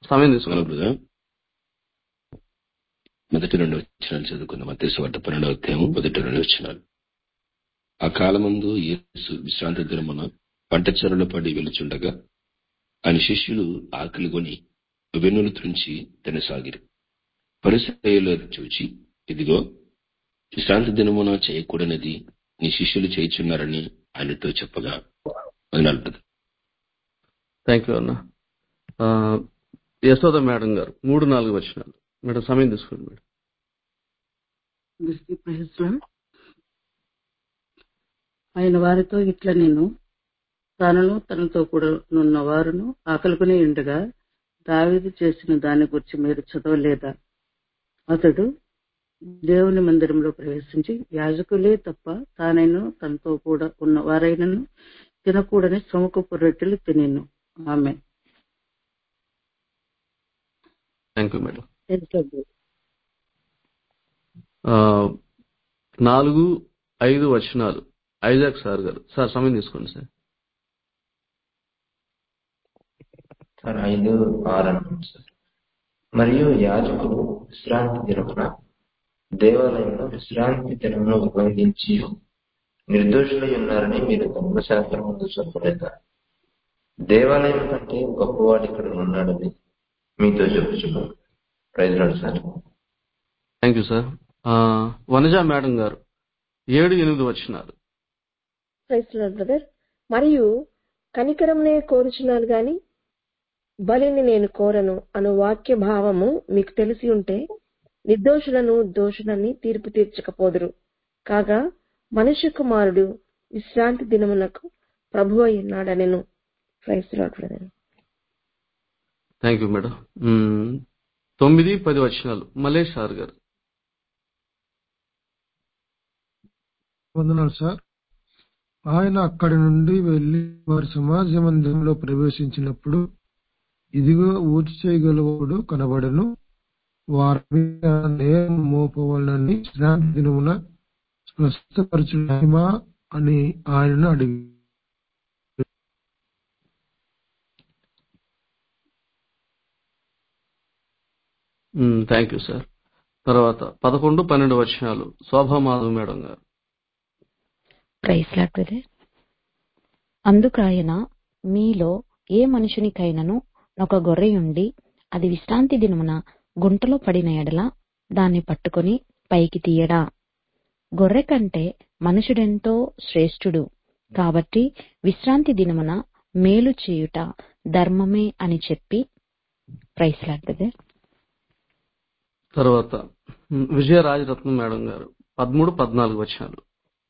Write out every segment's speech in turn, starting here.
సమయం తీసుకోండి బ్రదర్ మొదటి రెండు వచ్చినాలు చదువుకుందాం మత్తయి వార్త పన్నెండవ అధ్యాయం మొదటి రెండు వచ్చినాలు ఆ కాలమందు యేసు విశ్రాంతి దినమున పంట చెరలో పడి వెలుచుండగా ఆయన శిష్యులు ఆకలి కొని వెన్నులు త్రుంచి తినసాగిరి పరిసయులు చూచి ఇదిగో విశ్రాంతి దినమున చేయకూడనిది నీ శిష్యులు చేయుచున్నారని ఆయనతో చెప్పగా వదనాలు బ్రదర్ థ్యాంక్ యూ అన్న ఆ, యశోద మేడం గారు మూడు నాలుగు వచ్చినాలు మేడం సమయం తీసుకోండి మేడం దృష్టి ప్రహస్లం ఆయన వారితో ఇట్లా నేను తనను తనతో కూడా నున్న వారును ఆకలికొని ఉండగా దావీదు చేసిన దాని గురించి మీరు చదవలేదా అతడు దేవుని మందిరంలో ప్రవేశించి యాజకులే తప్ప తానైనా తనతో కూడా ఉన్న వారైనను తినకూడని సముఖపు రొట్టెలు తినేను ఆమె థ్యాంక్ యూ మేడం ఆ, నాలుగు ఐదు వచనాలు ఐజాక్ సార్ గారు సార్ సమయం తీసుకోండి సార్ సార్ ఐదు ఆరు అనుకుంటా సార్ మరియు యాజకుడు విశ్రాంతి దినమున దేవాలయంలో విశ్రాంతి దినమును ఉల్లంఘించి నిర్దోషులై ఉన్నారని మీరు ధర్మశాస్త్రం ముందు చెప్పలేదా దేవాలయం కంటే గొప్పవాడు ఇక్కడ ఉన్నాడని మీతో చెప్పుచున్నాను praise lord sir thank you sir ఆ, వనజ మేడం గారు ఏడు ఎనిమిది వచనాలు ప్రైజ్ లార్డ్ బ్రదర్ మరియు కనికరంనే కోరుచున్నాను గాని బలిని నేను కోరను అను వాక్య భావము మీకు తెలిసి ఉంటే నిర్దోషులను దోషులని తీర్పు తీర్చకపోదురు కాగా మనుష్య కుమారుడు విశ్రాంతి దినమునకు ప్రభు అయి ఉన్నాడనెను praise lord brother thank you madam మ్మ్. తొమ్మిది పది వచనాలు మలేష్ సార్ గారు వందనాలు సార్ ఆయన అక్కడి నుండి వెళ్లి వారి సమాజ మందిరంలో ప్రవేశించినప్పుడు ఇదిగో ఊచి చేయగలవాడు కనబడను వారి మీద నేరం మోపవలనని శ్రాంతి దినమున స్వస్థపరచు మహిమా అని ఆయనను అడిగి థ్యాంక్ యూ సార్ తర్వాత పదకొండు పన్నెండు వచనాలు శోభామాధవ్ మేడం గారు ప్రైజ్ లాడ్ బ్రదర్ అందుకాయన మీలో ఏ మనుషునికైనను ఒక గొర్రెయుండి అది విశ్రాంతి దినమున గుంటలో పడిన ఎడల దాన్ని పట్టుకొని పైకి తీయడా గొర్రె కంటే మనుషుడెంతో శ్రేష్ఠుడు కాబట్టి విశ్రాంతి దినమున మేలు చేయుట ధర్మమే అని చెప్పి ప్రైజ్ లాడ్ బ్రదర్ తర్వాత మ్, విజయరాజరత్నం మేడం గారు పదమూడు పద్నాలుగు వచనాలు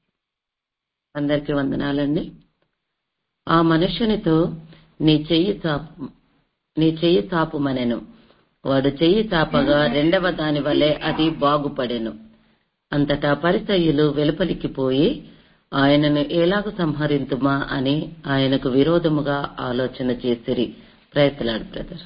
అందరికీ వందనాలండి ఆ మనుష్యునితో నీ చెయ్యి చాపు నీ చెయ్యి చాపుమనెను వాడు చెయ్యి చాపగా రెండవ దాని వలె అది బాగుపడెను అంతటా పరిసయ్యులు వెలుపలికి పోయి ఆయనను ఎలాగ సంహరింతుమా అని ఆయనకు విరోధముగా ఆలోచన చేసిరి ప్రయత్నాడు బ్రదర్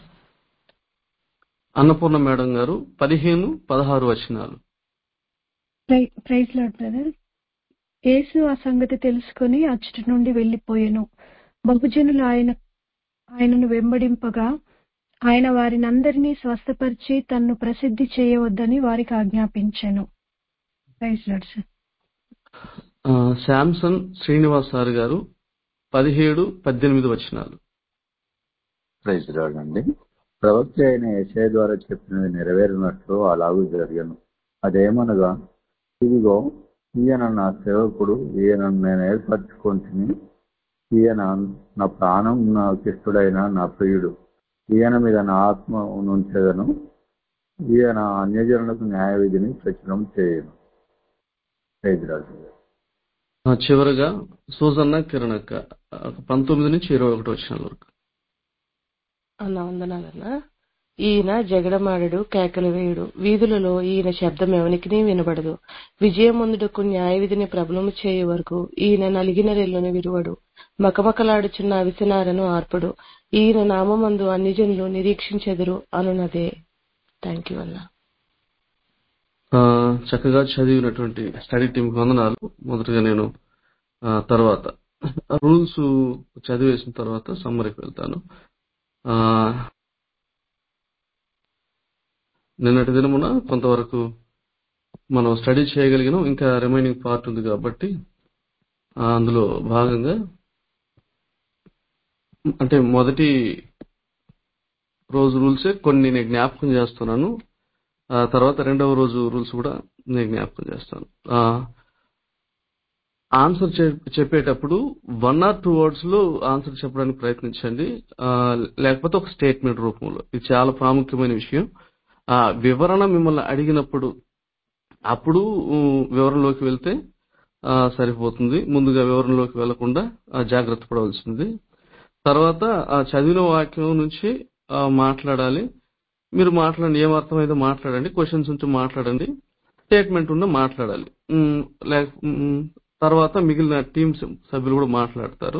అన్నపూర్ణ మేడం గారు పదిహేను పదహారు వచనాలు ప్రై- ప్రైజ్ లాడ్ బ్రదర్ యేసు ఆ సంగతి తెలుసుకుని అచ్చటి నుండి వెళ్లిపోయెను బహుజనులు ఆయన ఆయనను వెంబడింపగా ఆయన వారిని అందరినీ స్వస్థపరిచి తన్ను ప్రసిద్ధి చేయవద్దని వారికి ఆజ్ఞాపించాను ప్రైజ్ లాడ్ సార్ ఆ, శాంసన్ శ్రీనివాస్ సార్ గారు పదిహేడు పద్దెనిమిది వచనాలు ప్రైజ్ లార్డ్ అండి ప్రవక్త అయిన యశయ ద్వారా చెప్పినది నెరవేరినట్లు అలాగూ జరిగాను అదేమనగా ఇదిగో ఈయన నా సేవకుడు ఈయన నేను ఏర్పరచుకుంటుని ఈయన నా ప్రాణం నాకు ఇష్టడైన నా ప్రియుడు ఈయన మీద నా ఆత్మ ఉంచెదను ఈయన అన్యజనులకు న్యాయ విధిని ప్రచురం చేయను ప్రైజ్ లార్డ్ ఆ, చివరగా సూజన్న కిరణక్క ఆ, పంతొమ్మిది నుంచి ఇరవై ఒకటి వచనాల వరకు అన్న వందనాలన్నా ఈయన జగడమాడడు కేకలు వేయుడు వీధులలో ఈయన శబ్దం ఎవనికిని వినబడదు విజయమందుడకు న్యాయ విధిని ప్రబలము చేయు వరకు ఈయన నలిగిన రెల్లును విరువడు మకమకలాడుచున్న అవిసనారను ఆర్పడు ఈయన నామందు అన్ని జనులు నిరీక్షించెదరు అనున్నదే థ్యాంక్ యూ అన్నా ఆ, చక్కగా చదివినటువంటి స్టడీ టీం వందనాలు మొదటగా నేను ఆ, తర్వాత రూల్స్ చదివేసిన తర్వాత సమ్మరీకి వెళ్తాను ఆ, నిన్నటి దినమున కొంతవరకు మనం స్టడీ చేయగలిగినాం ఇంకా రిమైనింగ్ పార్ట్ ఉంది కాబట్టి ఆ, అందులో భాగంగా అంటే మొదటి రోజు రూల్సే కొన్ని నేను జ్ఞాపకం చేస్తున్నాను ఆ తర్వాత రెండవ రోజు రూల్స్ కూడా నేను జ్ఞాపకం చేస్తాను ఆ, ఆన్సర్ చె- చెప్పేటప్పుడు వన్ ఆర్ టూ వర్డ్స్ లో ఆన్సర్ చెప్పడానికి ప్రయత్నించండి ఆ, లేకపోతే ఒక స్టేట్మెంట్ రూపంలో ఇది చాలా ప్రాముఖ్యమైన విషయం ఆ వివరణ మిమ్మల్ని అడిగినప్పుడు అప్పుడు ఉ, వివరణలోకి వెళ్తే ఆ, సరిపోతుంది ముందుగా వివరణలోకి వెళ్లకుండా ఆ, జాగ్రత్త పడవలసింది తర్వాత ఆ చదివిన వాక్యం నుంచి ఆ, మాట్లాడాలి మీరు మాట్లాడండి ఏం అర్థమైందో మాట్లాడండి క్వశ్చన్స్ ఉంటే మాట్లాడండి స్టేట్మెంట్ ఉన్న మాట్లాడాలి ఉమ్, లేక ఉమ్, తర్వాత మిగిలిన టీమ్ సభ్యులు కూడా మాట్లాడతారు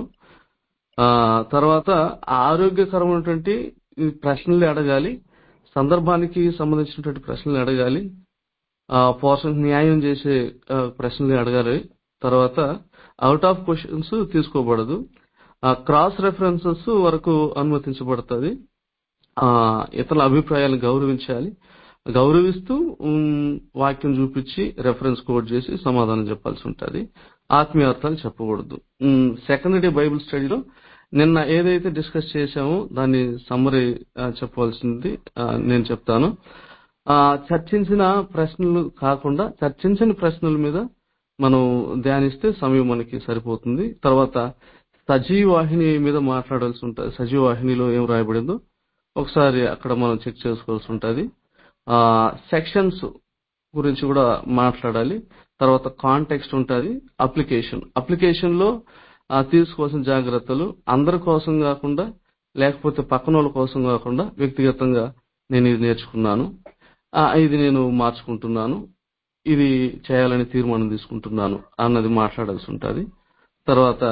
ఆ తర్వాత ఆరోగ్యకరమైనటువంటి ఈ ప్రశ్నలు అడగాలి సందర్భానికి సంబంధించినటువంటి ప్రశ్నలు అడగాలి ఆ పోర్షన్ న్యాయం చేసే ఆ, ప్రశ్నలు అడగాలి తర్వాత అవుట్ ఆఫ్ క్వశ్చన్స్ తీసుకోబడదు క్రాస్ రెఫరెన్సెస్ వరకు అనుమతించబడుతుంది ఆ ఇతరుల అభిప్రాయాలను గౌరవించాలి గౌరవిస్తూ ఉమ్, వాక్యం చూపించి రెఫరెన్స్ కోడ్ చేసి సమాధానం చెప్పాల్సి ఉంటుంది ఆత్మీయార్థాలు చెప్పకూడదు సెకండ్ డే బైబిల్ స్టడీలో నిన్న ఏదైతే డిస్కస్ చేశామో దాన్ని సమ్మరీ చెప్పవలసింది ఆ, నేను చెప్తాను ఆ చర్చించిన ప్రశ్నలు కాకుండా చర్చించని ప్రశ్నల మీద మనం ధ్యానిస్తే సమయం మనకి సరిపోతుంది తర్వాత సజీవ వాహిని మీద మాట్లాడాల్సి ఉంటుంది సజీవ వాహినిలో ఏం రాయబడిందో ఒకసారి అక్కడ మనం చెక్ చేసుకోవాల్సి ఉంటుంది ఆ సెక్షన్స్ గురించి కూడా మాట్లాడాలి తర్వాత కాంటెక్స్ట్ ఉంటుంది అప్లికేషన్ అప్లికేషన్ లో ఆ, తీసుకోవాల్సిన జాగ్రత్తలు అందరి కోసం కాకుండా లేకపోతే పక్కన వాళ్ళ కోసం కాకుండా వ్యక్తిగతంగా నేను ఇది నేర్చుకున్నాను ఆ, ఇది నేను మార్చుకుంటున్నాను ఇది చేయాలని తీర్మానం తీసుకుంటున్నాను అన్నది మాట్లాడాల్సి ఉంటుంది తర్వాత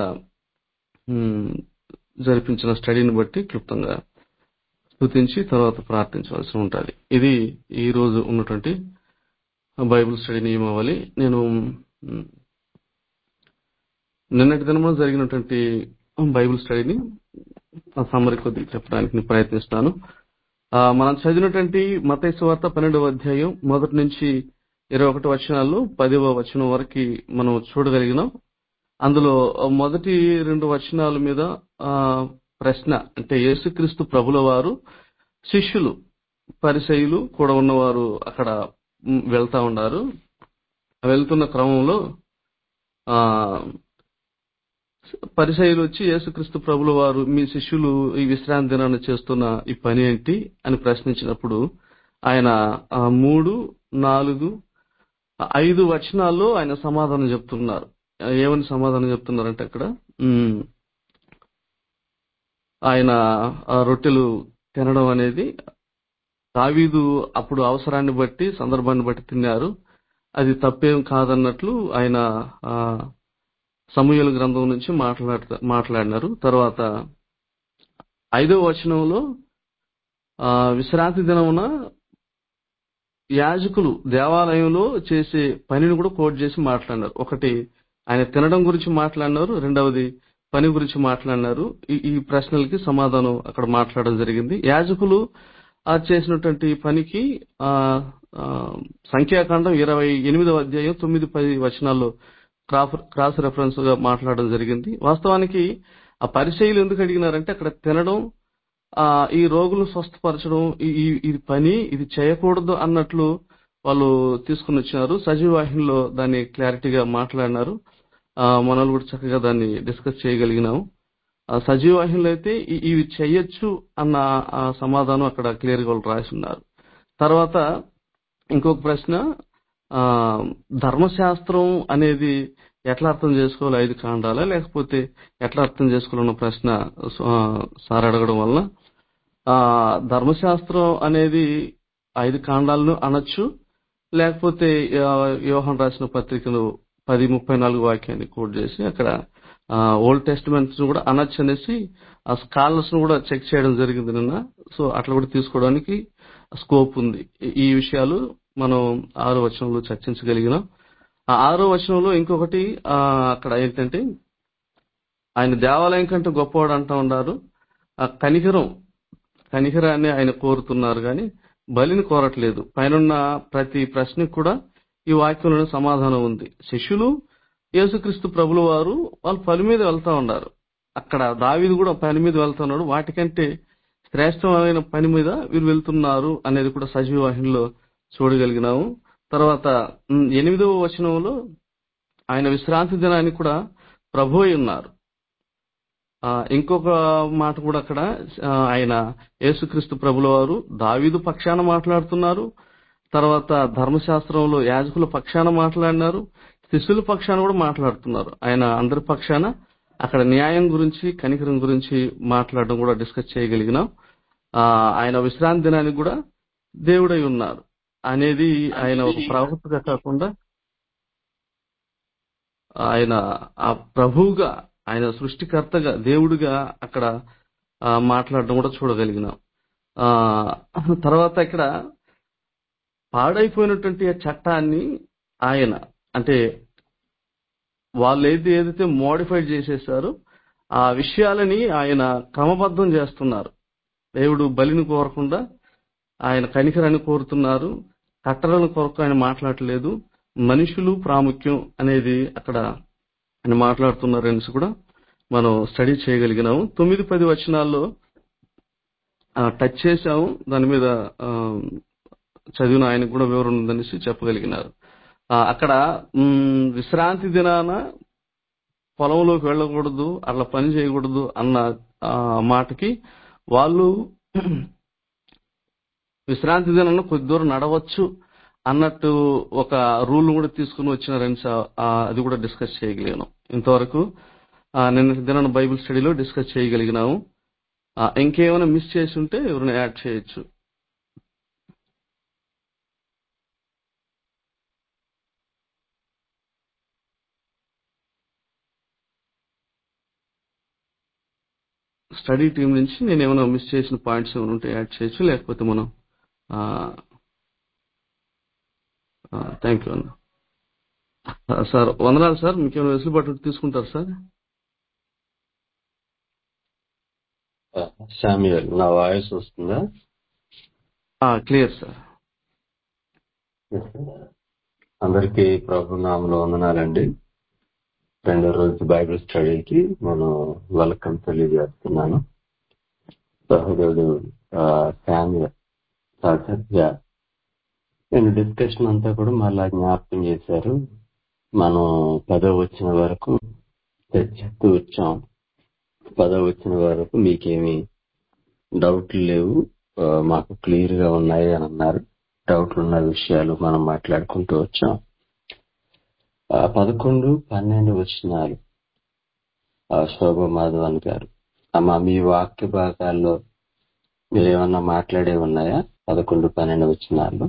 ఉమ్, జరిపించిన స్టడీని బట్టి క్లుప్తంగా స్తుతించి తర్వాత ప్రార్థించవలసి ఉంటుంది ఇది ఈ రోజు ఉన్నటువంటి బైబిల్ స్టడీ నియమావళి నేను ఉమ్, నిన్నటి దినమున జరిగినటువంటి బైబిల్ స్టడీని సమ్మరి కొద్దిగా చెప్పడానికి నేను ప్రయత్నిస్తాను ఆ, మనం చదివినటువంటి మతైసు వార్త పన్నెండవ అధ్యాయం మొదటి నుంచి ఇరవై ఒకటి వచనాల్లో పదవ వచనం వరకు మనం చూడగలిగినాం అందులో మొదటి రెండు వచనాల మీద ఆ, ప్రశ్న అంటే యేసుక్రీస్తు ప్రభుల వారు శిష్యులు పరిసయులు కూడా ఉన్నవారు అక్కడ ఉమ్, వెళ్తా ఉన్నారు వెళ్తున్న క్రమంలో ఆ పరిసయులు వచ్చి యేసుక్రీస్తు ప్రభుల వారు మీ శిష్యులు ఈ విశ్రాంతి దినాన్ని చేస్తున్న ఈ పని ఏంటి అని ప్రశ్నించినప్పుడు ఆయన ఆ, మూడు నాలుగు ఐదు వచనాల్లో ఆయన సమాధానం చెప్తున్నారు ఏమని సమాధానం చెప్తున్నారంటే అక్కడ ఉమ్, ఆయన ఆ రొట్టెలు తినడం అనేది దావీదు అప్పుడు అవసరాన్ని బట్టి సందర్భాన్ని బట్టి తిన్నారు అది తప్పేం కాదన్నట్లు ఆయన ఆ సమూహల గ్రంథం నుంచి మాట్లాడతా మాట్లాడినారు తర్వాత ఐదో వచనంలో ఆ విశ్రాంతి దినమున యాజకులు దేవాలయంలో చేసే పనిని కూడా కోట్ చేసి మాట్లాడినారు ఒకటి ఆయన తినడం గురించి మాట్లాడినారు రెండవది పని గురించి మాట్లాడినారు ఈ ఈ ప్రశ్నలకి సమాధానం అక్కడ మాట్లాడడం జరిగింది యాజకులు ఆ చేసినటువంటి పనికి ఆ ఆ, సంఖ్యాకాండం ఇరవై ఎనిమిదవ అధ్యాయం తొమ్మిది పది వచనాల్లో క్రాఫ్ క్రాస్ రెఫరెన్స్ గా మాట్లాడడం జరిగింది వాస్తవానికి ఆ పరిచయలు ఎందుకు అడిగినారంటే అక్కడ తినడం ఆ ఈ రోగులు స్వస్థపరచడం ఈ- ఈ- ఇది పని ఇది చేయకూడదు అన్నట్లు వాళ్ళు తీసుకుని వచ్చినారు సజీవ వాహినిలో దాన్ని క్లారిటీగా మాట్లాడినారు ఆ మనల్ని కూడా చక్కగా దాన్ని డిస్కస్ చేయగలిగినాము ఆ సజీవ వాహినిలో అయితే ఇ- ఇవి చేయొచ్చు అన్న ఆ సమాధానం అక్కడ క్లియర్ గా వాళ్ళు రాసి ఉన్నారు తర్వాత ఇంకొక ప్రశ్న ఆ ధర్మశాస్త్రం అనేది ఎట్లా అర్థం చేసుకోవాలి ఐదు కాండాలా లేకపోతే ఎట్లా అర్థం చేసుకోవాలన్న ప్రశ్న ఆ, సార్ అడగడం వలన ఆ ధర్మశాస్త్రం అనేది ఐదు కాండాలను అనొచ్చు లేకపోతే ఆ, యోహాన్ రాసిన పత్రికను పది ముప్పై నాలుగు వాక్యాన్ని కోట్ చేసి అక్కడ ఓల్డ్ టెస్టిమెంట్స్ కూడా అనొచ్చు అనేసి ఆ స్కాలర్స్ ను కూడా చెక్ చేయడం జరిగింది నిన్న సో అట్లా కూడా తీసుకోవడానికి స్కోప్ ఉంది ఈ- ఈ విషయాలు మనం ఆరో వచనంలో చర్చించగలిగినాం ఆ ఆరో వచనంలో ఇంకొకటి ఆ, అక్కడ ఏంటంటే ఆయన దేవాలయం కంటే గొప్పవాడు అంటా ఉన్నారు ఆ కనికరం కనికరాన్ని ఆయన కోరుతున్నారు కానీ బలిని కోరట్లేదు పైనున్న ప్రతి ప్రశ్నకు కూడా ఈ వాక్యంలోని సమాధానం ఉంది శిష్యులు యేసుక్రీస్తు ప్రభుల వారు వాళ్ళు పని మీద వెళ్తా ఉన్నారు అక్కడ దావీదు కూడా పని మీద వెళ్తున్నాడు వాటికంటే శ్రేష్టమైన పని మీద వీరు వెళ్తున్నారు అనేది కూడా సజీవ వాహినిలో చూడగలిగినాము తర్వాత ఉమ్, ఎనిమిదవ వచనంలో ఆయన విశ్రాంతి దినానికి కూడా ప్రభు అయి ఉన్నారు ఆ, ఇంకొక మాట కూడా అక్కడ ఆ, ఆయన యేసుక్రీస్తు ప్రభుల వారు దావీదు పక్షాన మాట్లాడుతున్నారు తర్వాత ధర్మశాస్త్రంలో యాజకుల పక్షాన మాట్లాడినారు శిష్యుల పక్షాన కూడా మాట్లాడుతున్నారు ఆయన అందరి పక్షాన అక్కడ న్యాయం గురించి కనికరం గురించి మాట్లాడడం కూడా డిస్కస్ చేయగలిగినాం ఆ, ఆయన విశ్రాంతి దినానికి కూడా దేవుడై ఉన్నారు అనేది ఆయన ఒక ప్రవక్తగా కాకుండా ఆయన ఆ ప్రభువుగా ఆయన సృష్టికర్తగా దేవుడిగా అక్కడ ఆ, మాట్లాడడం కూడా చూడగలిగినాం ఆ, తర్వాత ఇక్కడ పాడైపోయినటువంటి ఆ చట్టాన్ని ఆయన అంటే వాళ్ళు ఏది ఏదైతే మోడిఫైడ్ చేసేసారో ఆ విషయాలని ఆయన క్రమబద్ధం చేస్తున్నారు దేవుడు బలిని కోరకుండా ఆయన కనికరాన్ని కోరుతున్నారు కట్టలను కొరకు ఆయన మాట్లాడలేదు మనుషులు ప్రాముఖ్యం అనేది అక్కడ ఆయన మాట్లాడుతున్నారు అనేసి కూడా మనం స్టడీ చేయగలిగినాము తొమ్మిది పది వచనాల్లో ఆ, టచ్ చేశాము దాని మీద ఆ, చదివిన ఆయనకు కూడా వివరణ ఉందనేసి చెప్పగలిగినారు ఆ, అక్కడ మ్, విశ్రాంతి దినాన పొలంలోకి వెళ్ళకూడదు అట్లా పని చేయకూడదు అన్న ఆ, మాటకి వాళ్ళు విశ్రాంతి దినాన కొద్ది దూరం నడవచ్చు అన్నట్టు ఒక రూల్ కూడా తీసుకుని వచ్చినారని స- ఆ, అది కూడా డిస్కస్ చేయగలిగాను ఇంతవరకు ఆ, నిన్న దినాన బైబిల్ స్టడీలో డిస్కస్ చేయగలిగినాము ఆ, ఇంకేమైనా మిస్ చేసి ఉంటే ఎవరైనా యాడ్ చేయొచ్చు స్టడీ టీం నుంచి నేను ఏమైనా మిస్ చేసిన పాయింట్స్ ఏమైనా ఉంటే యాడ్ చేయొచ్చు లేకపోతే మనం థ్యాంక్ యూ అన్న ఆ, సార్ వందనాలు సార్ మీకు ఏమైనా వెసులుబాటు తీసుకుంటారు సార్ శామ్యుయల్ నా వాయిస్ వస్తుందా క్లియర్ సార్ అందరికీ ప్రభు నామంలో వందనాలండి రెండో రోజు బైబిల్ స్టడీకి నేను వెల్కమ్ తెలియజేస్తున్నాను సహోదరుడు ఆ, శామ్యుయల్ సహజంగా నేను డిస్కషన్ అంతా కూడా మళ్ళా జ్ఞాపకం చేశారు మనం పదవ వచ్చిన వరకు చర్చిస్తూ వచ్చాం పదవ వచ్చిన వరకు మీకేమి డౌట్లు లేవు ఆ, మాకు క్లియర్ గా ఉన్నాయి అని అన్నారు డౌట్లు ఉన్న విషయాలు మనం మాట్లాడుకుంటూ వచ్చాం ఆ, పదకొండు పన్నెండు వచ్చినారు శోభ మాధవన్ గారు అమ్మా మీ వాక్య భాగాల్లో మీరు ఏమన్నా మాట్లాడే ఉన్నాయా పదకొండు పన్నెండు వచ్చినారు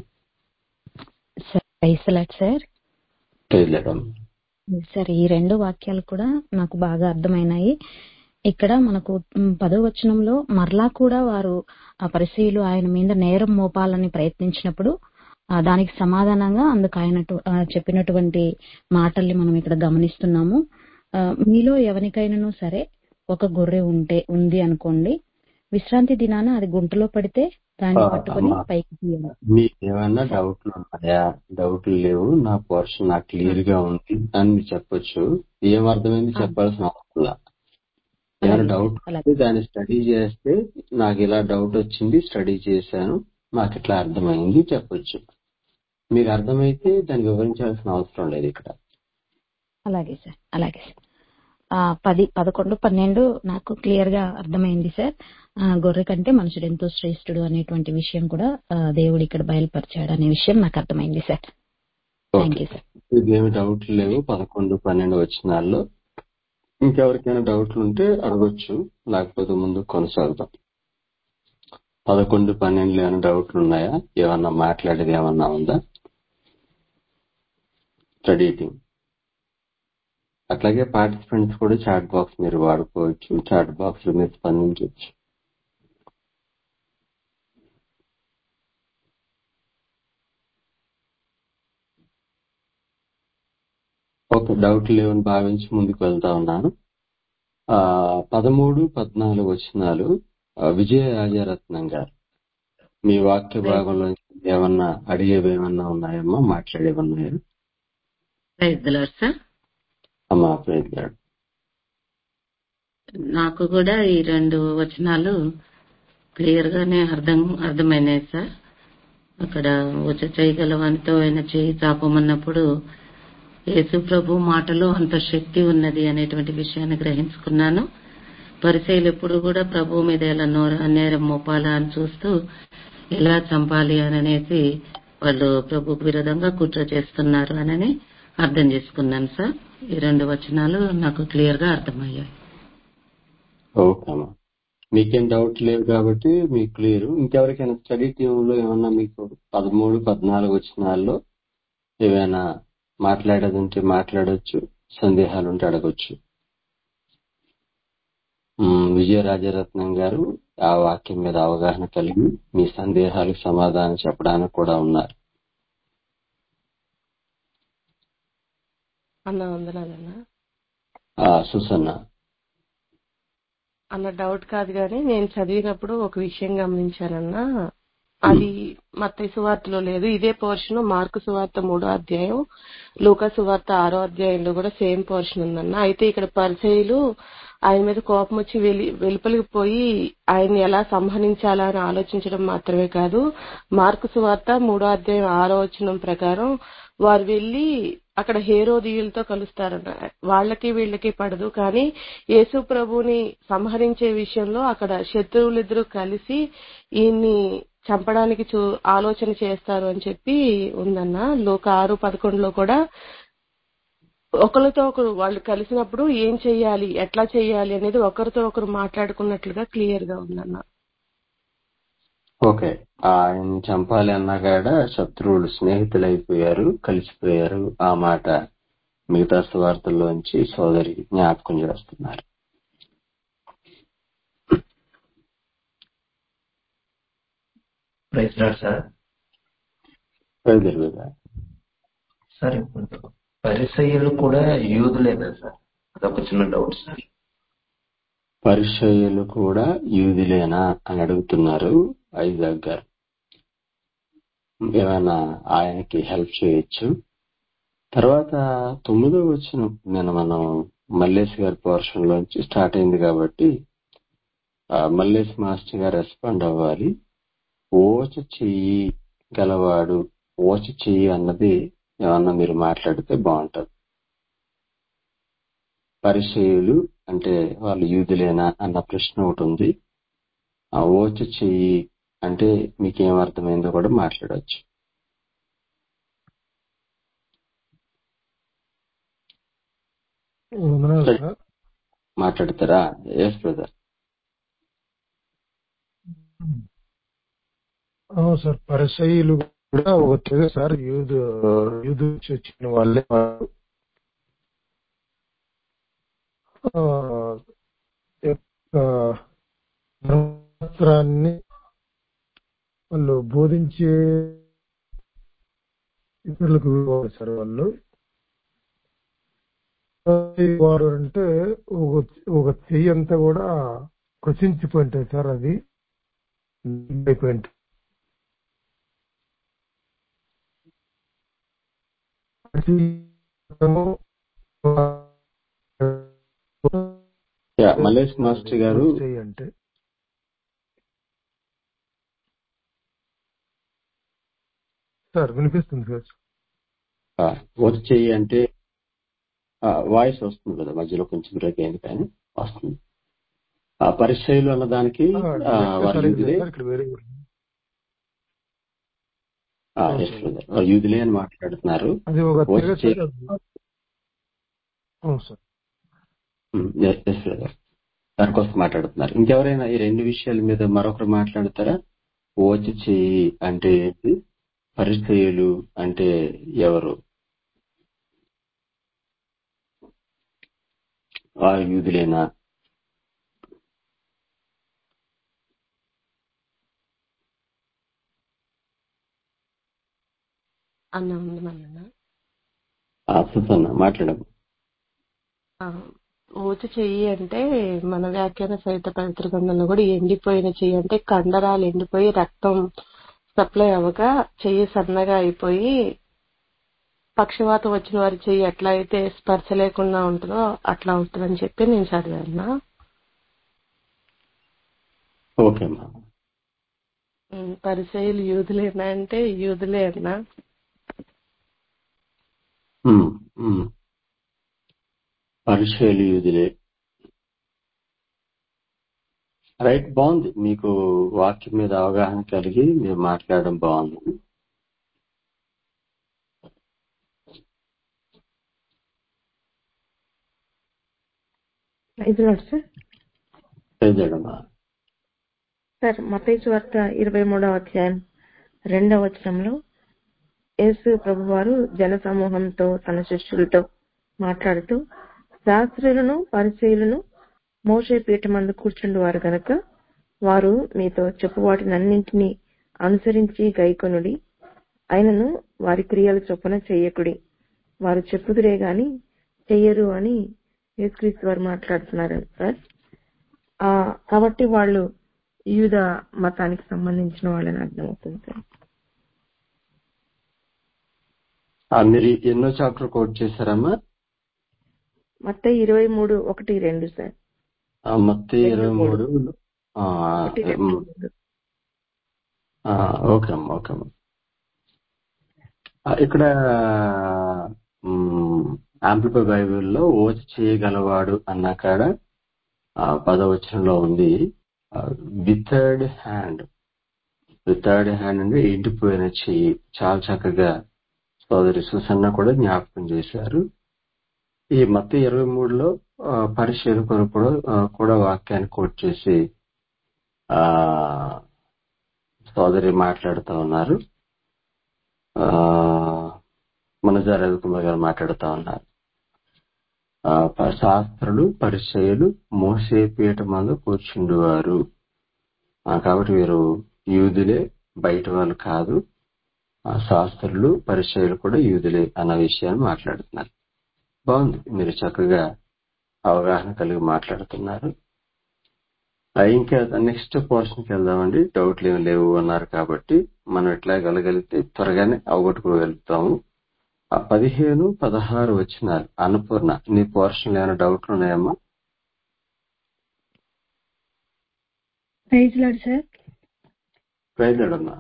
సార్ ప్రైసలాట్ సార్ తెలియడం సార్ ఈ రెండు వాక్యాలు కూడా నాకు బాగా అర్థమైనాయి ఇక్కడ మనకు మ్, పదో వచనంలో మరలా కూడా వారు ఆ పరిశీలు ఆయన మీద నేరం మోపాలని ప్రయత్నించినప్పుడు ఆ, దానికి సమాధానంగా అందుకు ఆయన చెప్పినటువంటి మాటల్ని మనం ఇక్కడ గమనిస్తున్నాము ఆ, మీలో ఎవరికైనాను సరే ఒక గొర్రె ఉంటే ఉంది అనుకోండి విశ్రాంతి దినాన అది గుంటలో పడితే దాన్ని ఆ, పట్టుకొని అమ్మా పైకి తీయాలి మీకు ఏమన్నా డౌట్లు ఉన్నాయా డౌట్లు లేవు నా పోర్షన్ నాకు క్లియర్ గా ఉంది అని మీరు చెప్పొచ్చు ఏం అర్థమైంది ఆ, చెప్పాల్సిన అవసరం లా. ఏమైనా అలాగే డౌట్ సార్ అలాగే ఉంటే దాన్ని స్టడీ చేస్తే నాకు ఇలా డౌట్ వచ్చింది స్టడీ చేశాను నాకు ఇట్లా అర్థమైంది చెప్పొచ్చు మీకు అర్థమైతే దాన్ని వివరించాల్సిన అవసరం లేదు ఇక్కడ అలాగే సార్ అలాగే సార్ ఆ, పది పదకొండు పన్నెండు నాకు క్లియర్ గా అర్థమైంది సార్ ఆ, గొర్రె కంటే మనుషుడు ఎంతో శ్రేష్ఠుడు అనేటువంటి విషయం కూడా ఆ, దేవుడు ఇక్కడ బయలుపరిచాడు అనే విషయం నాకు అర్థమైంది sir thank okay you sir ఇదేమి డౌట్లు లేవు పదకొండు పన్నెండు వచ్చినాల్లో ఇంకెవరికైనా డౌట్లు ఉంటే అడగొచ్చు లేకపోతే ముందు కొనసాగుతాం పదకొండు పన్నెండులో ఏమైనా డౌట్లు ఉన్నాయా ఏమన్నా మాట్లాడేది ఏమన్నా ఉందా స్టడీ టీమ్ అట్లాగే పార్టిసిపెంట్స్ కూడా చాట్ బాక్స్ మీరు వాడుకోవచ్చు చాట్ బాక్స్ లో మీరు స్పందించవచ్చు ఓకే డౌట్ లేవని భావించి ముందుకు వెళ్తా ఉన్నాను ఆ పదమూడు పద్నాలుగు వచనాలు ఆ, విజయ రాజారత్నం గారు మీ వాక్య భాగంలో ఏమన్నా అడిగేవి ఏమన్నా ఉన్నాయమ్మా మాట్లాడేవి ఉన్నాయా ప్రైజ్ సార్ అమ్మా ప్రయత్నాడు నాకు కూడా ఈ రెండు వచనాలు క్లియర్ గానే అర్థం అర్థమైనాయి సార్ అక్కడ వచ్చ చేయగలవానితో ఆయన చేయి చాపమన్నప్పుడు యేసు ప్రభు మాటలో అంత శక్తి ఉన్నది అనేటువంటి విషయాన్ని గ్రహించుకున్నాను పరిచయలు ఎప్పుడు కూడా ప్రభు మీద ఎలా నోర నేరం మోపాలా అని చూస్తూ ఎలా చంపాలి అని అనేసి వాళ్ళు ప్రభుకు విరోధంగా కుట్ర చేస్తున్నారు అని అర్థం చేసుకున్నాను సార్ ఈ రెండు వచనాలు నాకు క్లియర్ గా అర్థమయ్యాయి ఓకే అమ్మా మీకేం డౌట్ లేవు కాబట్టి మీకు క్లియర్ ఇంకెవరికైనా స్టడీ టీమ్ లో ఏమన్నా మీకు పదమూడు పద్నాలుగు వచ్చినాల్లో ఏమైనా మాట్లాడేది ఉంటే మాట్లాడొచ్చు సందేహాలు ఉంటే అడగొచ్చు ఉమ్, విజయరాజరత్నం గారు ఆ వాక్యం మీద అవగాహన కలిగి మీ సందేహాలకు సమాధానం చెప్పడానికి కూడా ఉన్నారు అన్న వందనాలన్న ఆ సుసన్న అన్న డౌట్ కాదు కానీ నేను చదివినప్పుడు ఒక విషయం గమనించానన్నా అది మత్తయి సువార్తలో లేదు ఇదే పోర్షన్ మార్కు సువార్త మూడో అధ్యాయం లూకా సువార్త ఆరో అధ్యాయంలో కూడా సేమ్ పోర్షన్ ఉందన్న అయితే ఇక్కడ పరిచయులు ఆయన మీద కోపం వచ్చి వెలి వెలుపలికి పోయి ఆయన్ని ఎలా సంహరించాలా అని ఆలోచించడం మాత్రమే కాదు మార్కు సువార్త మూడో అధ్యాయం ఆరో వచనం ప్రకారం వారు వెళ్లి అక్కడ హేరోదీయులతో కలుస్తారన్న వాళ్ళకి వీళ్ళకి పడదు కానీ యేసు ప్రభుని సంహరించే విషయంలో అక్కడ శత్రువులిద్దరూ కలిసి ఈయన్ని చంపడానికి చూ ఆలోచన చేస్తారు అని చెప్పి ఉందన్న లోక ఆరు పదకొండులో కూడా ఒకరితో ఒకరు వాళ్ళు కలిసినప్పుడు ఏం చెయ్యాలి ఎట్లా చెయ్యాలి అనేది ఒకరితో ఒకరు మాట్లాడుకున్నట్లుగా క్లియర్ గా ఉందన్న ఓకే ఆయన చంపాలి అన్నా కాడ శత్రువులు స్నేహితులు అయిపోయారు కలిసిపోయారు ఆ మాట మిగతా సువార్తల్లోంచి సోదరి జ్ఞాపకం చేస్తున్నారు ప్రైజ్ రాడ్ సార్ ప్రజలుగా సార్ ఇప్పుడు పరిసయ్యులు కూడా యూదులేనా సార్ అదొక చిన్న డౌట్ సార్ పరిచయులు కూడా యూదులేనా అని అడుగుతున్నారు ఐజాగ్ గారు ఏమైనా ఆయనకి హెల్ప్ చేయొచ్చు తర్వాత తొమ్మిదో వచ్చిన నేను మనం మల్లేష్ గారి పోర్షన్ లోంచి స్టార్ట్ అయింది కాబట్టి ఆ, మల్లేష్ మాస్టర్ గారు రెస్పాండ్ అవ్వాలి ఓచ చెయ్యి గలవాడు ఓచ చెయ్యి అన్నది ఏమన్నా మీరు మాట్లాడితే బాగుంటది పరిచయులు అంటే వాళ్ళు యూదులేనా అన్న ప్రశ్న ఒకటి ఉంది ఆ ఓచ చెయ్యి అంటే మీకేం అర్థమైందో కూడా మాట్లాడవచ్చు వందనాలు సార్ మాట్లాడతారా ఎస్ బ్రదర్ అవును సార్ పరిసయులు కూడా ఒక తెగ సార్ యూదు యూదు నుంచి వచ్చిన వాళ్ళే వారు. ఆ, యొక్క ధర్మశాస్త్రాన్ని వాళ్ళు బోధించే ఇతరులకు ఇవ్వాలి సార్ వాళ్ళు వారు అంటే ఒక ఒక చెయ్యి అంతా కూడా కృషించిపోయింటాయి సార్ అది అయిపోయింది యా, మల్లేష్ మాస్టర్ గారు చెయ్యి అంటే సార్ వినిపిస్తుంది సార్ ఆ, ఓచ చెయ్యి అంటే వాయిస్ వస్తుంది కదా మధ్యలో కొంచెం బ్రేక్ అయింది కానీ వస్తుంది ఆ పరిచయలు అన్నదానికి ఆ, ఆ, నెట్ వారు సరిగ్గా యూదులే లేదు సార్ ఇక్కడ వేరే ఊరు. ఆ, అవును yes సార్. brother. వారు యూదులే అని మాట్లాడుతున్నారు అది ఒక ఓచ తెగ చెయ్యి సార్ అది. అవును sir um, yes, yes brother. దానికోసం మాట్లాడుతున్నారు ఇంకెవరైనా ఈ రెండు విషయాల మీద మరొకరు మాట్లాడతారా ఓచ చెయ్యి అంటే ఏంటి పరిచయులు అంటే ఎవరు వారు యూదులేనా అన్న వందనాలన్న ఆ, సుసన్న మాట్లాడము ఆ, ఊచ చెయ్యి అంటే మన వ్యాఖ్యాన సహిత పవిత్ర గ్రంథంలో కూడా ఎండిపోయిన చెయ్యి అంటే కండరాలు ఎండిపోయి రక్తం సప్లై అవ్వక చెయ్యి సన్నగా అయిపోయి పక్షవాతం వచ్చిన వారి చెయ్యి ఎట్లా అయితే స్పర్శ లేకుండా ఉంటుందో అట్లా ఉంటుందని చెప్పి నేను చదివాను ఓకే అమ్మా పరిచయలు యూదులేనా అంటే యూదులేనా ఉమ్, ఉమ్. పరిచయలు యూదులే రైట్ బాగుంది మీకు వాక్యం మీద అవగాహన కలిగి మీరు మాట్లాడడం బాగుంది ఐదు నాడు సార్ తెలియజేయడమా సార్ మతేసు వార్త ఇరవై మూడవ అధ్యాయం రెండవ వచనంలో యేసు ప్రభువారు జన సమూహంతో తన శిష్యులతో మాట్లాడుతూ శాస్త్రులను పరిచయులను మోసే పీఠమందు కూర్చుండువారు గనక వారు మీతో చెప్పు వాటినన్నింటినీ అనుసరించి గైకొనుడి అయినను వారి క్రియల చొప్పున చెయ్యకుడి వారు చెప్పుదురే గాని చెయ్యరు అని యేసుక్రీస్తు వారు మాట్లాడుతున్నారు సార్ ఆ కాబట్టి వాళ్ళు యూద మతానికి సంబంధించిన వాళ్ళని అర్థమవుతుంది సార్ ఆ, మీరు ఎన్నో చాప్టర్ కోట్ చేశారమ్మా మొత్తం ఇరవై మూడు ఒకటి రెండు సార్ ఆ, మొత్తం ఇరవై మూడు ఆ, ఒకటి రెండు ఉమ్, మూడు. ఆ, ఓకే అమ్మా ఓకే అమ్మా ఆ, ఇక్కడ ఆంప్లిఫై బైబిల్లో ఓచ చేయగలవాడు అన్న కాడ ఆ, పదవచనంలో ఉంది వితర్డ్ హ్యాండ్ వితర్డ్ హ్యాండ్ అంటే ఎండిపోయిన చెయ్యి చాలా చక్కగా సోదరి సుసన్న కూడా జ్ఞాపకం చేశారు ఈ మత ఇరవై మూడులో పరిశీలన కొరకు కూడా ఆ, కూడా వాక్యాన్ని కోట్ చేసి ఆ సోదరి మాట్లాడుతూ ఉన్నారు ఆ మన రవి కుమార్ గారు మాట్లాడుతూ ఉన్నారు ఆ, ప- శాస్త్రులు పరిచయులు మోసే పీఠ మందు కూర్చుండేవారు ఆ, కాబట్టి వీరు యూదులే బయట వాళ్ళు కాదు ఆ, శాస్త్రులు పరిచయులు కూడా యూదులే అన్న విషయాన్ని మాట్లాడుతున్నారు బాగుంది మీరు చక్కగా అవగాహన కలిగి మాట్లాడుతున్నారు ఆ, ఇంకా నెక్స్ట్ పోర్షన్కి వెళ్దామండి డౌట్లు ఏమి లేవు అన్నారు కాబట్టి మనం ఎట్లా వెళ్ళగలిగితే త్వరగానే అవగొట్టుకోగలుగుతాము ఆ పదిహేను పదహారు వచ్చినారు అన్నపూర్ణ నీ పోర్షన్ ఏమైనా డౌట్లు ఉన్నాయమ్మా ప్రైజ్ లాడ్ సార్ ప్రయత్నమ్మా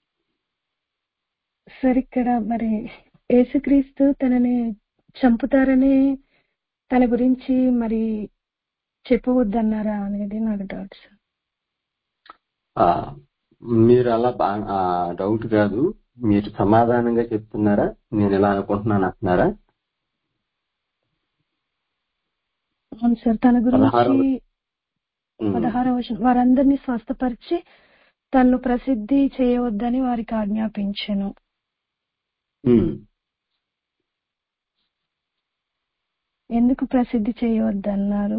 సార్ ఇక్కడ మరి యేసుక్రీస్తు తనని చంపుతారని తన గురించి మరి చెప్పవద్దన్నారా అనేది నాకు డౌట్ సార్ ఆ, మీరు అలా బా ఆ, డౌట్ కాదు మీరు సమాధానంగా చెప్తున్నారా నేను ఇలా అనుకుంటున్నాను అంటున్నారా అవును సార్ తన పదహారవ గురించి ఉమ్, పదహారవ వచనం వారందరినీ స్వస్థపరిచి తన్ను ప్రసిద్ధి చేయవద్దని వారికి ఆజ్ఞాపించాను ఉమ్. ఎందుకు ప్రసిద్ధి చేయవద్దన్నారు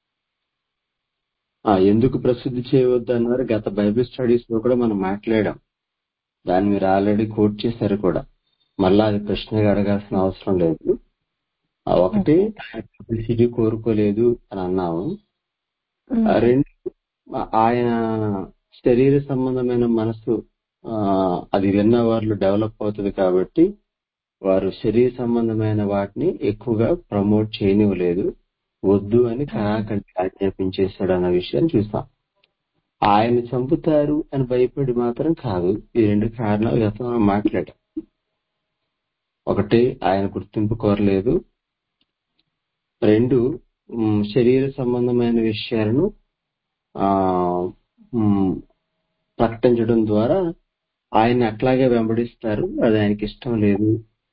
ఆ, ఎందుకు ప్రసిద్ధి చేయవద్దు అన్నారు గత బైబిల్ స్టడీస్ లో కూడా మనం మాట్లాడాం దాన్ని మీరు ఆల్రెడీ కోట్ చేశారు కూడా మళ్ళా అది ప్రశ్నగా అడగాల్సిన అవసరం లేదు ఆ, ఒకటి ఆయన పబ్లిసిటీ కోరుకోలేదు అని అన్నాము ఉమ్, ఆ, రెండు ఆ- ఆయన శరీర సంబంధమైన మనసు ఆ, అది విన్న వాళ్ళు డెవలప్ అవుతుంది కాబట్టి వారు శరీర సంబంధమైన వాటిని ఎక్కువగా ప్రమోట్ చేయనివ్వలేదు వద్దు అని కరాఖండి ఆజ్ఞాపించేశాడు అన్న విషయాన్ని చూసాం ఆయన చంపుతారు అని భయపడి మాత్రం కాదు ఈ రెండు కారణాలు గతంలో మాట్లాడాం ఒకటి ఆయన గుర్తింపు కోరలేదు రెండు ఉమ్, శరీర సంబంధమైన విషయాలను ఆ ఉమ్, ప్రకటించడం ద్వారా ఆయన అట్లాగే వెంబడిస్తారు అది ఆయనకి ఇష్టం లేదు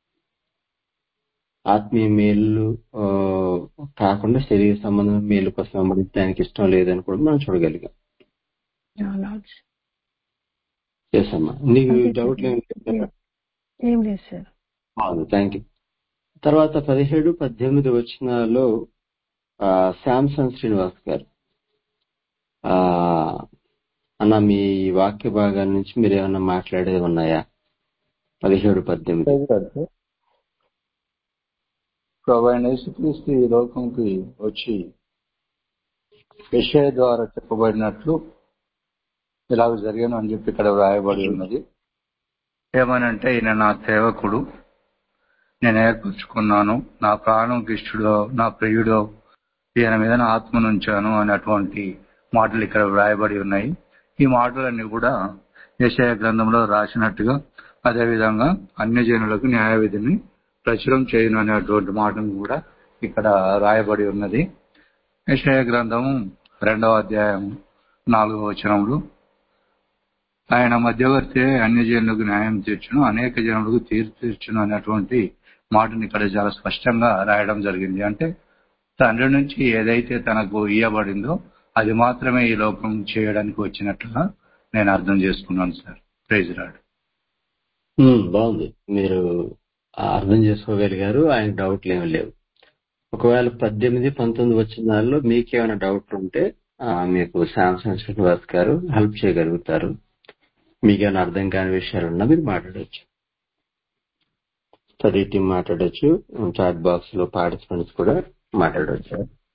ఆత్మీయ మేలు ఆ, కాకుండా శరీర సంబంధమైన మేలు కోసం వెంబడించడానికి ఇష్టం లేదని కూడా మనం చూడగలిగాం అవును. చేసమ్మా నీకు అంతే డౌట్లు సార్ ఏమి ఏం- ఏం లేదు సార్ బాగుంది థ్యాంక్ యూ తర్వాత పదిహేడు పద్దెనిమిది వచ్చినాల్లో శాంసన్ శ్రీనివాస్ గారు ఆ అన్న మీ వాక్య భాగాల నుంచి మీరు ఏమన్నా మాట్లాడేది ఉన్నాయా పదిహేడు పద్దెనిమిది లేదు కదా సార్ ప్రభు అయిన యేసుక్రీస్తు ఈ లోకంకి వచ్చి విషయ ద్వారా చెప్పబడినట్లు ఇలాగ జరిగాను అని చెప్పి ఇక్కడ వ్రాయబడి ఉన్నది ఏమనంటే ఈయన నా సేవకుడు నేను ఏర్పరచుకున్నాను నా ప్రాణం ఇష్టుడో నా ప్రియుడో ఈయన మీద నా ఆత్మను ఉంచాను అనేటువంటి మాటలు ఇక్కడ వ్రాయబడి ఉన్నాయి ఈ మాటలన్నీ కూడా యెషయా గ్రంథంలో రాసినట్టుగా అదేవిధంగా అన్య జనులకు న్యాయ విధిని ప్రచురం చేయను అనేటువంటి మాటను కూడా ఇక్కడ రాయబడి ఉన్నది యెషయా గ్రంథము రెండవ అధ్యాయం నాలుగవ వచనంలో ఆయన మధ్యవర్తి అన్య జనులకు న్యాయం తీర్చును అనేక జనులకు తీర్పు తీర్చును అనేటువంటి మాటను ఇక్కడ చాలా స్పష్టంగా రాయడం జరిగింది అంటే తండ్రి నుంచి ఏదైతే తనకు ఇయ్యబడిందో అది మాత్రమే ఈ లోకం చేయడానికి వచ్చినట్లుగా నేను అర్థం చేసుకున్నాను సార్ ప్రైజ్ రాడు ఉమ్, బాగుంది మీరు అర్థం చేసుకోగలిగారు ఆయన డౌట్లు ఏమి లేవు ఒకవేళ పద్దెనిమిది పంతొమ్మిది వచ్చిన దానిలో మీకేమైనా డౌట్లు ఉంటే ఆ, మీకు శాంసంగ్ శ్రీనివాస్ గారు హెల్ప్ చేయగలుగుతారు మీకేమైనా అర్థం కాని విషయాలు ఉన్నా మీరు మాట్లాడవచ్చు స్టడీ టీం మాట్లాడొచ్చు చాట్ బాక్స్ లో పార్టిసిపెంట్స్ కూడా మాట్లాడవచ్చు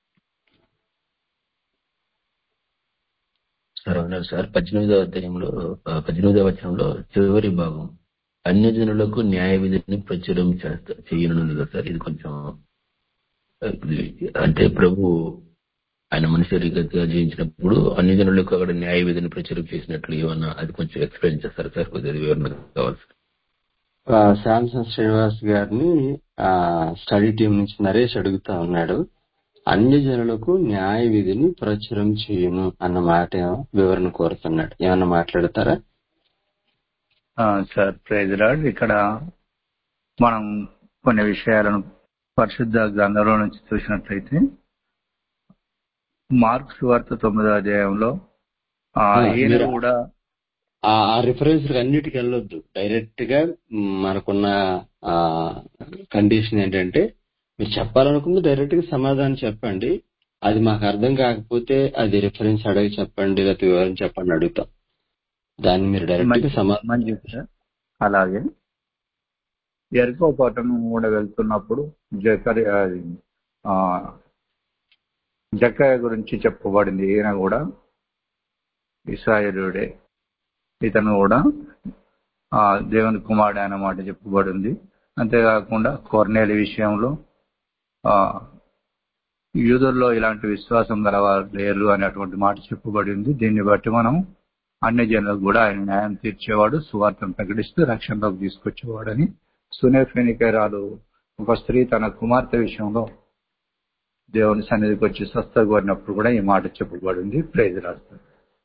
సార్ అవునారు సార్ పద్దెనిమిదవ అధ్యాయంలో ఆ, పద్దెనిమిదవ వచనంలో చివరి భాగం అన్యజనులకు న్యాయ విధిని ప్రచురం చేస్తా చేయనుంది కదా సార్ ఇది కొంచెం ఇది అంటే ప్రభు ఆయన మనిషి రీతిగా జీవించినప్పుడు అన్ని జనులకు అక్కడ న్యాయ విధిని ప్రచురం చేసినట్లు ఏమన్నా అది కొంచెం ఎక్స్ప్లెయిన్ చేస్తారు సార్ కొద్దిగా వివరణ కావాలి సార్ ఆ, శాంసంగ్ శ్రీనివాస్ గారిని ఆ స్టడీ టీం నుంచి నరేష్ అడుగుతా ఉన్నాడు అన్య జనులకు న్యాయ విధిని ప్రచురం చేయును అన్న మాట ఏమో వివరణ కోరుతున్నాడు ఏమన్నా మాట్లాడతారా ఆ, సార్ ప్రైజ్ రాడ్ ఇక్కడ మనం కొన్ని విషయాలను పరిశుద్ధ గ్రంథంలో నుంచి చూసినట్లయితే మార్క్స్ వార్త తొమ్మిదో అధ్యాయంలో ఆ, ఆ, ఈయన మీరు కూడా ఆ రిఫరెన్స్ అన్నిటికి వెళ్ళొద్దు డైరెక్ట్ గా మ్, మనకున్న కండిషన్ ఏంటంటే మీరు చెప్పాలనుకుంది డైరెక్ట్ గా సమాధానం చెప్పండి అది మాకు అర్థం కాకపోతే అది రిఫరెన్స్ అడిగి చెప్పండి లేకపోతే వివరం చెప్పండి అడుగుతాం దాన్ని మీరు డైరెక్ట్ గా మంచి సమాధానం మంచిది సార్ అలాగే ఎరుకో పట్టణం కూడా వెళ్తున్నప్పుడు జకరి అది, ఆ, జక్కయ్య గురించి చెప్పబడింది ఈయన కూడా ఇస్రాయేలుడే ఇతను కూడా ఆ దేవుని కుమారుడు అన్నమాట చెప్పబడింది అంతేకాకుండా కొర్నేలి విషయంలో ఆ యూదుల్లో ఇలాంటి విశ్వాసం గలవారు లేరు అనేటువంటి మాట చెప్పబడింది దీన్ని బట్టి మనం అన్ని జనులకు కూడా ఆయన న్యాయం తీర్చేవాడు సువార్తను ప్రకటిస్తూ రక్షణలోకి తీసుకొచ్చేవాడని సునేఫెనికేరాలు ఒక స్త్రీ తన కుమార్తె విషయంలో దేవుని సన్నిధికి వచ్చి స్వస్థ కోరినప్పుడు కూడా ఈ మాట చెప్పబడింది ప్రైజ్ రాస్తారు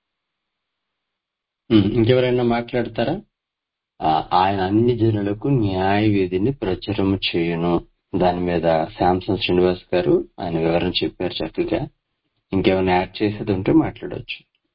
ఉమ్, ఇంకెవరైనా మాట్లాడతారా ఆ, ఆయన అన్ని జనులకు న్యాయ విధిని ప్రచురం చేయును దాని మీద శాంసంగ్ శ్రీనివాస్ గారు ఆయన వివరణ చెప్పారు చక్కగా ఇంకేమైనా యాడ్ చేసేది ఉంటే మాట్లాడవచ్చు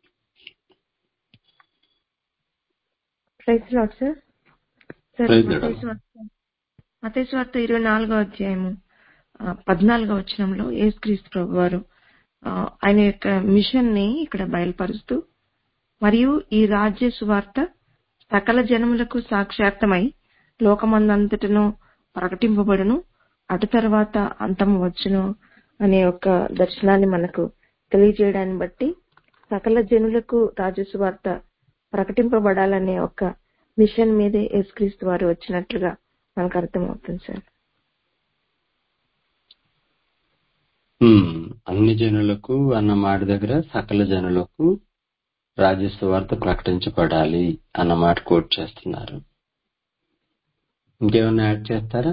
praise lord sir sir praise మతేసు లార్డ్. వార్త మతేసు వార్త ఇరవై నాలుగో అధ్యాయము ఆ, పద్నాలుగో వచనంలో యేసుక్రీస్తు ప్రభు వారు ఆ, ఆయన యొక్క మిషన్ ని ఇక్కడ బయలుపరుస్తూ మరియు ఈ రాజ్య సువార్త సకల జనములకు సాక్షార్థమై లోకమందంతటను ప్రకటింపబడును అటు తర్వాత అంతము వచ్చును అనే ఒక దర్శనాన్ని మనకు తెలియజేయడాన్ని బట్టి సకల జనులకు రాజ్య సువార్త ప్రకటింపబడాలనే ఒక మిషన్ మీదే యేసుక్రీస్తు వారు వచ్చినట్లుగా మనకు అర్థమవుతుంది సార్ ఉమ్, అన్ని జనులకు అన్న మాట దగ్గర సకల జనులకు రాజ్యస్వ వార్త ప్రకటించబడాలి అన్న మాట కోట్ చేస్తున్నారు ఇంకేమైనా యాడ్ చేస్తారా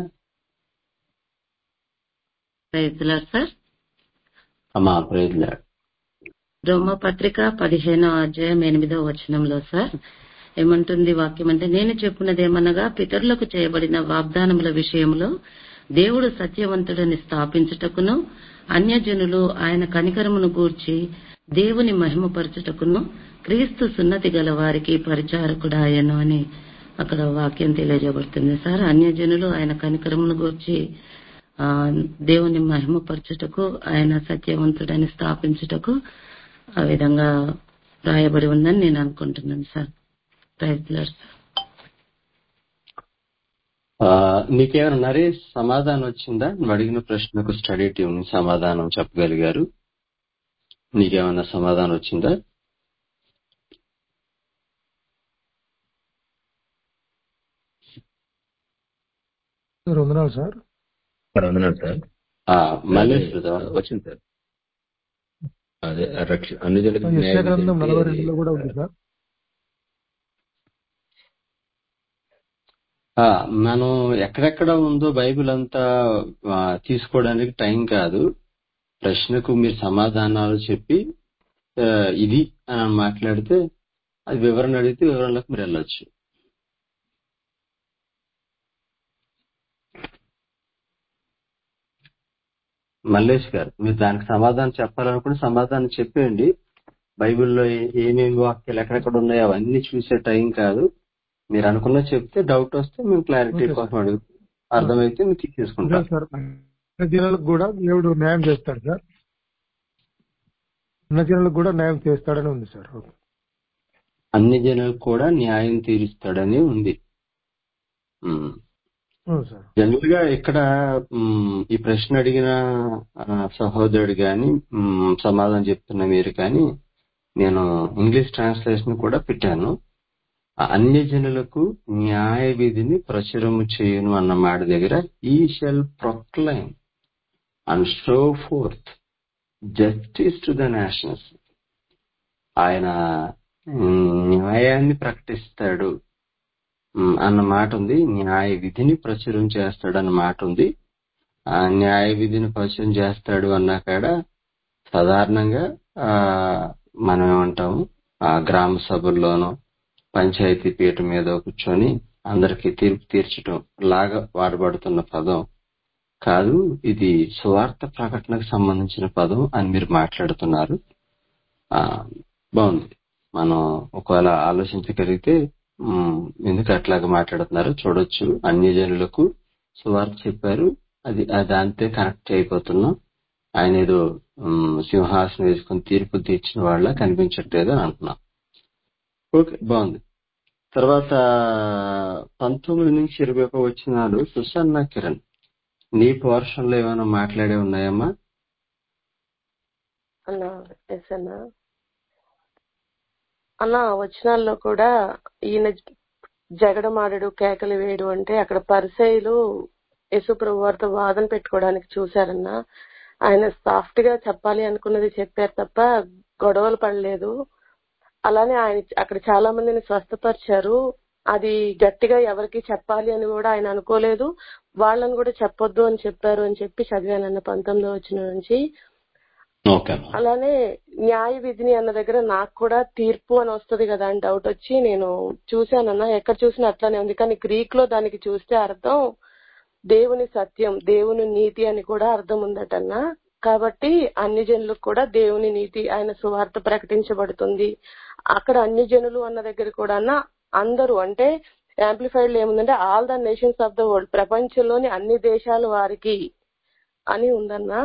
రైతులారు సార్ అమ్మా ప్రైజ్లా రోమపత్రిక పదిహేనో అధ్యాయం ఎనిమిదో వచనంలో సార్ ఏమంటుంది వాక్యం అంటే నేను చెప్పున్నదేమనగా పితరులకు చేయబడిన వాగ్దానముల విషయంలో దేవుడు సత్యవంతుడని స్థాపించుటకును అన్యజనులు ఆయన కనికరమును గూర్చి దేవుని మహిమపరచుటకును క్రీస్తు సున్నతి గల వారికి పరిచారకుడాయను అని అక్కడ వాక్యం తెలియజేయబడుతుంది సార్ అన్యజనులు ఆయన కనికరమును గూర్చి ఆ, దేవుని మహిమపరచుటకు ఆయన సత్యవంతుడని స్థాపించుటకు ఆ విధంగా రాయబడి ఉందని నేను అనుకుంటున్నాను సార్ ప్రైజ్ లార్డ్ సార్ ఆ, నీకేమైనా నరేష్ సమాధానం వచ్చిందా నువ్వు అడిగిన ప్రశ్నకు స్టడీ టీం నుంచి సమాధానం చెప్పగలిగారు నీకేమైనా సమాధానం వచ్చిందా సార్ వందనాలు సార్ సార్ వందనాలు సార్ ఆ, అదే మల్లేష్ బ్రదర్ వచ్చింది సార్ అదే రక్ష అన్ని జనులకు యశ్యా న్యాయం గ్రంథం విధి నలభై అది రెండులో కూడా ఉంది సార్ ఆ, మనం ఎక్కడెక్కడ ఉందో బైబిల్ అంతా ఆ, తీసుకోవడానికి టైం కాదు ప్రశ్నకు మీరు సమాధానాలు చెప్పి ఆ, ఇది అని మాట్లాడితే అది వివరణ అడిగితే వివరణలకు మీరు వెళ్ళొచ్చు మల్లేష్ గారు మీరు దానికి సమాధానం చెప్పాలనుకుంటే సమాధానం చెప్పేయండి బైబిల్లో ఏ- ఏమేమి వాక్యాలు ఎక్కడెక్కడ ఉన్నాయో అవన్నీ చూసే టైం కాదు మీరు అనుకున్న చెప్తే డౌట్ వస్తే మేము క్లారిటీ ఓకే కోసం సార్ అడుగు ఆ, అర్థమైతే మేము అదే తీసేసుకుంటాం సార్ అన్ని జనాలకు కూడా దేవుడు న్యాయం చేస్తాడు సార్ అన్ని జనాలకు కూడా న్యాయం చేస్తాడని ఉంది సార్ ఓకే అన్ని జనాలకు కూడా న్యాయం తీరుస్తాడని ఉంది ఉమ్. అవును సార్ జనరల్ గా ఇక్కడ మ్, ఈ ప్రశ్న అడిగిన ఆ, సహోదరుడు గాని మ్, సమాధానం చెప్తున్న మీరు కానీ నేను ఇంగ్లీష్ ట్రాన్స్లేషన్ కూడా పెట్టాను ఆ అన్య జనులకు న్యాయ విధిని ప్రచురము చేయను అన్న మాట దగ్గర ఈ shall proclaim and show forth justice to the nationals ఆయన మ్, న్యాయాన్ని ప్రకటిస్తాడు మ్, అన్న మాట ఉంది న్యాయ విధిని ప్రచురం చేస్తాడు అన్న మాట ఉంది ఆ న్యాయ విధిని ప్రచురం చేస్తాడు అన్నా కాడ సాధారణంగా ఆ మనం ఏమంటాము ఆ గ్రామ సభల్లోనో పంచాయతీ పీఠం మీద కూర్చొని అందరికీ తీర్పు తీర్చడం లాగా వాడబడుతున్న పదం కాదు ఇది సువార్త ప్రకటనకు సంబంధించిన పదం అని మీరు మాట్లాడుతున్నారు ఆ బాగుంది మనం ఒకవేళ ఆలోచించగలిగితే ఉమ్, ఎందుకు అట్లాగా మాట్లాడుతున్నారో చూడొచ్చు అన్య జనులకు సువార్త చెప్పారు అది అది అంతే కనెక్ట్ అయిపోతున్నాం ఆయన ఏదో ఉమ్, సింహాసనం వేసుకుని తీర్పు తీర్చిన వాళ్ళ కనిపించట్లేదు అని అంటున్నాం ఓకే బాగుంది తర్వాత పంతొమ్మిది నుంచి ఇరవై ఒక వచ్చినాడు సుసన్న కిరణ్ నీ పోర్షన్లో ఏమైనా మాట్లాడే ఉన్నాయమ్మా అన్నా ఎస్ అన్నా అన్న వచనాల్లో కూడా ఈయన జగడమాడడు కేకలు వేయడు అంటే అక్కడ పరిసయులు యేసుప్రభు వారితో వాదన పెట్టుకోవడానికి చూశారన్న ఆయన సాఫ్ట్ గా చెప్పాలి అనుకున్నది చెప్పారు తప్ప గొడవలు పడలేదు అలానే ఆయన అక్కడ చాలా మందిని స్వస్థపరిచారు అది గట్టిగా ఎవరికి చెప్పాలి అని కూడా ఆయన అనుకోలేదు వాళ్ళని కూడా చెప్పొద్దు అని చెప్పారు అని చెప్పి చదివానన్న పంతొమ్మిదో వచ్చిన నుంచి ఓకే అమ్మా అలానే న్యాయ విధిని అన్న దగ్గర నాకు కూడా తీర్పు అని వస్తది కదా అని డౌట్ వచ్చి నేను చూశానన్నా ఎక్కడ చూసినా అట్లానే ఉంది కానీ గ్రీక్ లో దానికి చూస్తే అర్థం దేవుని సత్యం దేవుని నీతి అని కూడా అర్థం ఉందటన్నా కాబట్టి అన్ని జనులకు కూడా దేవుని నీతి ఆయన సువార్త ప్రకటించబడుతుంది అక్కడ అన్ని జనులు అన్న దగ్గర కూడా అన్న అందరూ అంటే యాంప్లిఫైడ్ లో ఏముందంటే all the nations of the world ప్రపంచంలోని అన్ని దేశాల వారికి అని ఉందన్నా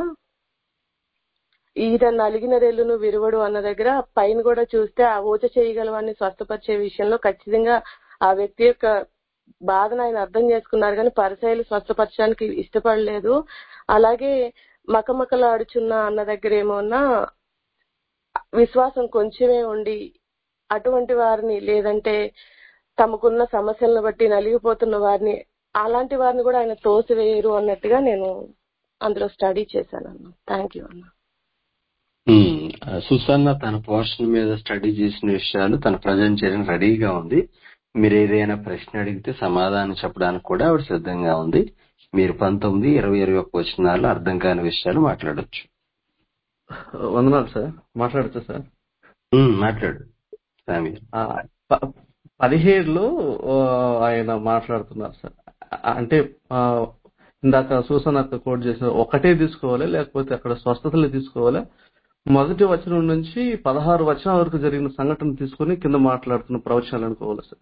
ఈయన నలిగిన రెల్లును విరువడు అన్న దగ్గర పైన కూడా చూస్తే ఆ ఊచ చేయగలవాన్ని స్వస్థపరిచే విషయంలో ఖచ్చితంగా ఆ వ్యక్తి యొక్క బాధను ఆయన అర్థం చేసుకున్నారు కానీ పరిసయలు స్వస్థపరచడానికి ఇష్టపడలేదు అలాగే మకమకలాడుచున్న అన్న దగ్గర ఏమోన్నా విశ్వాసం కొంచెమే ఉండి అటువంటి వారిని లేదంటే తమకున్న సమస్యలను బట్టి నలిగిపోతున్న వారిని అలాంటి వారిని కూడా ఆయన తోసివేయరు అన్నట్టుగా నేను అందులో స్టడీ చేశాను అన్న థ్యాంక్ యూ అన్న ఉమ్, ఆ, సుసన్న తన పోర్షన్ మీద స్టడీ చేసిన విషయాలు తన ప్రజెంట్ చేయడానికి రెడీగా ఉంది మీరు ఏదైనా ప్రశ్న అడిగితే సమాధానం చెప్పడానికి కూడా ఆవిడ సిద్ధంగా ఉంది మీరు పంతొమ్మిది ఇరవై ఇరవై ఒక్క వచనాలు అర్థం కాని విషయాలు మాట్లాడొచ్చు వందనాలు సార్ మాట్లాడచ్చా సార్ ఉమ్, మాట్లాడు సామి ఆ, ప- పదిహేడులో ఆ, ఆయన మాట్లాడుతున్నారు సార్ ఆ, అంటే ఆ, ఇందాక సూసన్ అక్క కోట్ చేసిన ఒకటే తీసుకోవాలి లేకపోతే అక్కడ స్వస్థతలు తీసుకోవాలి మొదటి వచనం నుంచి పదహారు వచనాల వరకు జరిగిన సంఘటన తీసుకొని కింద మాట్లాడుతున్న ప్రవచనాలు అనుకోవాలి సార్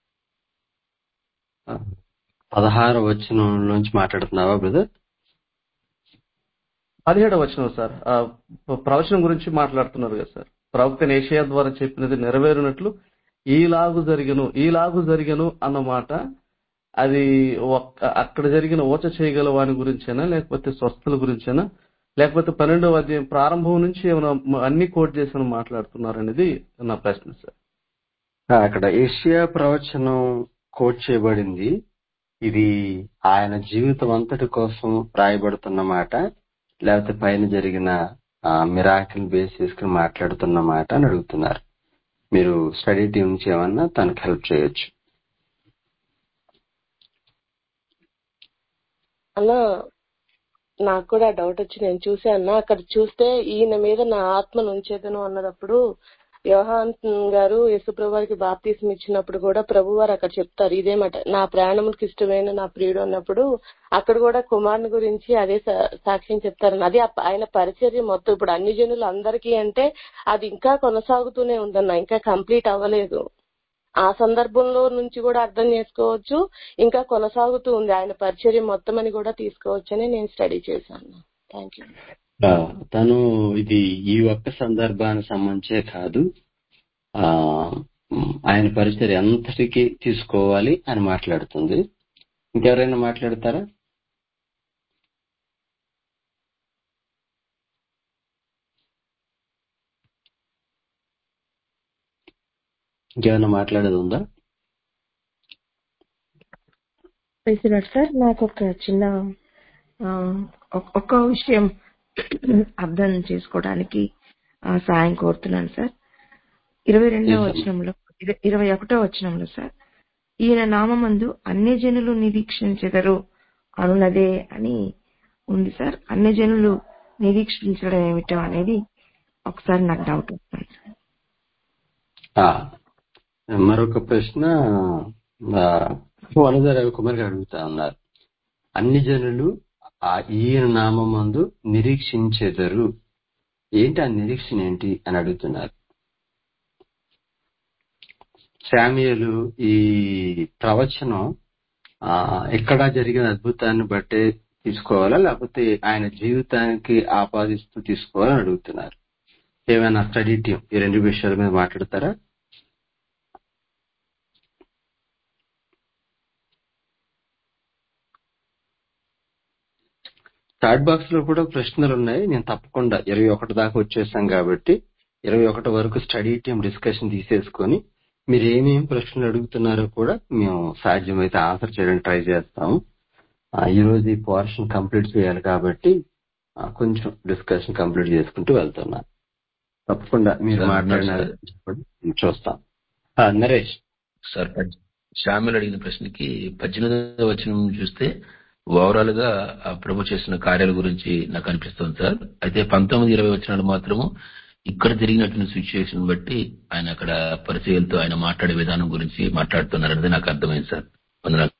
ఆ, పదహారు వచనంలోంచి మాట్లాడుతున్నావా బ్రదర్ పదిహేడవ వచనం సార్ ఆ, ప్ర- ప్రవచనం గురించి మాట్లాడుతున్నారు కదా సార్ ప్రవక్త ఏషియా ద్వారా చెప్పినది నెరవేరినట్లు ఈలాగు జరిగను ఈలాగు జరిగను అన్నమాట అది ఒక్క అక్కడ జరిగిన ఓచ చేయగల వాని గురించేనా లేకపోతే స్వస్థల గురించేనా లేకపోతే పన్నెండవ అధ్యాయం ప్రారంభం నుంచి ఏమైనా మ- అన్ని కోట్ చేసిన మాట్లాడుతున్నారు అనేది నా ప్రశ్న సార్ ఆ, అక్కడ ఏషియా ప్రవచనం కోట్ చేయబడింది ఇది ఆయన జీవితం అంతటి కోసం రాయబడుతున్న మాట లేకపోతే పైన జరిగిన మిరాకిల్ బేస్ చేసుకుని మాట్లాడుతున్న మాట అని అడుగుతున్నారు మీరు స్టడీ టీం నుంచి ఏమన్నా తనకు హెల్ప్ చేయొచ్చు అన్నా నాకు కూడా డౌట్ వచ్చి నేను చూశాను అక్కడ చూస్తే ఈయన మీద నా ఆత్మను ఉంచేదను అన్నదప్పుడు యోహాన్ గారు యేసుప్రభు వారికి బాప్తీసం ఇచ్చినప్పుడు కూడా ప్రభు వారు అక్కడ చెప్తారు ఇదే మాట నా ప్రాణములకు ఇష్టమైన నా ప్రియుడు అన్నప్పుడు అక్కడ కూడా కుమారుని గురించి అదే సా- సాక్ష్యం చెప్తారు అది ఆ- ఆయన పరిచర్య మొత్తం ఇప్పుడు అన్ని జనులు అందరికీ అంటే అది ఇంకా కొనసాగుతూనే ఉందన్న ఇంకా కంప్లీట్ అవ్వలేదు ఆ సందర్భంలో నుంచి కూడా అర్థం చేసుకోవచ్చు ఇంకా కొనసాగుతూ ఉంది ఆయన పరిచర్య మొత్తం అని కూడా తీసుకోవచ్చని నేను స్టడీ చేశాను థ్యాంక్ యూ ఆ, తను ఇది ఈ ఒక్క సందర్భానికి సంబంధించే కాదు ఆ ఉమ్, ఆయన పరిచయం ఎంతటికి తీసుకోవాలి అని మాట్లాడుతుంది ఇంకెవరైనా మాట్లాడతారా ఇంకేమైనా మాట్లాడేది ఉందా ప్రెసిడెంట్ సార్ నాకు ఒక చిన్న ఆ, ఒక్- ఒక్క విషయం అర్థం చేసుకోవడానికి ఆ, సాయం కోరుతున్నాను సార్ ఇరవై రెండవ చేశాను వచనంలో ఇర- ఇరవై ఒకటో వచనంలో సార్ ఈయన నామందు అన్ని జనులు నిరీక్షించెదరు అనున్నదే అని ఉంది సార్ అన్ని జనులు నిరీక్షించడం ఏమిటో అనేది ఒకసారి నాకు డౌట్ వస్తుంది సార్ ఆ, మరొక ప్రశ్న ఆ, వనజ రవికుమార్ గారు అడుగుతా ఉన్నారు అన్ని జనులు ఆ ఈయన నామందు నిరీక్షించెదరు ఏంటి ఆ నిరీక్షణ ఏంటి అని అడుగుతున్నారు శామ్యులు ఈ ప్రవచనం ఆ ఎక్కడ జరిగిన అద్భుతాన్ని బట్టే తీసుకోవాలా లేకపోతే ఆయన జీవితానికి ఆపాదిస్తూ తీసుకోవాలని అడుగుతున్నారు ఏమైనా స్టడీ టీం ఈ రెండు విషయాల మీద మాట్లాడతారా చాట్ బాక్స్ లో కూడా ప్రశ్నలు ఉన్నాయి నేను తప్పకుండా ఇరవై ఒకటి దాకా వచ్చేసాం కాబట్టి ఇరవై ఒకటి వరకు స్టడీ టీం డిస్కషన్ తీసేసుకొని మీరు ఏమేమి ప్రశ్నలు అడుగుతున్నారో కూడా మేము సాధ్యమైతే ఆన్సర్ చేయడానికి ట్రై చేస్తాము ఆ, ఈ రోజు ఈ పోర్షన్ కంప్లీట్ చేయాలి కాబట్టి ఆ, కొంచెం డిస్కషన్ కంప్లీట్ చేసుకుంటూ వెళ్తున్నా తప్పకుండా మీరు సార్, మాట్లాడిన సార్. చెప్పండి, చూస్తాం ఆ, నరేష్ సార్ పద్- శ్యామలు అడిగిన ప్రశ్నకి పద్దెనిమిదవ వచనం చూస్తే ఓవరాల్ గా ఆ ప్రభు చేసిన కార్యాల గురించి నాకు అనిపిస్తుంది సార్ అయితే పంతొమ్మిది ఇరవై వచనాలు మాత్రము ఇక్కడ జరిగినటువంటి సిచ్యువేషన్ బట్టి ఆయన అక్కడ పరిచయాలతో ఆయన మాట్లాడే విధానం గురించి మాట్లాడుతున్నారనేది నాకు అర్థమైంది సార్ వందనాలు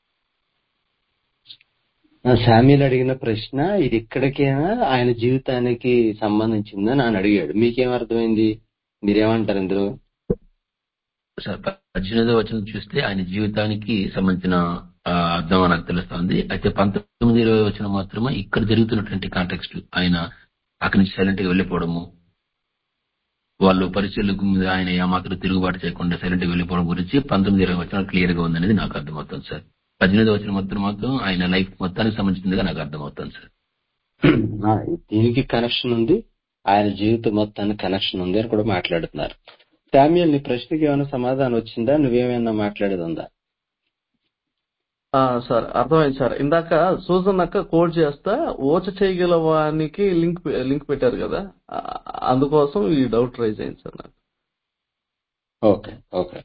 శామ్యుల్ అడిగిన ప్రశ్న ఇది ఇక్కడికైనా ఆయన జీవితానికి సంబంధించిందని ఆయన అడిగాడు మీకేం అర్థమైంది మీరేమంటారు ఇందులో సార్ పద్దెనిమిదవ వచనం చూస్తే ఆయన జీవితానికి సంబంధించిన ఆ, అర్థం నాకు తెలుస్తోంది అయితే పంతొమ్మిది ఇరవై వచనం మాత్రమే ఇక్కడ జరుగుతున్నటువంటి కాంటెక్స్ట్ ఆయన అక్కడి నుంచి సైలెంట్ గా వెళ్ళిపోవడము వాళ్ళు పరిచయలకు మీద ఆయన ఏమాత్రం తిరుగుబాటు చేయకుండా సైలెంట్ గా వెళ్ళిపోవడం గురించి పంతొమ్మిది ఇరవై వచనాలు క్లియర్ గా ఉందనేది నాకు అర్థమవుతుంది సార్ పద్దెనిమిది వచనం మాత్రం మాత్రం ఆయన లైఫ్ మొత్తానికి సంబంధించిందిగా నాకు అర్థమవుతుంది సార్ ఆ, దీనికి కనెక్షన్ ఉంది ఆయన జీవితం మొత్తానికి కనెక్షన్ ఉంది అని కూడా మాట్లాడుతున్నారు శామ్యుల్ నీ ప్రశ్నకి ఏమైనా సమాధానం వచ్చిందా నువ్వేమైనా మాట్లాడేది ఉందా ఆ, సార్ అర్థమైంది సార్ ఇందాక సూజన్ అక్క కోడ్ చేస్తా ఓచ చేయగల వానికి లింక్ లింక్ పెట్టారు కదా ఆ, అందుకోసం ఈ డౌట్ రైజ్ అయింది సార్ నాకు ఓకే ఓకే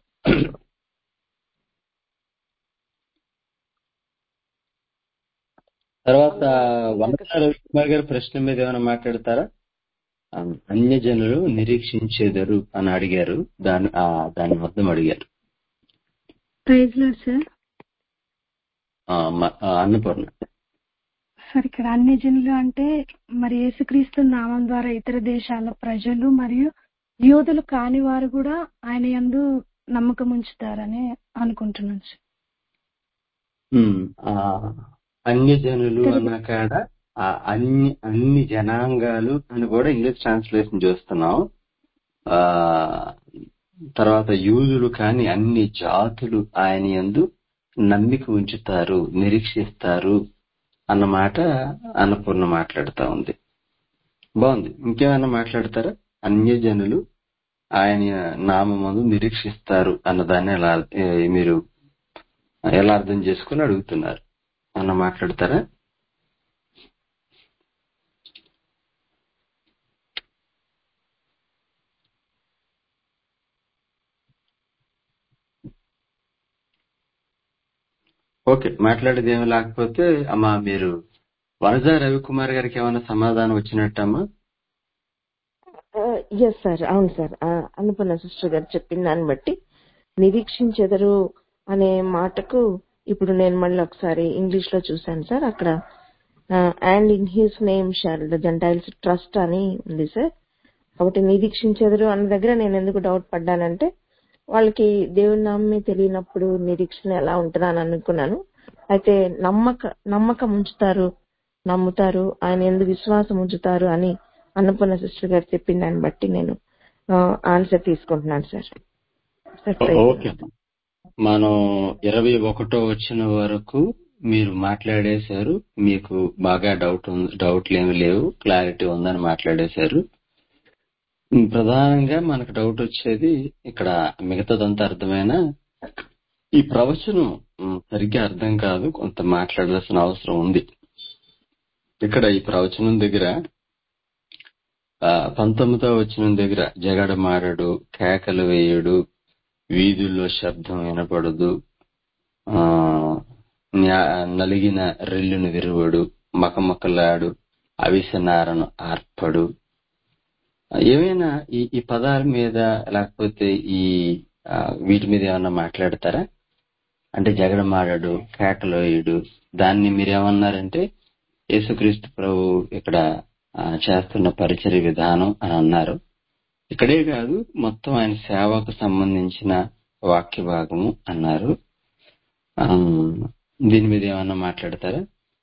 తర్వాత వందన రవికుమార్ గారి ప్రశ్న మీద ఏమైనా మాట్లాడతారా ఆ, అన్యజనులు నిరీక్షించేదరు అని అడిగారు దాని ఆ, దాని మొత్తం అడిగారు ప్రైజ్ లార్డ్ సార్ ఆ, మ- ఆ, అన్నపూర్ణ సార్ ఇక్కడ అన్ని జనులు అంటే మరి యేసుక్రీస్తు నామం ద్వారా ఇతర దేశాల ప్రజలు మరియు యోధులు కాని వారు కూడా ఆయన యందు నమ్మకం ఉంచుతారని అనుకుంటున్నాను సార్ ఉమ్, ఆ, అన్యజనులు అన్న కాడ ఆ అన్ని అన్ని జనాంగాలు అని కూడా ఇంగ్లీష్ ట్రాన్స్లేషన్ చూస్తున్నాం ఆ తర్వాత యూదులు కాని అన్ని జాతులు ఆయన యందు నమ్మిక ఉంచుతారు నిరీక్షిస్తారు అన్నమాట అన్నపూర్ణ మాట్లాడుతా ఉంది బాగుంది ఇంకేమైనా మాట్లాడతారా అన్యజనులు ఆయన నామందు నిరీక్షిస్తారు అన్నదాన్ని ఎలా ఏ, మీరు ఎలా అర్థం చేసుకుని అడుగుతున్నారు అన్న మాట్లాడతారా ఓకే మాట్లాడేది ఏమి లేకపోతే అమ్మా మీరు వనజా రవికుమార్ గారికి ఏమైనా సమాధానం వచ్చినట్టమ్మా ఎస్ సార్ అవును సార్ అన్నపూర్ణ సిస్టర్ గారు చెప్పిన దాన్ని బట్టి నిరీక్షించెదరు అనే మాటకు ఇప్పుడు నేను మళ్ళీ ఒకసారి ఇంగ్లీష్ లో చూశాను సార్ అక్కడ and in his name shall the gentiles trust అని ఉంది సార్ కాబట్టి నిరీక్షించెదరు అన్న దగ్గర నేను ఎందుకు డౌట్ పడ్డానంటే వాళ్ళకి దేవుని నామే తెలియనప్పుడు నిరీక్షణ ఎలా ఉంటుందా అని అనుకున్నాను అయితే నమ్మక నమ్మకం ఉంచుతారు నమ్ముతారు ఆయన ఎందుకు విశ్వాసం ఉంచుతారు అని అన్నపూర్ణ సిస్టర్ గారు చెప్పిన దాన్ని బట్టి నేను ఆన్సర్ తీసుకుంటున్నాను సార్ సార్ ప్రైజ్ ఓకే మనం ఇరవై ఒకటో వచ్చిన వరకు మీరు మాట్లాడేశారు మీకు బాగా డౌట్ ఉంది డౌట్లు ఏమి లేవు క్లారిటీ ఉందని మాట్లాడేశారు ఉమ్, ప్రధానంగా మనకు డౌట్ వచ్చేది ఇక్కడ మిగతాదంతా అర్థమైనా ఈ ప్రవచనం ఉమ్, సరిగ్గా అర్థం కాదు కొంత మాట్లాడాల్సిన అవసరం ఉంది ఇక్కడ ఈ ప్రవచనం దగ్గర ఆ, పంతొమ్మిదో వచ్చిన దగ్గర జగడమాడడు కేకలు వేయడు వీధుల్లో శబ్దం వినపడదు ఆ న్యా- నలిగిన రెల్లును విరువడు మకమకలాడు అవిసనారను ఆర్పడు ఏమైనా ఈ ఈ పదాల మీద లేకపోతే ఈ ఆ, వీటి మీద ఏమన్నా మాట్లాడతారా అంటే జగడమాడడు కేకలోయుడు దాన్ని మీరేమన్నారంటే యేసుక్రీస్తు ప్రభు ఇక్కడ ఆ, చేస్తున్న పరిచర్య విధానం అని అన్నారు ఇక్కడే కాదు మొత్తం ఆయన సేవకు సంబంధించిన వాక్య భాగము అన్నారు ఆ, దీని మీద ఏమన్నా మాట్లాడతారా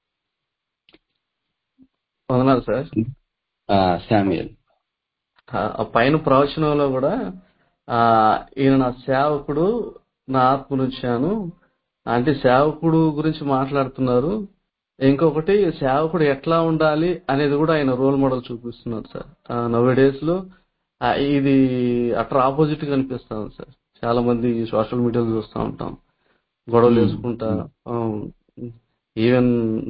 వందనాలు సార్ ఆ, శామ్యుయల్ ఆ ఆ పైన ప్రవచనంలో కూడా ఆ ఈయన నా సేవకుడు నా ఆత్మ నుంచాను అంటే సేవకుడు గురించి మాట్లాడుతున్నారు ఇంకొకటి సేవకుడు ఎట్లా ఉండాలి అనేది కూడా ఆయన రోల్ మోడల్ చూపిస్తున్నారు సార్ నవ్వే డేస్ లో ఆ, ఇది అట్లా ఆపోజిట్ గా అనిపిస్తుంది సార్ చాలా మంది సోషల్ మీడియాలో చూస్తూ ఉంటాం గొడవలు వేసుకుంటా ఈవెన్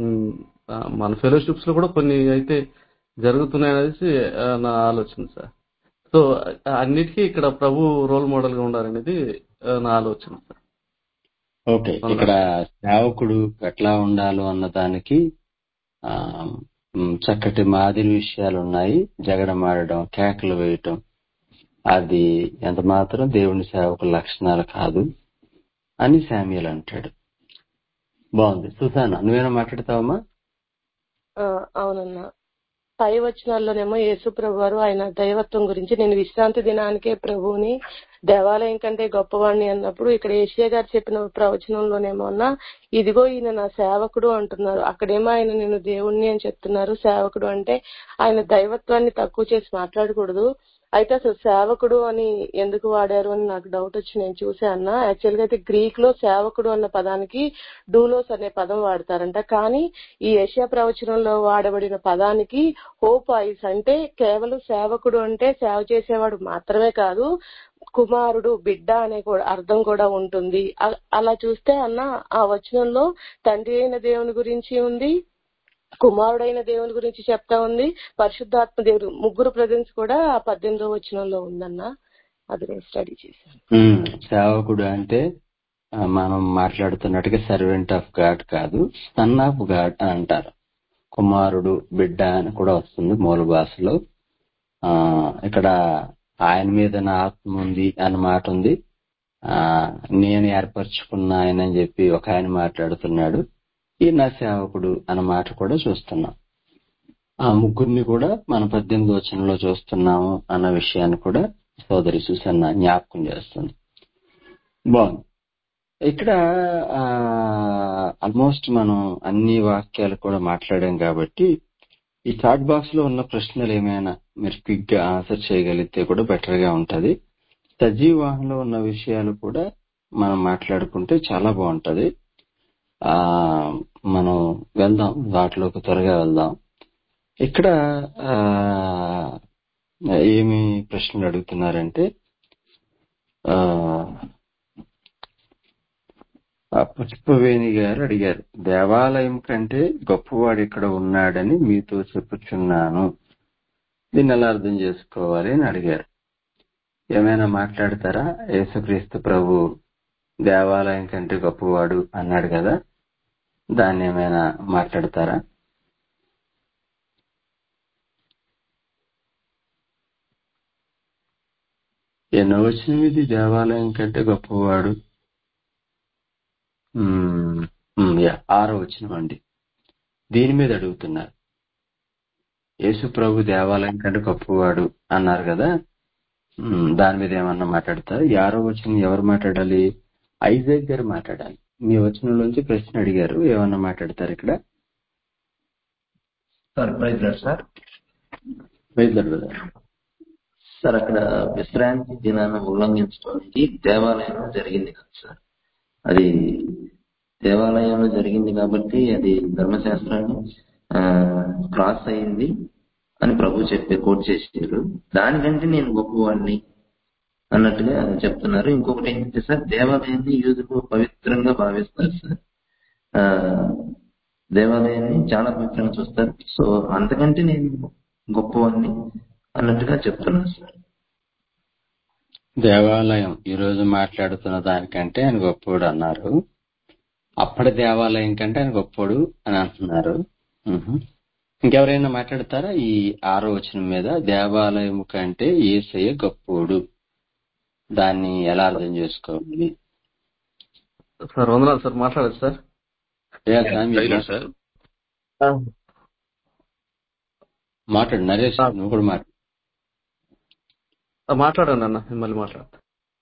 మన ఫెలోషిప్స్ లో కూడా కొన్ని అయితే జరుగుతున్నాయి అనేసి ఆ, నా ఆలోచన సార్ సో ఆ, అన్నిటికీ ఇక్కడ ప్రభు రోల్ మోడల్ గా ఉండాలనేది ఆ, నా ఆలోచన సార్ ఓకే ఇక్కడ సేవకుడు ఎట్లా ఉండాలో అన్న దానికి ఆ, మ్, చక్కటి మాదిరి విషయాలు ఉన్నాయి జగడమాడడం కేకలు వేయటం అది ఎంత మాత్రం దేవుని సేవకుల లక్షణాలు కాదు అని శామ్యుల్ అంటాడు బాగుంది సుసానా నువ్వేనా మాట్లాడతావమ్మా ఆ, అవునన్నా పై వచనాల్లోనేమో యేసు ప్రభు వారు ఆయన దైవత్వం గురించి నేను విశ్రాంతి దినానికే ప్రభువుని దేవాలయం కంటే గొప్పవాణ్ణి అన్నప్పుడు ఇక్కడ ఏషియా గారు చెప్పిన ప్రవచనంలోనేమో అన్నా ఇదిగో ఈయన నా సేవకుడు అంటున్నారు అక్కడేమో ఆయన నేను దేవుణ్ణి అని చెప్తున్నారు సేవకుడు అంటే ఆయన దైవత్వాన్ని తక్కువ చేసి మాట్లాడకూడదు అయితే అసలు సేవకుడు అని ఎందుకు వాడారు అని నాకు డౌట్ వచ్చి నేను చూసాను యాక్చువల్ గా అయితే గ్రీక్ లో సేవకుడు అన్న పదానికి డూలోస్ అనే పదం వాడతారంట కానీ ఈ ఏషియా ప్రవచనంలో వాడబడిన పదానికి హోప్ ఐస్ అంటే కేవలం సేవకుడు అంటే సేవ చేసేవాడు మాత్రమే కాదు కుమారుడు బిడ్డ అనే కూడా అర్థం కూడా ఉంటుంది అ- అలా చూస్తే అన్న ఆ వచనంలో తండ్రి అయిన దేవుని గురించి ఉంది కుమారుడైన దేవుని గురించి చెప్తా ఉంది పరిశుద్ధాత్మ దేవుడు ముగ్గురు ప్రజెన్స్ కూడా ఆ పద్దెనిమిదో వచనంలో ఉందన్న అది నేను స్టడీ చేశాను ఉమ్, సేవకుడు అంటే ఆ, మనం మాట్లాడుతున్నట్టుగా సర్వెంట్ ఆఫ్ గాడ్ కాదు సన్ ఆఫ్ గాడ్ అని అంటారు కుమారుడు బిడ్డ అని కూడా వస్తుంది మూల భాషలో ఆ ఇక్కడ ఆయన మీద నా ఆత్మ ఉంది అన్న మాట ఉంది ఆ నేను ఏర్పరచుకున్న ఆయన అని చెప్పి ఒక ఆయన మాట్లాడుతున్నాడు ఈ నా సేవకుడు అన్న మాట కూడా చూస్తున్నాం ఆ ముగ్గురిని కూడా మన పద్దెనిమిది వచనంలో చూస్తున్నాము అన్న విషయాన్ని కూడా సోదరి సుసన్న జ్ఞాపకం చేస్తుంది బాగుంది ఇక్కడ ఆల్మోస్ట్ మనం అన్ని వాక్యాలు కూడా మాట్లాడాం కాబట్టి ఈ చాట్ బాక్స్ లో ఉన్న ప్రశ్నలు ఏమైనా మీరు క్విక్ గా ఆన్సర్ చేయగలిగితే కూడా బెటర్ గా ఉంటది సజీవాహంలో ఉన్న విషయాలు కూడా మనం మాట్లాడుకుంటే చాలా బాగుంటది ఆ మనం వెళ్దాం వాటిలోకి త్వరగా వెళ్దాం ఇక్కడ ఆ ఏమి ప్రశ్నలు అడుగుతున్నారంటే ఆ ఆ పుష్పవేణి గారు అడిగారు దేవాలయం కంటే గొప్పవాడు ఇక్కడ ఉన్నాడని మీతో చెప్పుచున్నాను దీన్ని ఎలా అర్థం చేసుకోవాలి అని అడిగారు ఏమైనా మాట్లాడతారా యేసుక్రీస్తు ప్రభు దేవాలయం కంటే గొప్పవాడు అన్నాడు కదా దాన్ని ఏమైనా మాట్లాడతారా ఎన్నో వచ్చిన ఇది దేవాలయం కంటే గొప్పవాడు మ్మ్, మ్మ్, యా, ఆరో వచ్చిన అండి దీని మీద అడుగుతున్నారు యేసు ప్రభు దేవాలయం కంటే గొప్పవాడు అన్నారు కదా మ్మ్, దాని మీద ఏమన్నా మాట్లాడతారు ఈ ఆరో వచ్చిన ఎవరు మాట్లాడాలి ఐజాక్ గారు మాట్లాడాలి మీ వచనంలోంచి ప్రశ్న అడిగారు ఏమన్నా మాట్లాడతారు ఇక్కడ సార్ ప్రైజ్ లార్డ్ సార్ వైద్యులు కదా సార్ అక్కడ విశ్రాంతి దినాన్ని ఉల్లంఘించడానికి దేవాలయంలో జరిగింది కదా సార్ అది దేవాలయంలో జరిగింది కాబట్టి అది ధర్మశాస్త్రాన్ని ఆ, క్రాస్ అయింది అని ప్రభు చెప్పి కోట్ చేసారు దానికంటే నేను గొప్పవాడిని అన్నట్టుగా చెప్తున్నారు ఇంకొకటి ఏంటంటే సార్ దేవాలయాన్ని యూదులు పవిత్రంగా భావిస్తారు సార్ ఆ, దేవాలయాన్ని చాలా పవిత్రంగా చూస్తారు సో అంతకంటే నేను గొప్పవాడిని అన్నట్టుగా చెప్తున్నారు సార్ దేవాలయం ఈ రోజు మాట్లాడుతున్న దానికంటే ఆయన గొప్పోడు అన్నారు అప్పటి దేవాలయం కంటే ఆయన గొప్పోడు అని అంటున్నారు మ్హూ. ఇంకెవరైనా మాట్లాడతారా ఈ ఆరో వచనం మీద దేవాలయం కంటే ఏసయ్య గొప్పోడు దాన్ని ఎలా అర్థం చేసుకోవాలి సార్ వందనాలు సార్ మాట్లాడచ్చు సార్ ఏ సార్ మీరు రైలు సార్ మాట్లాడు నరేష్ నువ్వు కూడా మాట్లాడు ఆ, మాట్లాడండి అన్న మిమ్మల్ని మాట్లాడతా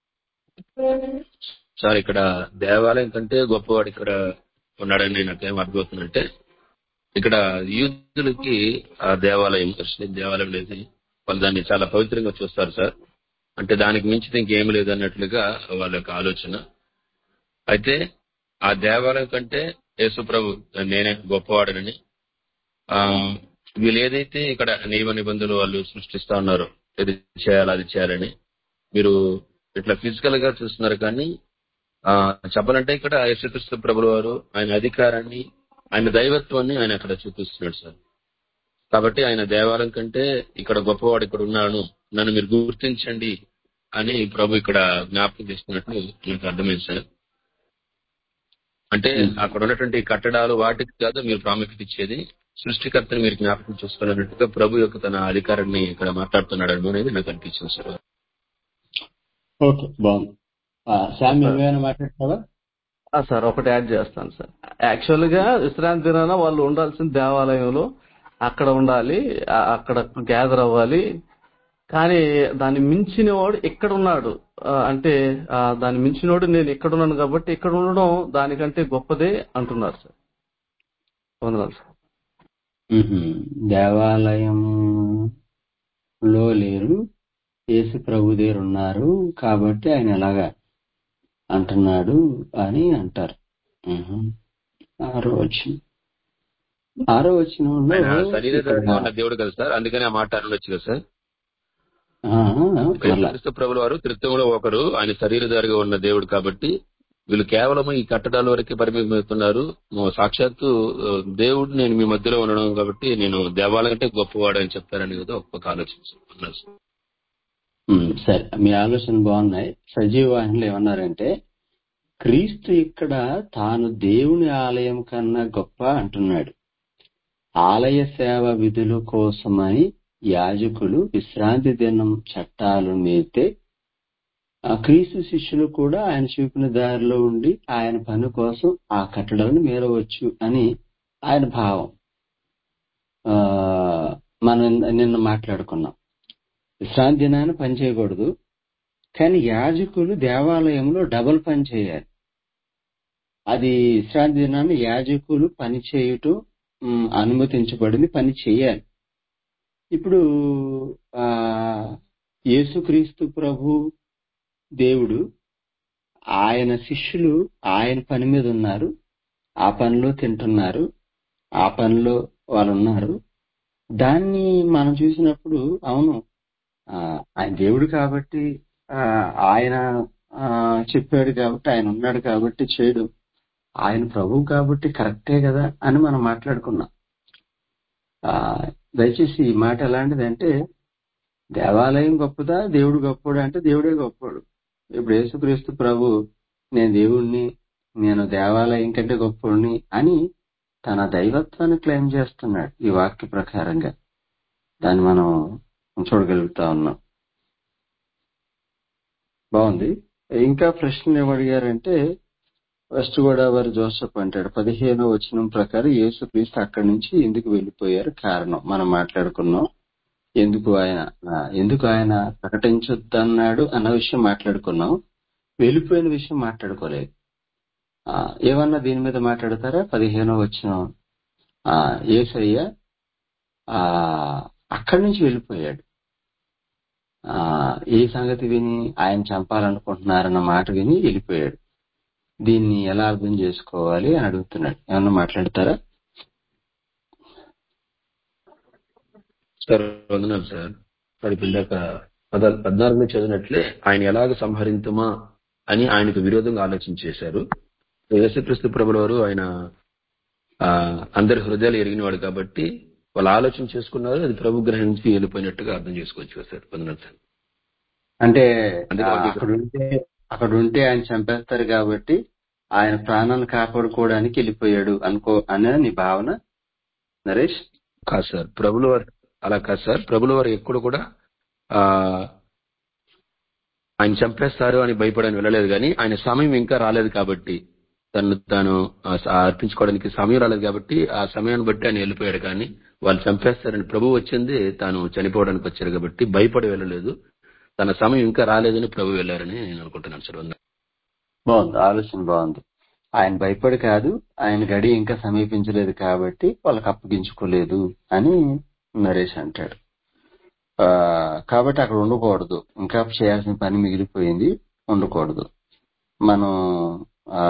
సార్ ఇక్కడ దేవాలయం కంటే గొప్పవాడు ఇక్కడ ఉన్నాడని నాకేం అర్థమవుతుందంటే ఇక్కడ యూదులకి ఆ దేవాలయం కృష్ణ దేవాలయం లేదు వాళ్ళు దాన్ని చాలా పవిత్రంగా చూస్తారు సార్ అంటే దానికి మించితే ఇంకేం లేదు అన్నట్లుగా వాళ్ళ యొక్క ఆలోచన అయితే ఆ దేవాలయం కంటే యేసు ప్రభు నేనే గొప్పవాడనని ఆ వీళ్ళు ఏదైతే ఇక్కడ నియమ నిబంధనలు వాళ్ళు సృష్టిస్తా ఉన్నారో ఇది చేయాలి అది చేయాలని మీరు ఇట్లా ఫిజికల్ గా చూస్తున్నారు కానీ ఆ చెప్పాలంటే ఇక్కడ యేసుక్రీస్తు ప్రభుల వారు ఆయన అధికారాన్ని ఆయన దైవత్వాన్ని ఆయన అక్కడ చూపిస్తున్నాడు సార్ కాబట్టి ఆయన దేవాలయం కంటే ఇక్కడ గొప్పవాడు ఇక్కడ ఉన్నాను నన్ను మీరు గుర్తించండి అని ప్రభు ఇక్కడ జ్ఞాపకం చేస్తున్నట్లు నాకు అర్థమైంది సార్ అంటే అక్కడ ఉన్నటువంటి కట్టడాలు వాటికి కాదు మీరు ప్రాముఖ్యత ఇచ్చేది సృష్టికర్తని మీరు జ్ఞాపకం చేసుకోవాలన్నట్టుగా ప్రభు యొక్క తన అధికారాన్ని ఇక్కడ మాట్లాడుతున్నాడు అనేది నాకు అనిపించింది సార్ ఓకే బాగుంది ఆ, శామ్ నువ్వేమైనా మాట్లాడతావా ఆ, సార్ ఒకటి యాడ్ చేస్తాను సార్ యాక్చువల్ గా విశ్రాంతి దినాన వాళ్ళు ఉండాల్సిన దేవాలయంలో అక్కడ ఉండాలి ఆ- అక్కడ గ్యాదర్ అవ్వాలి కానీ దాన్ని మించిన వాడు ఇక్కడ ఉన్నాడు ఆ, అంటే ఆ, దాన్ని మించినోడు నేను ఇక్కడ ఉన్నాను కాబట్టి ఇక్కడ ఉండడం దానికంటే గొప్పదే అంటున్నారు సార్ వందనాలు సార్ మ్హూ. దేవాలయంలో లేరు యేసు ప్రభు దగ్గర ఉన్నారు కాబట్టి ఆయన ఎలాగా అంటున్నాడు అని అంటారు మ్హూ. ఆరో వచ్చిన ఆరో వచ్చినంలో ఆయన శరీరధారిగా ఇక్కడ ఉన్న దేవుడు కదా సార్ అందుకని ఆ మాట అనొచ్చు కదా సార్ ఆ, మరలా క్రీస్తు ప్రభుల వారు త్రిత్వంలో ఒకరు ఆయన శరీరధారిగా ఉన్న దేవుడు కాబట్టి వీళ్ళు కేవలం ఈ కట్టడాల వరకే పరిమితమవుతున్నారు మో- సాక్షాత్తు ఆ, దేవుడు నేను మీ మధ్యలో ఉండడం కాబట్టి నేను దేవాలయం అంటే గొప్పవాడు అని చెప్తారని కదా ఒక్కొక్క ఆలోచన ఉన్నారు సార్. ఉమ్, సరే మీ ఆలోచన బాగున్నాయి సజీవ వాహినిలో ఏమన్నారంటే క్రీస్తు ఇక్కడ తాను దేవుని ఆలయం కన్నా గొప్ప అంటున్నాడు ఆలయ సేవ విధుల కోసమని యాజకులు విశ్రాంతి దినం చట్టాలు మీతే ఆ క్రీస్తు శిష్యులు కూడా ఆయన చూపిన దారిలో ఉండి ఆయన పని కోసం ఆ కట్టడాలను మేరవచ్చు అని ఆయన భావం ఆ మనం నిన్న మాట్లాడుకున్నాం విశ్రాంతి దినాన్ని పని చేయకూడదు కానీ యాజకులు దేవాలయంలో డబుల్ పని చేయాలి అది విశ్రాంతి దినాన్ని యాజకులు పని చేయటం ఉమ్, అనుమతించబడింది పని చేయాలి ఇప్పుడు ఆ యేసుక్రీస్తు ప్రభు దేవుడు ఆయన శిష్యులు ఆయన పని మీద ఉన్నారు ఆ పనిలో తింటున్నారు ఆ పనిలో వాళ్ళు ఉన్నారు దాన్ని మనం చూసినప్పుడు అవును ఆ, ఆయన దేవుడు కాబట్టి ఆ, ఆయన ఆ, చెప్పాడు కాబట్టి ఆయన ఉన్నాడు కాబట్టి చేయడు ఆయన ప్రభు కాబట్టి కరెక్టే కదా అని మనం మాట్లాడుకున్నాం ఆ దయచేసి ఈ మాట ఎలాంటిదంటే దేవాలయం గొప్పదా దేవుడు గొప్పడా అంటే దేవుడే గొప్పడు ఇప్పుడు యేసుక్రీస్తు ప్రభు నేను దేవుణ్ణి నేను దేవాలయం కంటే గొప్పడిని అని తన దైవత్వాన్ని క్లెయిమ్ చేస్తున్నాడు ఈ వాక్య ప్రకారంగా దాన్ని మనం చూడగలుగుతా ఉన్నాం బాగుంది ఇంకా ప్రశ్న ఏమడిగారంటే వెస్ట్ గోదావరి జోసఫ్ అంటాడు పదిహేనో వచనం ప్రకారం యేసుక్రీస్తు అక్కడి నుంచి ఎందుకు వెళ్ళిపోయారు కారణం మనం మాట్లాడుకున్నాం ఎందుకు ఆయన ఆ, ఎందుకు ఆయన ప్రకటించొద్దన్నాడు అన్న విషయం మాట్లాడుకున్నాం వెళ్ళిపోయిన విషయం మాట్లాడుకోలేదు ఆ, ఏమన్నా దీని మీద మాట్లాడతారా పదిహేనో వచ్చిన ఏసయ్య ఆ అక్కడి నుంచి వెళ్ళిపోయాడు ఆ ఏ సంగతి విని ఆయన చంపాలనుకుంటున్నారన్న మాట విని వెళ్ళిపోయాడు దీన్ని ఎలా అర్థం చేసుకోవాలి అని అడుగుతున్నాడు ఏమన్నా మాట్లాడతారా సార్ వందనాలు సార్ మరి ఇందాక పద పద్నాలుగు నుంచి చదివినట్లే ఆయన ఎలాగ సంహరింతుమా అని ఆయనకు విరోధంగా ఆలోచన చేశారు యేసుక్రీస్తు ప్రభుల వారు ఆయన ఆ, అందరి హృదయాలు ఎరిగినవాడు కాబట్టి వాళ్ళు ఆలోచన చేసుకున్నారు అది ప్రభు గ్రహించి వెళ్ళిపోయినట్టుగా అర్థం చేసుకోవచ్చు కదా సార్ వందనాలు సార్ అంటే అందుకే ఆ, వాళ్ళకి అక్కడ ఉంటే అక్కడ ఉంటే ఆయన చంపేస్తారు కాబట్టి ఆయన ప్రాణాలను కాపాడుకోవడానికి వెళ్ళిపోయాడు అనుకో అనేది నీ భావన నరేష్ కాదు సార్ ప్రభుల వారు అలా కాదు సార్ ప్రభుల వారు ఎప్పుడు కూడా ఆ ఆయన చంపేస్తారు అని భయపడని వెళ్ళలేదు కానీ ఆయన సమయం ఇంకా రాలేదు కాబట్టి తను తాను ఆ, అర్పించుకోవడానికి సమయం రాలేదు కాబట్టి ఆ సమయాన్ని బట్టి ఆయన వెళ్ళిపోయాడు కానీ వాళ్ళు చంపేస్తారని ప్రభు వచ్చింది తాను చనిపోవడానికి వచ్చారు కాబట్టి భయపడి వెళ్ళలేదు తన సమయం ఇంకా రాలేదని ప్రభు వెళ్ళారని నేను అనుకుంటున్నాను సార్ వందనాలు. బాగుంది ఆలోచన బాగుంది ఆయన భయపడి కాదు ఆయన గడి ఇంకా సమీపించలేదు కాబట్టి వాళ్ళకి అప్పగించుకోలేదు అని నరేష్ అంటాడు ఆ, కాబట్టి అక్కడ ఉండకూడదు ఇంకా చేయాల్సిన పని మిగిలిపోయింది ఉండకూడదు మనం ఆ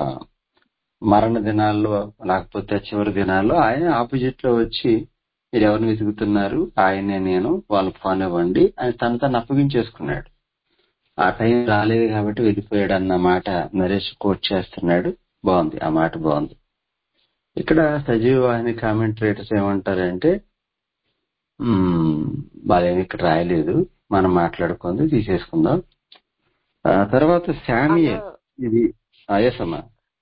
మరణ దినాల్లో లేకపోతే చివరి దినాల్లో ఆయన ఆపోజిట్ లో వచ్చి మీరు ఎవరిని వెతుకుతున్నారు ఆయనే నేను వాళ్ళు ఫోన్ ఇవ్వండి అని తను తను అప్పగించేసుకున్నాడు ఆ టైం రాలేదు కాబట్టి వెళ్ళిపోయాడు అన్న మాట నరేష్ కోట్ చేస్తున్నాడు బాగుంది ఆ మాట బాగుంది ఇక్కడ సజీవ వాహిని కామెంట్ రైటర్స్ ఏమంటారంటే "మ్మ్, వాళ్ళేమి ఇక్కడ రాయలేదు మనం మాట్లాడుకుంది తీసేసుకుందాం ఆ తర్వాత శామియల్ అన్న ఇది ఎస్ అమ్మా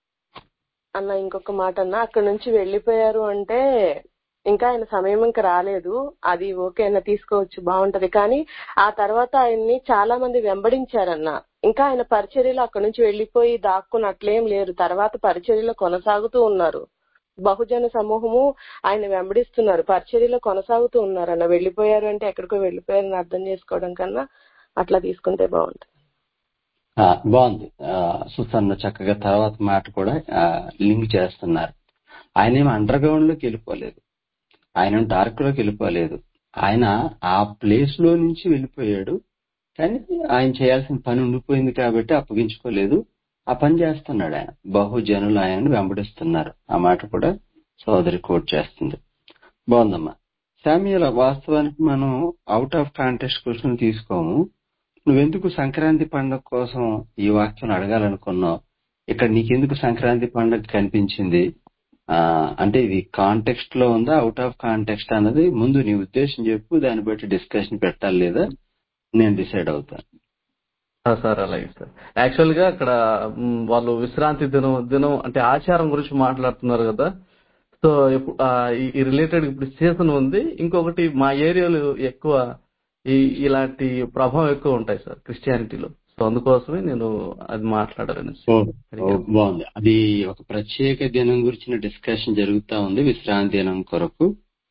అన్న ఇంకొక మాట అన్న అక్కడ నుంచి వెళ్ళిపోయారు అంటే ఇంకా ఆయన సమయం ఇంకా రాలేదు అది ఓకే అన్న తీసుకోవచ్చు బాగుంటది కానీ ఆ తర్వాత ఆయన్ని చాలా మంది వెంబడించారన్న ఇంకా ఆయన పరిచర్యలో అక్కడ నుంచి వెళ్ళిపోయి దాక్కుని అట్లేం లేరు తర్వాత పరిచర్యలో కొనసాగుతూ ఉన్నారు బహుజన సమూహము ఆయన వెంబడిస్తున్నారు పరిచర్యలో కొనసాగుతూ ఉన్నారు అన్న వెళ్ళిపోయారు అంటే ఎక్కడికో వెళ్ళిపోయారని అర్థం చేసుకోవడం కన్నా అట్లా తీసుకుంటే బాగుంటుంది ఆ, బాగుంది ఆ, సుసన్న చక్కగా తర్వాత మాట కూడా ఆ, లింక్ చేస్తున్నారు ఆయన ఏమి అండర్ గ్రౌండ్ లోకి వెళ్ళిపోలేదు ఆయన డార్క్ లోకి వెళ్ళిపోలేదు ఆయన ఆ ప్లేస్ లో నుంచి వెళ్ళిపోయాడు కానీ ఆయన చేయాల్సిన పని ఉండిపోయింది కాబట్టి అప్పగించుకోలేదు ఆ పని చేస్తున్నాడు ఆయన బహుజనులు ఆయనను వెంబడిస్తున్నారు ఆ మాట కూడా సోదరి కోట్ చేస్తుంది బాగుందమ్మా శామ్యుల వాస్తవానికి మనం అవుట్ ఆఫ్ కాంటెక్స్ట్ క్వశ్చన్ తీసుకోము నువ్వెందుకు సంక్రాంతి పండుగ కోసం ఈ వాక్యం అడగాలనుకున్నావు ఇక్కడ నీకెందుకు సంక్రాంతి పండుగ కనిపించింది ఆ అంటే ఇది కాంటెక్స్ట్ లో ఉందా అవుట్ ఆఫ్ కాంటెక్స్ట్ అన్నది ముందు నీ ఉద్దేశం చెప్పు దాన్ని బట్టి డిస్కషన్ పెట్టాలి లేదా నేను డిసైడ్ అవుతాను ఆ, సార్ అలాగే సార్ యాక్చువల్ గా అక్కడ మ్, వాళ్ళు విశ్రాంతి దినం దినం అంటే ఆచారం గురించి మాట్లాడుతున్నారు కదా సో ఇప్పుడు ఆ, ఈ- ఈ రిలేటెడ్ ఇప్పుడు సీజన్ ఉంది ఇంకొకటి మా ఏరియాలో ఎక్కువ ఈ ఇలాంటి ప్రభావం ఎక్కువ ఉంటాయి సార్ క్రిస్టియానిటీలో సో అందుకోసమే నేను అది మాట్లాడాలని ఓ ఓ, బాగుంది అది ఒక ప్రత్యేక దినం గురించిన డిస్కషన్ జరుగుతా ఉంది విశ్రాంతి దినం కొరకు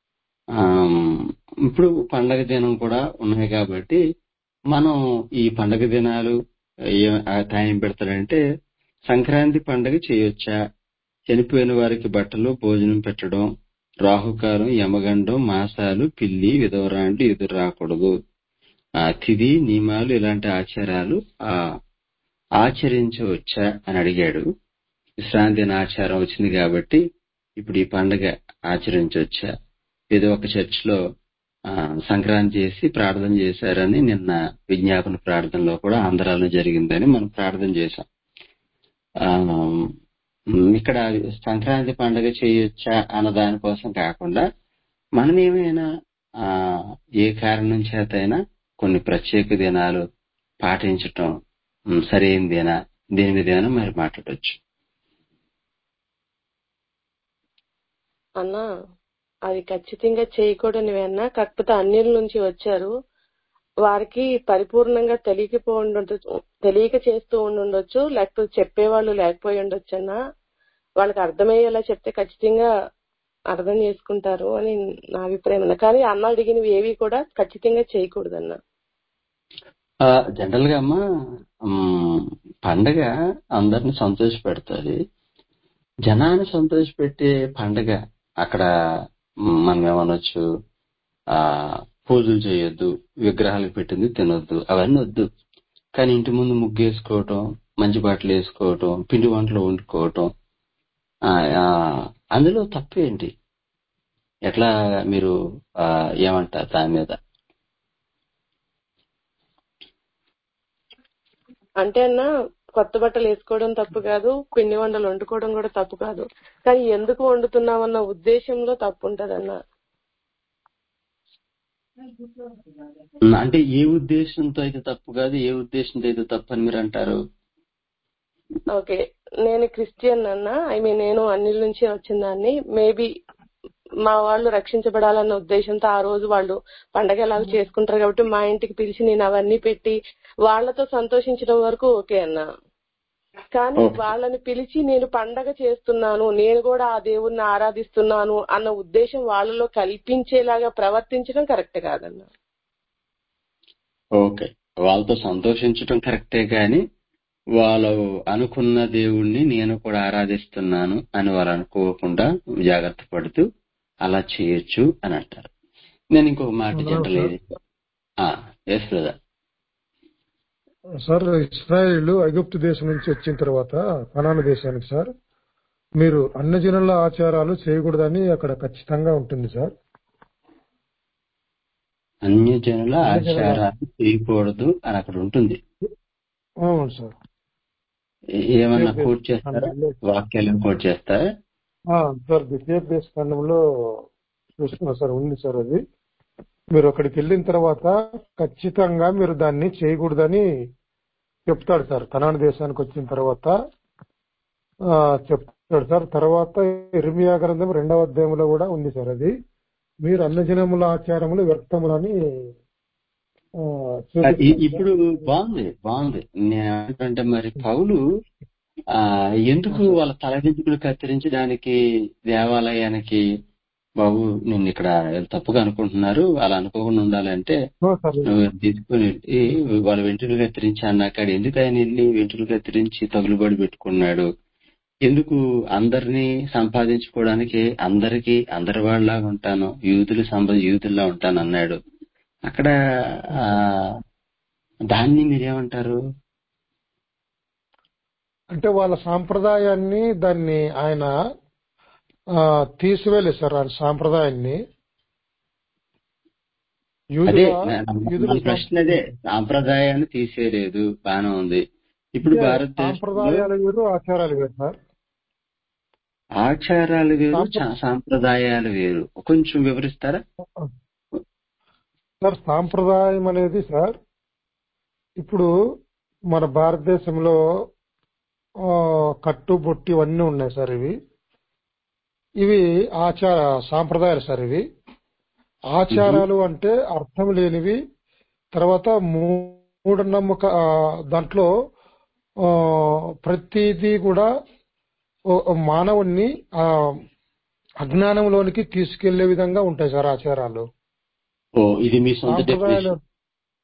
ఆమ్, ఇప్పుడు పండగ దినం కూడా ఉన్నాయి కాబట్టి మనం ఈ పండగ దినాలు ఏ- ఆ టైం పెడతాడంటే సంక్రాంతి పండగ చేయొచ్చా చనిపోయిన వారికి బట్టలు భోజనం పెట్టడం రాహుకాలం యమగండం మాసాలు పిల్లి విధవరాండ్లు ఎదురు రాకూడదు ఆ తిథి నియమాలు ఇలాంటి ఆచారాలు ఆ ఆచరించవచ్చా అని అడిగాడు విశ్రాంతి అనే ఆచారం వచ్చింది కాబట్టి ఇప్పుడు ఈ పండగ ఆచరించవచ్చా ఏదో ఒక చర్చ్ లో ఆ, సంక్రాంతి చేసి ప్రార్థన చేశారని నిన్న విజ్ఞాపన ప్రార్థనలో కూడా ఆంధ్రాలో జరిగిందని మనం ప్రార్థన చేశాం ఆ, ఉమ్, ఇక్కడ సంక్రాంతి పండుగ చేయొచ్చా అన్న దానికోసం కాకుండా మనం ఏమైనా ఆ, ఏ కారణం చేతైనా కొన్ని ప్రత్యేక దినాలు పాటించటం ఉమ్, సరైందేనా దీని మీద ఏమైనా మరి మాట్లాడొచ్చు అన్న అది ఖచ్చితంగా చేయకూడనివన్నా కాకపోతే అన్యుల నుంచి వచ్చారు వారికి పరిపూర్ణంగా తెలియకపో ఉండొచ్చు తెలియక చేస్తూ ఉండుండొచ్చు లేకపోతే చెప్పేవాళ్ళు లేకపోయి ఉండొచ్చు అన్న వాళ్ళకి అర్థమయ్యేలా చెప్తే ఖచ్చితంగా అర్థం చేసుకుంటారు అని నా అభిప్రాయం అన్న కానీ అన్న అడిగినవి ఏవి కూడా ఖచ్చితంగా చేయకూడదన్న ఆ, జనరల్ గా అమ్మా ఉమ్, పండగ అందరిని సంతోష పెడుతుంది జనాన్ని సంతోషపెట్టే పండగ అక్కడ ఉమ్, మనం ఏమనొచ్చు ఆ పూజలు చేయొద్దు విగ్రహాలకు పెట్టింది తినొద్దు అవన్నీ వద్దు కానీ ఇంటి ముందు ముగ్గేసుకోవటం మంచి బట్టలు వేసుకోవటం పిండి వంటలు వండుకోవటం ఆ, ఆ, అందులో తప్పేంటి ఎట్లా మీరు ఆ, ఏమంటారు దాని మీద అంటే అన్న కొత్త బట్టలు వేసుకోవడం తప్పు కాదు పిండి వంటలు వండుకోవడం కూడా తప్పు కాదు కానీ ఎందుకు వండుతున్నామన్న ఉద్దేశంలో తప్పు ఉంటదన్న ఉమ్, అంటే ఏ ఉద్దేశంతో అయితే తప్పు కాదు ఏ ఉద్దేశంతో అయితే తప్పు అని మీరు అంటారు ఓకే నేను క్రిస్టియన్ అన్న ఐ మీన్ నేను అన్నిల నుంచి వచ్చిన దాన్ని మేబీ మా వాళ్ళు రక్షించబడాలన్న ఉద్దేశంతో ఆ రోజు వాళ్ళు పండగ ఎలాగో చేసుకుంటారు కాబట్టి మా ఇంటికి పిలిచి నేను అవన్నీ పెట్టి వాళ్ళతో సంతోషించడం వరకు ఓకే అన్న కానీ ఓకే వాళ్ళని పిలిచి నేను పండగ చేస్తున్నాను నేను కూడా ఆ దేవుణ్ణి ఆరాధిస్తున్నాను అన్న ఉద్దేశం వాళ్ళలో కల్పించేలాగా ప్రవర్తించడం కరెక్ట్ కాదన్న ఓకే వాళ్ళతో సంతోషించడం కరెక్టే కానీ వాళ్ళు అనుకున్న దేవుణ్ణి నేను కూడా ఆరాధిస్తున్నాను అని వాళ్ళు అనుకోకుండా జాగ్రత్త పడుతూ అలా చేయొచ్చు అని అంటారు నేను ఇంకొక మాట అవునా జనరల్ సార్ ఏది ఎస్ బ్రదర్ సార్ ఇస్రాయేల్ ఐగుప్తు దేశం నుంచి వచ్చిన తర్వాత కనాను దేశానికి సార్ మీరు అన్ని జనుల ఆచారాలు చేయకూడదని అక్కడ ఖచ్చితంగా ఉంటుంది సార్ అన్యజనుల అన్ని జనుల ఆచారాలు చేయకూడదు అని అక్కడ ఉంటుంది అవును సార్ ఏ- ఏమన్నా ద్వితీయోపదేశ కోట్ చేస్తారా ఖండంలో వాక్యాలను కోట్ చేస్తారా ఆ, సార్ ద్వితీయోపదేశ ఖండంలో చూస్తున్నా సార్ ఉంది సార్ అది మీరు అక్కడికి వెళ్ళిన తర్వాత ఖచ్చితంగా మీరు దాన్ని చేయకూడదని చెప్తాడు సార్ కనాన దేశానికి వచ్చిన తర్వాత ఆ, చెప్తాడు సార్ తర్వాత ఇర్మియా గ్రంథం రెండవ అధ్యాయంలో కూడా ఉంది సార్ అది మీరు అన్నజనముల ఆచారములు వ్యక్తములని ఆ, ఆ, ఇ- చూపిస్తాడు సార్ ఇప్పుడు బాగుంది బాగుంది నేనేమంటే మరి పౌలు ఆ ఎందుకు సార్ వాళ్ళ తల వెంట్రుకలు కత్తిరించడానికి దేవాలయానికి బాబు నిన్ను ఇక్కడ తప్పుగా అనుకుంటున్నారు అలా అనుకోకుండా ఉండాలంటే ఆ, సార్ నువ్వు తీసుకుని వెళ్ళి వాళ్ళ వెంట్రుకలు కత్తిరించి అన్నాక ఎందుకు ఆయన వెళ్ళి వెంట్రుకలు కత్తిరించి తగులుబడి పెట్టుకున్నాడు ఎందుకు అందరినీ సంపాదించుకోవడానికి అందరికి అందరి వాళ్ళలాగా ఉంటాను యూదులు సంపద యూదుల్లా ఉంటాను అన్నాడు అక్కడ ఆ దాన్ని మీరేమంటారు అంటే వాళ్ళ సాంప్రదాయాన్ని దాన్ని ఆయన ఆ, తీసివేయలేదు సార్ ఆయన సాంప్రదాయాన్ని అదే యూదుల నా- నా- యూదుల మన సాం- ప్రశ్న అదే సాంప్రదాయాన్ని తీసేయలేదు బానే ఉంది ఇప్పుడు అంటే భారతదేశంలో సాంప్రదాయాలు వేరు ఆచారాలు వేరు సార్ ఆచారాలు వేరు సాంప్ర చా- సాంప్రదాయాలు వేరు కొంచెం వివరిస్తారా సార్ సాంప్రదాయం అనేది సార్ ఇప్పుడు మన భారతదేశంలో ఆ, కట్టు బొట్టి ఇవన్నీ ఉన్నాయి సార్ ఇవి ఇవి ఆచార సాంప్రదాయాలు సార్ ఇవి మ్హూ. ఆచారాలు అంటే అర్థం లేనివి తర్వాత మూ- మూఢనమ్మక ఆ, దాంట్లో ఆ, ప్రతిదీ కూడా ఓ- ఓ మానవుణ్ణి ఆ అజ్ఞానంలోనికి తీసుకెళ్లే విధంగా ఉంటాయి సార్ ఆచారాలు ఓ ఇది మీ సొంత సాంప్రదాయాలు డెఫినేషన్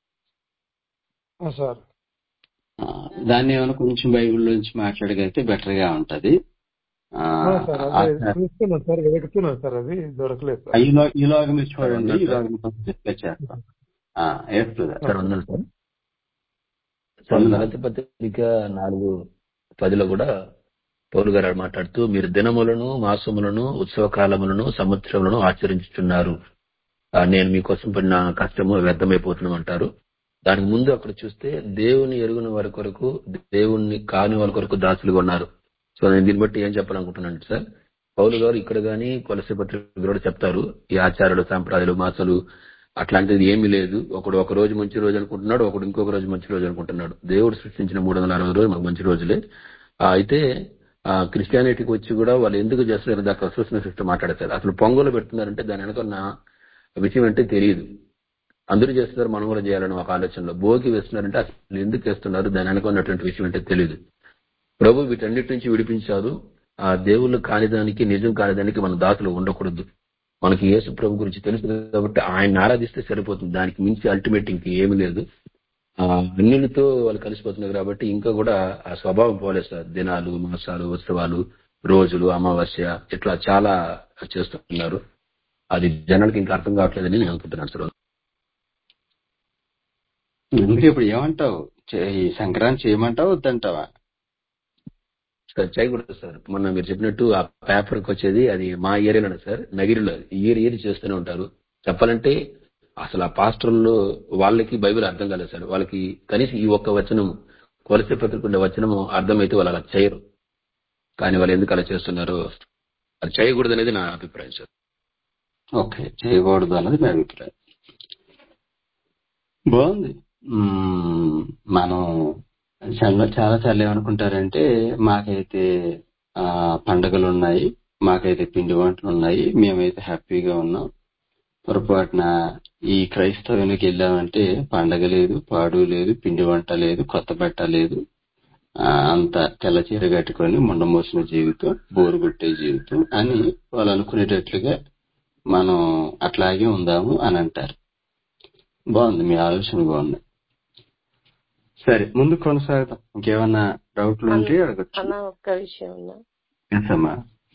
ఆ, సార్ దాన్ని ఏమైనా కొంచెం బైబిల్లోంచి మాట్లాడగలిగితే బెటర్ గా ఉంటది ఆ, ఆ, సార్ అదే ఆచార- చూస్తున్నాను సార్ వెతుకుతున్నాను సార్ అది దొరకలేదు సార్ ఈలో ఈలోగా మీరు సార్ చూడండి వందలు సార్ ఈలోగా మీకు కొంచెం డిస్కస్ చేస్తాం ఆ, yes, brother. సార్ వందలు సార్ సార్ వందనాలు గలతి పత్రిక నాలుగు పదిలో కూడా పౌలు గారు మాట్లాడుతూ మీరు దినములను మాసములను ఉత్సవ కాలములను సంవత్సరములను ఆచరించుతున్నారు ఆ, నేను మీకోసం పడిన కష్టము వ్యర్థమైపోతున్నాం అంటారు దానికి ముందు అక్కడ చూస్తే దేవుని ఎరుగున వారి కొరకు దేవుణ్ణి కాని వారి కొరకు దాసులుగా ఉన్నారు సో నేను దీన్ని బట్టి ఏం చెప్పాలనుకుంటున్నాను సార్ పౌలు గారు ఇక్కడ గాని కొలసి పత్రిక కూడా చెప్తారు ఈ ఆచారాలు సాంప్రదాయాలు మాసలు అట్లాంటిది ఏమీ లేదు ఒకడు ఒక రోజు మంచి రోజు అనుకుంటున్నాడు ఒకడు ఇంకొక రోజు మంచి రోజు అనుకుంటున్నాడు దేవుడు సృష్టించిన మూడు వందల అరవై రోజులు మాకు మంచి రోజులే ఆ, అయితే ఆ క్రిస్టియానిటీకి వచ్చి కూడా వాళ్ళు ఎందుకు చేస్తున్నారు దాకా సూచన సిస్టమ్ మాట్లాడతారు అసలు పొంగలు పెడుతున్నారంటే దాని వెనక ఉన్న విషయం అంటే తెలియదు అందరూ చేస్తున్నారు మనం కూడా చేయాలని ఒక ఆలోచనలో భోగి వేస్తున్నారంటే అసలు ఎందుకు వేస్తున్నారు దాని వెనక ఉన్నటువంటి విషయం అంటే తెలియదు ప్రభు వీటన్నిటి నుంచి విడిపించారు ఆ దేవుళ్ళు కానిదానికి నిజం కానిదానికి మన దాసులు ఉండకూడదు మనకి యేసు ప్రభు గురించి తెలుసు కాబట్టి ఆయన ఆరాధిస్తే సరిపోతుంది దానికి మించి అల్టిమేట్ ఇంక ఏమీ లేదు ఆ అన్యులతో వాళ్ళు కలిసిపోతున్నారు కాబట్టి ఇంకా కూడా ఆ స్వభావం పోలేదు సార్ దినాలు మాసాలు ఉత్సవాలు రోజులు అమావాస్య ఇట్లా చాలా చేస్తున్నారు అది జనాలకి ఇంకా అర్థం కావట్లేదని నేను అనుకుంటున్నాను సార్ అందుకే ఇప్పుడు ఏమంటావు చే- ఈ సంక్రాంతి చేయమంటావు వద్దంటావా సార్ చేయకూడదు సార్ మొన్న మీరు చెప్పినట్టు ఆ పేపర్ కి వచ్చేది అది మా ఏరియాలోనే సార్ నగిరిలో ఇయర్ ఇయర్ చేస్తూనే ఉంటారు చెప్పాలంటే అసలు ఆ పాస్టర్లు వాళ్ళకి బైబిల్ అర్థం కాలేదు సార్ వాళ్ళకి కనీసం ఈ ఒక్క వచనం కొలసి పత్రికుండే వచనం అర్థమైతే వాళ్ళు అలా చేయరు కానీ వాళ్ళు ఎందుకు అలా చేస్తున్నారో అది చేయకూడదు అనేది నా అభిప్రాయం సార్ ఓకే చేయకూడదు అన్నది మీ అభిప్రాయం బాగుంది మ్మ్, మనం చాలా చాలా చాలా ఏమనుకుంటారంటే మాకైతే ఆ పండగలు ఉన్నాయి మాకైతే పిండి వంటలు ఉన్నాయి మేమైతే హ్యాపీగా ఉన్నాం పొరపాటున ఈ క్రైస్తవునికి వెళ్ళామంటే పండగ లేదు పాడు లేదు పిండి వంట లేదు కొత్త బట్ట లేదు ఆ, అంత తెల్ల చీర కట్టుకొని ముండమోసిన జీవితం బోరు కొట్టే జీవితం అని వాళ్ళు అనుకునేటట్లుగా మనం అట్లాగే ఉందాము అని అంటారు బాగుంది మీ ఆలోచన బాగుంది సరే ముందు కొనసాగుతాం ఇంకేమన్నా డౌట్లు ఉంటే అడగచ్చు అన్న ఒక్క విషయం అన్న ఎస్ అమ్మా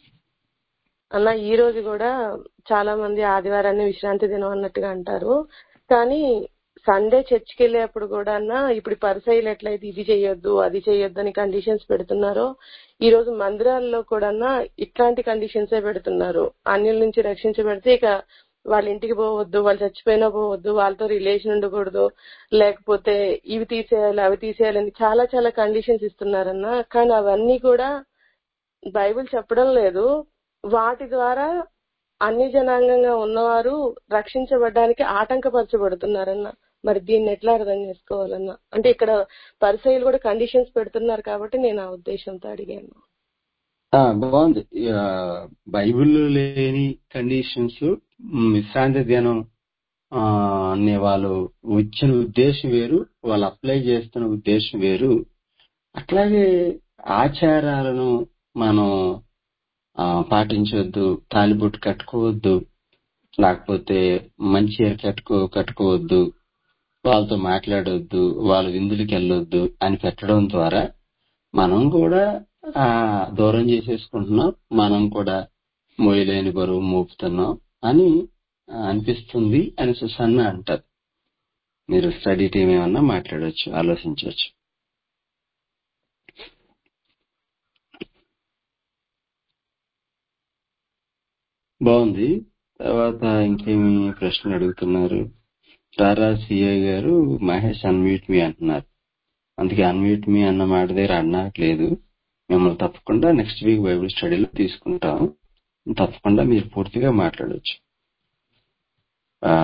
అన్న ఈ రోజు కూడా చాలా మంది ఆదివారాన్ని విశ్రాంతి దినం అన్నట్టుగా అంటారు కానీ సండే చర్చికి వెళ్ళేప్పుడు కూడా అన్న ఇప్పుడు పరిసైలు ఎట్లయితే ఇది చేయొద్దు అది చేయొద్దు అని కండిషన్స్ పెడుతున్నారో ఈ రోజు మందిరాల్లో కూడా ఇట్లాంటి కండిషన్సే పెడుతున్నారు అన్యుల నుంచి రక్షించబడితే ఇక వాళ్ళ ఇంటికి పోవద్దు వాళ్ళు చచ్చిపోయినా పోవద్దు వాళ్ళతో రిలేషన్ ఉండకూడదు లేకపోతే ఇవి తీసేయాలి అవి తీసేయాలని చాలా చాలా కండిషన్స్ ఇస్తున్నారన్న కానీ అవన్నీ కూడా బైబిల్ చెప్పడం లేదు వాటి ద్వారా అన్ని జనాంగంగా ఉన్నవారు రక్షించబడడానికి ఆటంకపరచబడుతున్నారన్న మరి దీన్ని ఎట్లా అర్థం చేసుకోవాలన్న అంటే ఇక్కడ పరిసైలు కూడా కండిషన్స్ పెడుతున్నారు కాబట్టి నేను ఆ ఉద్దేశంతో అడిగాను ఆ, బాగుంది ఆ, బైబిల్లో లేని కండిషన్స్ విశ్రాంతి దినం ఆ, అనే వాళ్ళు వచ్చిన ఉద్దేశం వేరు వాళ్ళు అప్లై చేస్తున్న ఉద్దేశం వేరు అట్లాగే ఆచారాలను మనం ఆ, పాటించవద్దు తాలిబొట్టు కట్టుకోవద్దు లేకపోతే మంచి చీర కట్టుకో కట్టుకోవద్దు వాళ్ళతో మాట్లాడొద్దు వాళ్ళ విందులకి వెళ్ళొద్దు అని పెట్టడం ద్వారా మనం కూడా ఆ దూరం చేసేసుకుంటున్నాం మనం కూడా మోయలేని బరువు మోపుతున్నాం అని ఆ, అనిపిస్తుంది అని సుసన్న అంటారు మీరు స్టడీ టీం ఏమన్నా మాట్లాడవచ్చు ఆలోచించవచ్చు బాగుంది తర్వాత ఇంకేమి ప్రశ్నలు అడుగుతున్నారు తారా సిఐ గారు మహేష్ అన్మ్యూట్ మీ అంటున్నారు అందుకే అన్మ్యూట్ మీ అన్న మాట దగ్గర అన్నట్లేదు మిమ్మల్ని తప్పకుండా నెక్స్ట్ వీక్ బైబిల్ స్టడీలో తీసుకుంటాం తప్పకుండా మీరు పూర్తిగా మాట్లాడవచ్చు ఆ,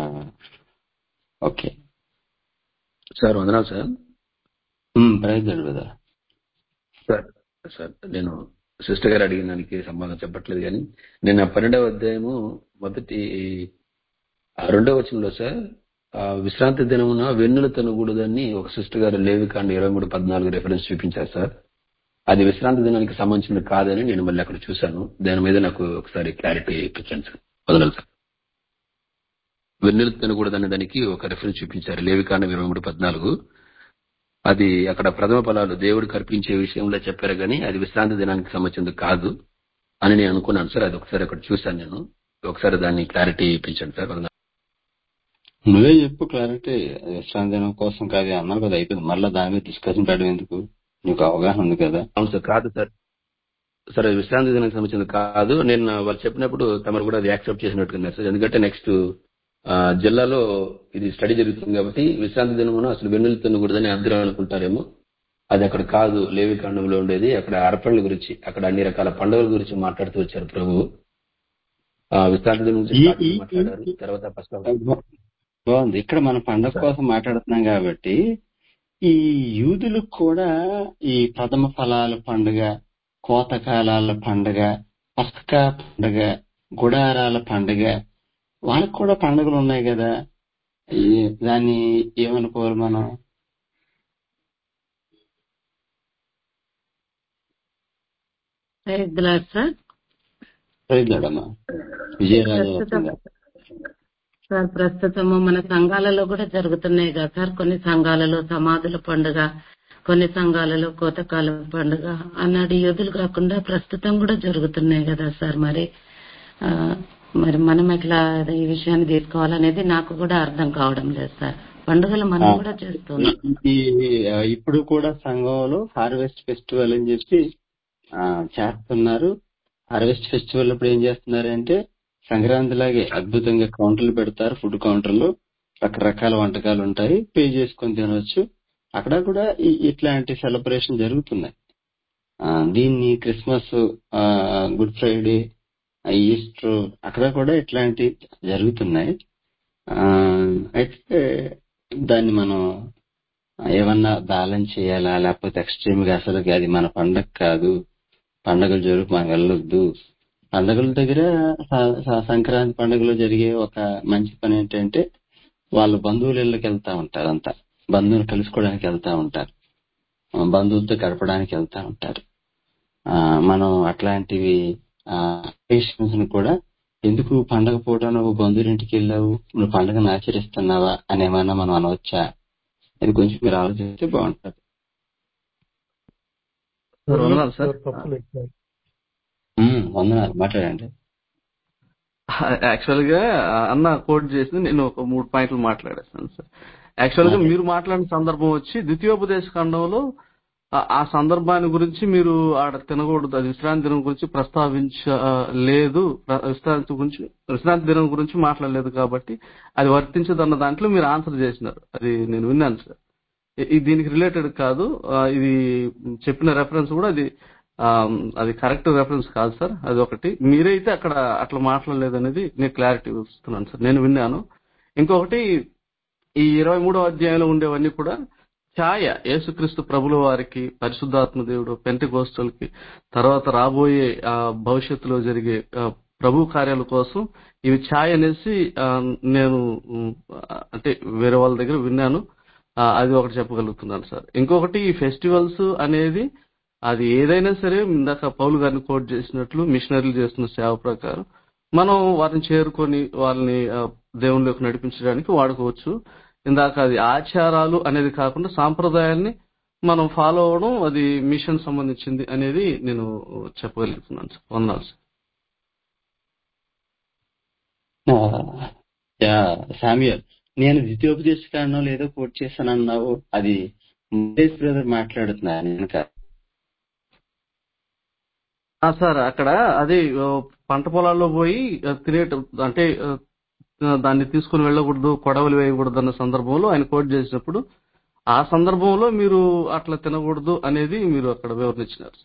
ఓకే సార్ వందనాలు సార్ ఉమ్, ప్రయత్నాలు కదా సార్ సార్ నేను సిస్టర్ గారు అడిగిన దానికి సంబంధం చెప్పట్లేదు కానీ నేను ఆ పన్నెండవ అధ్యాయము మొదటి ఆ రెండవ వచనంలో సార్ ఆ విశ్రాంతి దినమున వెన్నుల తనకూడదని ఒక సిస్టర్ గారు లేవికాండ ఇరవై మూడు పద్నాలుగు రెఫరెన్స్ చూపించారు సార్ అది విశ్రాంతి దినానికి సంబంధించింది కాదని నేను మళ్ళీ అక్కడ చూశాను దాని మీద నాకు ఒకసారి క్లారిటీ ఇప్పించండి సార్ వదలాలి సార్ వెన్నులు తినకూడదనే దానికి ఒక రెఫరెన్స్ చూపించారు లేవికాండం ఇరవై మూడు పద్నాలుగు అది అక్కడ ప్రథమ ఫలాలు దేవుడికి అర్పించే విషయంలో చెప్పారు కానీ అది విశ్రాంతి దినానికి సంబంధించింది కాదు అని నేను అనుకున్నాను సార్ అది ఒకసారి అక్కడ చూశాను నేను ఒకసారి దాన్ని క్లారిటీ ఇప్పించండి సార్ వందనాలు. నువ్వే చెప్పు క్లారిటీ విశ్రాంతి దినం కోసం కాదు అన్నావు కదా అయిపోయింది మళ్ళీ దాని మీద డిస్కషన్ పెట్టడం ఎందుకు నీకు అవగాహన ఉంది కదా అవును సార్ కాదు సార్ సార్ అది విశ్రాంతి దినానికి సంబంధించింది కాదు నేను వాళ్ళు చెప్పినప్పుడు తమరు కూడా అది యాక్సెప్ట్ చేసినట్టున్నారు సార్ ఎందుకంటే నెక్స్ట్ జిల్లాలో ఇది స్టడీ జరుగుతుంది కాబట్టి విశ్రాంతి దినమున అసలు వెన్నులు తినకూడదని అందరూ అనుకుంటారేమో అది అక్కడ కాదు లేవి ఖండంలో ఉండేది అక్కడ అర్పణల గురించి అక్కడ అన్ని రకాల పండుగల గురించి మాట్లాడుతూ వచ్చారు ప్రభు ఆ విశ్రాంతి దినం గురించి ఈ స్టార్టింగ్ ఈ మాట్లాడారు ఈ- తర్వాత పస్కా బాగుంది ఇక్కడ మన పండగ కోసం మాట్లాడుతున్నాం కాబట్టి ఈ యూదులకు కూడా ఈ ప్రథమ ఫలాల పండుగ కోతకాలాల పండుగ పస్కా పండుగ గుడారాల పండుగ వాళ్ళకి కూడా పండుగలు ఉన్నాయి కదా ఈ దాన్ని ఏమనుకోవాలి మనం ప్రైజ్ ది లార్డ్ సార్ ప్రజలమ్మా విజయరాజు ప్రస్తుతం సార్ ప్రస్తుతము మన సంఘాలలో కూడా జరుగుతున్నాయి కదా సార్ కొన్ని సంఘాలలో సమాధుల పండుగ కొన్ని సంఘాలలో కోతకాల పండుగ అన్నాడు యోధులు కాకుండా ప్రస్తుతం కూడా జరుగుతున్నాయి కదా సార్ మరి ఆ, మరి మనం ఎట్లా ఈ విషయాన్ని తీసుకోవాలనేది నాకు కూడా అర్థం కావడం లేదు సార్ పండుగలు మనం ఆ. కూడా చేస్తున్నాం ఈ ఆ, ఇప్పుడు కూడా సంఘంలో హార్వెస్ట్ ఫెస్టివల్ అని చెప్పి ఆ, చేస్తున్నారు హార్వెస్ట్ ఫెస్టివల్ ఇప్పుడు ఏం చేస్తున్నారంటే సంక్రాంతి లాగే అద్భుతంగా కౌంటర్లు పెడతారు ఫుడ్ కౌంటర్లు రకరకాల వంటకాలు ఉంటాయి పే చేసుకొని తినవచ్చు అక్కడ కూడా ఈ- ఇట్లాంటి సెలబ్రేషన్ జరుగుతున్నాయి ఆ, దీన్ని క్రిస్మస్ ఆ, గుడ్ ఫ్రైడే ఆ, ఈస్టర్ అక్కడ కూడా ఇట్లాంటి జరుగుతున్నాయి ఆ, అయితే దాన్ని మనం ఏమన్నా బ్యాలెన్స్ చేయాలా లేకపోతే ఎక్స్ట్రీమ్ గా అసలు అది మన పండగ కాదు పండగలు జరుగు మనం వెళ్ళొద్దు పండగల దగ్గర స- స- సంక్రాంతి పండుగలో జరిగే ఒక మంచి పని ఏంటంటే వాళ్ళ బంధువుల ఇళ్ళకి వెళ్తా ఉంటారు అంతా బంధువులు కలుసుకోవడానికి వెళ్తా ఉంటారు ఆ, బంధువులతో గడపడానికి వెళ్తా ఉంటారు ఆ, మనం అట్లాంటివి అకేషన్స్ ని కూడా ఎందుకు పండగ పూట నువ్వు బంధువులింటికి వెళ్ళావు నువ్వు పండగను ఆచరిస్తున్నావా అని ఏమన్నా మనం అనవచ్చా అది కొంచెం మీరు ఆలోచిస్తే బాగుంటది సార్ వందనాలు సార్ సార్ తప్పులేదు సార్ ఉమ్, వందనాలు మాట్లాడండి యాక్చువల్ గా ఆ అన్న కోట్ చేసింది నేను ఒక మూడు పాయింట్లు మాట్లాడేస్తాను సార్ యాక్చువల్ గా మాట్లాడు. మీరు మాట్లాడిన సందర్భం వచ్చి ద్వితీయోపదేశ ఖండంలో ఆ- ఆ సందర్భాన్ని గురించి మీరు ఆడ తినకూడదు అది విశ్రాంతి దినం గురించి ప్రస్తావించలేదు ప్ర- విశ్రాంతి గురించి విశ్రాంతి దినం గురించి మాట్లాడలేదు కాబట్టి అది వర్తించదన్న దాంట్లో మీరు ఆన్సర్ చేసినారు అది నేను విన్నాను సార్ ఇ- ఇది దీనికి రిలేటెడ్ కాదు ఆ, ఇది చెప్పిన రెఫరెన్స్ కూడా అది ఆ, అది కరెక్ట్ రెఫరెన్స్ కాదు సార్ అది ఒకటి మీరైతే అక్కడ అట్లా మాట్లాడలేదు అనేది నేను క్లారిటీ ఇస్తున్నాను సార్ నేను విన్నాను ఇంకొకటి ఈ ఇరవై మూడో అధ్యాయంలో ఉండేవన్నీ కూడా ఛాయ యేసుక్రీస్తు ప్రభుల వారికి పరిశుద్ధాత్మ దేవుడు పెంటకోస్టల్కి తర్వాత రాబోయే ఆ, భవిష్యత్తులో జరిగే ఆ, ప్రభు కార్యాల కోసం ఇవి ఛాయ్ అనేసి ఆ, నేను ఉమ్, అంటే వేరే వాళ్ళ దగ్గర విన్నాను ఆ, అది ఒకటి చెప్పగలుగుతున్నాను సార్ ఇంకొకటి ఈ ఫెస్టివల్స్ అనేది అది ఏదైనా సరే ఇందాక పౌలు గారిని కోట్ చేసినట్లు మిషనరీలు చేస్తున్న సేవ ప్రకారం మనం వారిని చేరుకొని వాళ్ళని ఆ, దేవునిలోకి నడిపించడానికి వాడుకోవచ్చు ఇందాక అది ఆచారాలు అనేది కాకుండా సాంప్రదాయాల్ని మనం ఫాలో అవడం అది మిషన్ సంబంధించింది అనేది నేను చెప్పగలుగుతున్నాను సార్ వందనాలు సార్ ఆ, యా, శామ్యూయల్ నేను ద్వితీయోపదేశ కారణం ఏదో కోట్ చేశాను అన్నావు అది మహేష్ బ్రదర్ మాట్లాడుతున్నా నేను కాదు. ఆ, సార్ అక్కడ అది ఆ, పంట పొలాల్లో పోయి ఆ, తినేట అంటే ఆ, దాన్ని తీసుకుని వెళ్ళకూడదు కొడవలి వేయకూడదు అన్న సందర్భంలో ఆయన కోట్ చేసినప్పుడు ఆ సందర్భంలో మీరు అట్లా తినకూడదు అనేది మీరు అక్కడ వివరించినారు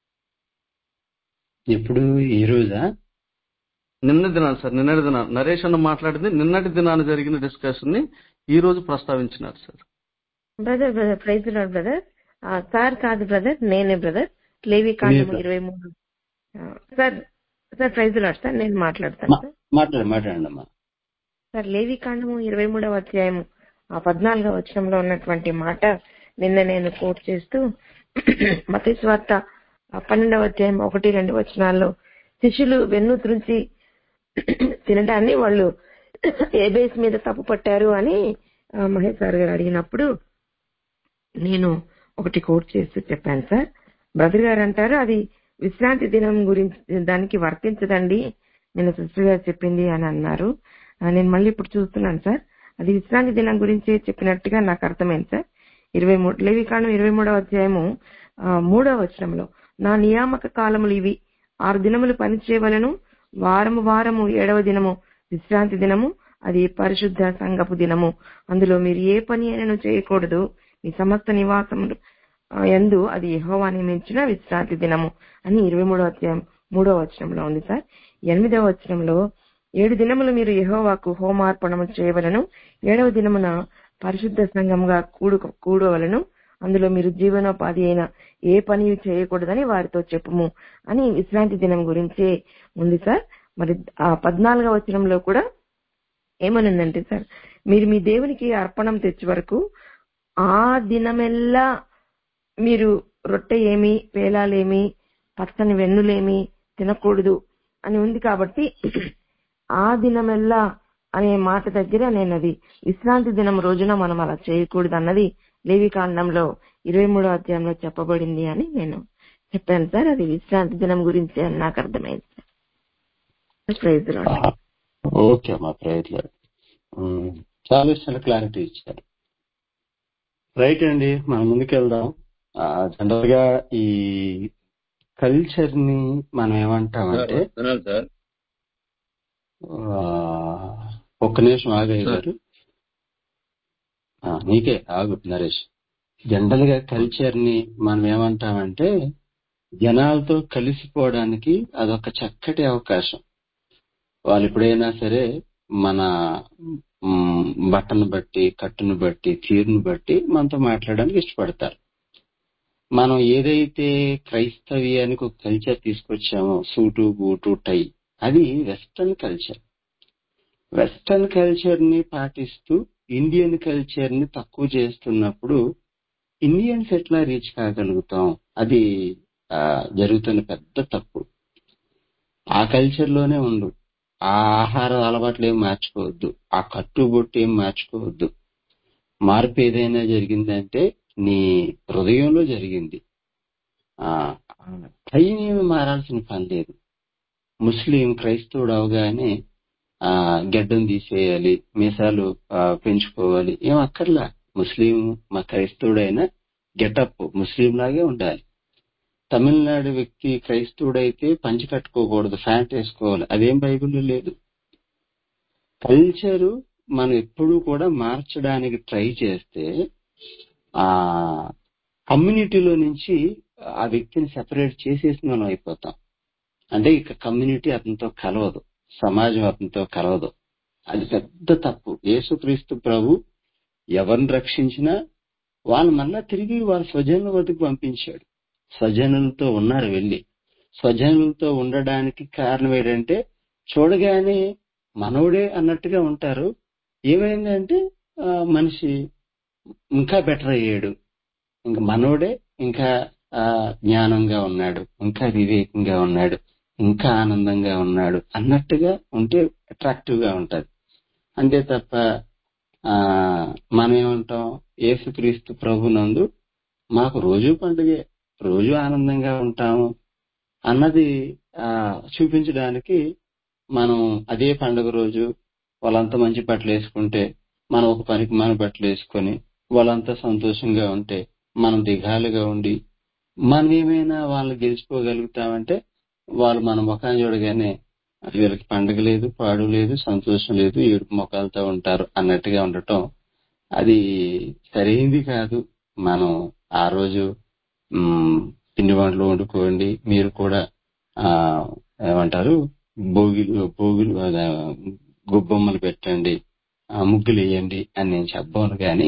ఇప్పుడు ఈ రోజా నిన్న దినాన్ని సార్ నిన్నటి దినాన్ని నరేష్ అన్న మాట్లాడింది నిన్నటి దినాన్ని జరిగిన డిస్కషన్ ని ఈ రోజు ప్రస్తావించినారు sir brother brother praise lord brother sir కాదు బ్రదర్ నేనే బ్రదర్ లేవి కాండము మీరు- ఇరవై మూడు ఆ, sir sir praise lord sir నేను మాట్లాడతాను మా- సార్ మాట్లాడు మాట్లాడండి అమ్మా సార్ లేవి కాండము ఇరవై మూడవ అధ్యాయము ఆ పద్నాలుగవ వచనంలో ఉన్నటువంటి మాట నిన్న నేను కోట్ చేస్తూ మత స్వార్త పన్నెండవ అధ్యాయం ఒకటి రెండు వచనాల్లో శిష్యులు వెన్ను త్రుంచి తినడాన్ని వాళ్ళు ఏ బేస్ మీద తప్పు పట్టారు అని ఆ, మహేష్ సార్ గారు అడిగినప్పుడు నేను ఒకటి కోట్ చేస్తూ చెప్పాను సార్ బ్రదర్ గారు అంటారు అది విశ్రాంతి దినం గురించి దానికి వర్తించదండి నేను సిస్టర్ గారు చెప్పింది అని అన్నారు ఆ, నేను మళ్ళీ ఇప్పుడు చూస్తున్నాను సార్ అది విశ్రాంతి దినం గురించి చెప్పినట్టుగా నాకు అర్థమైంది సార్ ఇరవై మూడు లేవికాండం ఇరవై మూడవ అధ్యాయము ఆ, మూడవ వచనంలో నా నియామక కాలములు ఇవి ఆరు దినములు పని చేయవలను వారము వారము ఏడవ దినము విశ్రాంతి దినము అది పరిశుద్ధ సంగపు దినము అందులో మీరు ఏ పని అయినను చేయకూడదు మీ సమస్త నివాసములు ఆ, యందు అది యెహోవా నియమించిన విశ్రాంతి దినము అని ఇరవై మూడో అధ్యాయం మూడో వచనంలో ఉంది సార్ ఎనిమిదవ వచనంలో ఏడు దినములు మీరు యెహోవాకు హోమార్పణము చేయవలను ఏడవ దినమున పరిశుద్ధ సంఘంగా కూడు కూడవలను అందులో మీరు జీవనోపాధి అయిన ఏ పని చేయకూడదని వారితో చెప్పుము అని విశ్రాంతి దినం గురించే ఉంది సార్ మరి ఆ పద్నాలుగవ వచనంలో కూడా ఏమనుందంటే సార్ మీరు మీ దేవునికి అర్పణం తెచ్చే వరకు ఆ దినమెల్లా మీరు రొట్టె ఏమి పేలాలేమి పచ్చని వెన్నులేమి తినకూడదు అని ఉంది కాబట్టి ఆ దినమెల్లా అనే మాట దగ్గర నేను అది విశ్రాంతి దినం రోజున మనం అలా చేయకూడదు అన్నది లేవి కాండంలో ఇరవై మూడో అధ్యాయంలో చెప్పబడింది అని నేను చెప్పాను సార్ అది విశ్రాంతి దినం గురించి అని నాకు అర్థమైంది sir praise the lord. Okay అమ్మా ప్రయత్నం చాలా విషయాలు క్లారిటీ ఇచ్చారు రైట్ అండి మనం ముందుకెళ్దాం జనరల్ గా ఈ కల్చర్ ని మనం ఏమంటామంటే వస్తున్నాను సార్ ఆ, ఒక్క నిమిషం ఆగయ్య సార్ గారు ఆ, నీకే ఆగు నరేష్ జనరల్ గా కల్చర్ ని మనం ఏమంటామంటే జనాలతో కలిసిపోవడానికి అదొక చక్కటి అవకాశం వాళ్ళు ఎప్పుడైనా సరే మన మ్, బట్టను బట్టి కట్టును బట్టి తీరును బట్టి మనతో మాట్లాడడానికి ఇష్టపడతారు మనం ఏదైతే క్రైస్తవ్యానికి ఒక కల్చర్ తీసుకొచ్చామో సూటు బూటు టై అది వెస్టర్న్ కల్చర్ వెస్టర్న్ కల్చర్ ని పాటిస్తూ ఇండియన్ కల్చర్ ని తక్కువ చేస్తున్నప్పుడు ఇండియన్స్ ఎట్లా రీచ్ కాగలుగుతాం అది ఆ, జరుగుతున్న పెద్ద తప్పు ఆ కల్చర్ లోనే ఉండు ఆ ఆహార అలవాట్లు ఏం మార్చుకోవద్దు ఆ కట్టుబొట్టు ఏం మార్చుకోవద్దు మార్పు ఏదైనా జరిగిందంటే నీ హృదయంలో జరిగింది ఆ టైం ఏమి మారాల్సిన పని లేదు ముస్లిం క్రైస్తవుడు అవగానే ఆ గెడ్డం తీసేయాలి మీసాలు ఆ, పెంచుకోవాలి ఏం అక్కర్లా ముస్లిం మా క్రైస్తవుడైనా గెటప్ ముస్లిం లాగే ఉండాలి తమిళనాడు వ్యక్తి క్రైస్తవుడైతే పంచి కట్టుకోకూడదు ఫ్యాంట్ వేసుకోవాలి అదేం బైబిల్లో లేదు కల్చరు మనం ఎప్పుడూ కూడా మార్చడానికి ట్రై చేస్తే ఆ కమ్యూనిటీలో నుంచి ఆ వ్యక్తిని సెపరేట్ చేసేసిన మనం అయిపోతాం అంటే ఇక కమ్యూనిటీ అతనితో కలవదు సమాజం అతనితో కలవదు అది పెద్ద తప్పు యేసుక్రీస్తు ప్రభు ఎవరిని రక్షించినా వాళ్ళు మళ్ళా తిరిగి వాళ్ళ స్వజనుల వద్దకు పంపించాడు స్వజనులతో ఉన్నారు వెళ్ళి స్వజనులతో ఉండడానికి కారణం ఏంటంటే చూడగానే మనవడే అన్నట్టుగా ఉంటారు ఏమైందంటే ఆ, మనిషి ఇంకా బెటర్ అయ్యాడు ఇంకా మనోడే ఇంకా ఆ, జ్ఞానంగా ఉన్నాడు ఇంకా వివేకంగా ఉన్నాడు ఇంకా ఆనందంగా ఉన్నాడు అన్నట్టుగా ఉంటే అట్రాక్టివ్ గా ఉంటది అంతే తప్ప ఆ మనం ఏమంటాం యేసుక్రీస్తు ప్రభునందు మాకు రోజు పండుగే రోజు ఆనందంగా ఉంటాము అన్నది ఆ చూపించడానికి మనం అదే పండుగ రోజు వాళ్ళంతా మంచి బట్టలు వేసుకుంటే మనం ఒక పనికి మన బట్టలు వేసుకొని వాళ్ళంతా సంతోషంగా ఉంటే మనం దిగాలుగా ఉండి మనం ఏమైనా వాళ్ళని గెలుచుకోగలుగుతామంటే వాళ్ళు మన ముఖాన్ని చూడగానే వీళ్ళకి పండుగ లేదు పాడు లేదు సంతోషం లేదు ఏడుపు ముఖాలతో ఉంటారు అన్నట్టుగా ఉండటం అది సరైంది కాదు మనం ఆ రోజు మ్, పిండి వంటలు వండుకోండి మీరు కూడా ఆ ఏమంటారు భోగిలు భోగిలు ఆ, గొబ్బొమ్మలు పెట్టండి ఆ, ముగ్గులు వేయండి అని నేను చెప్పాను కానీ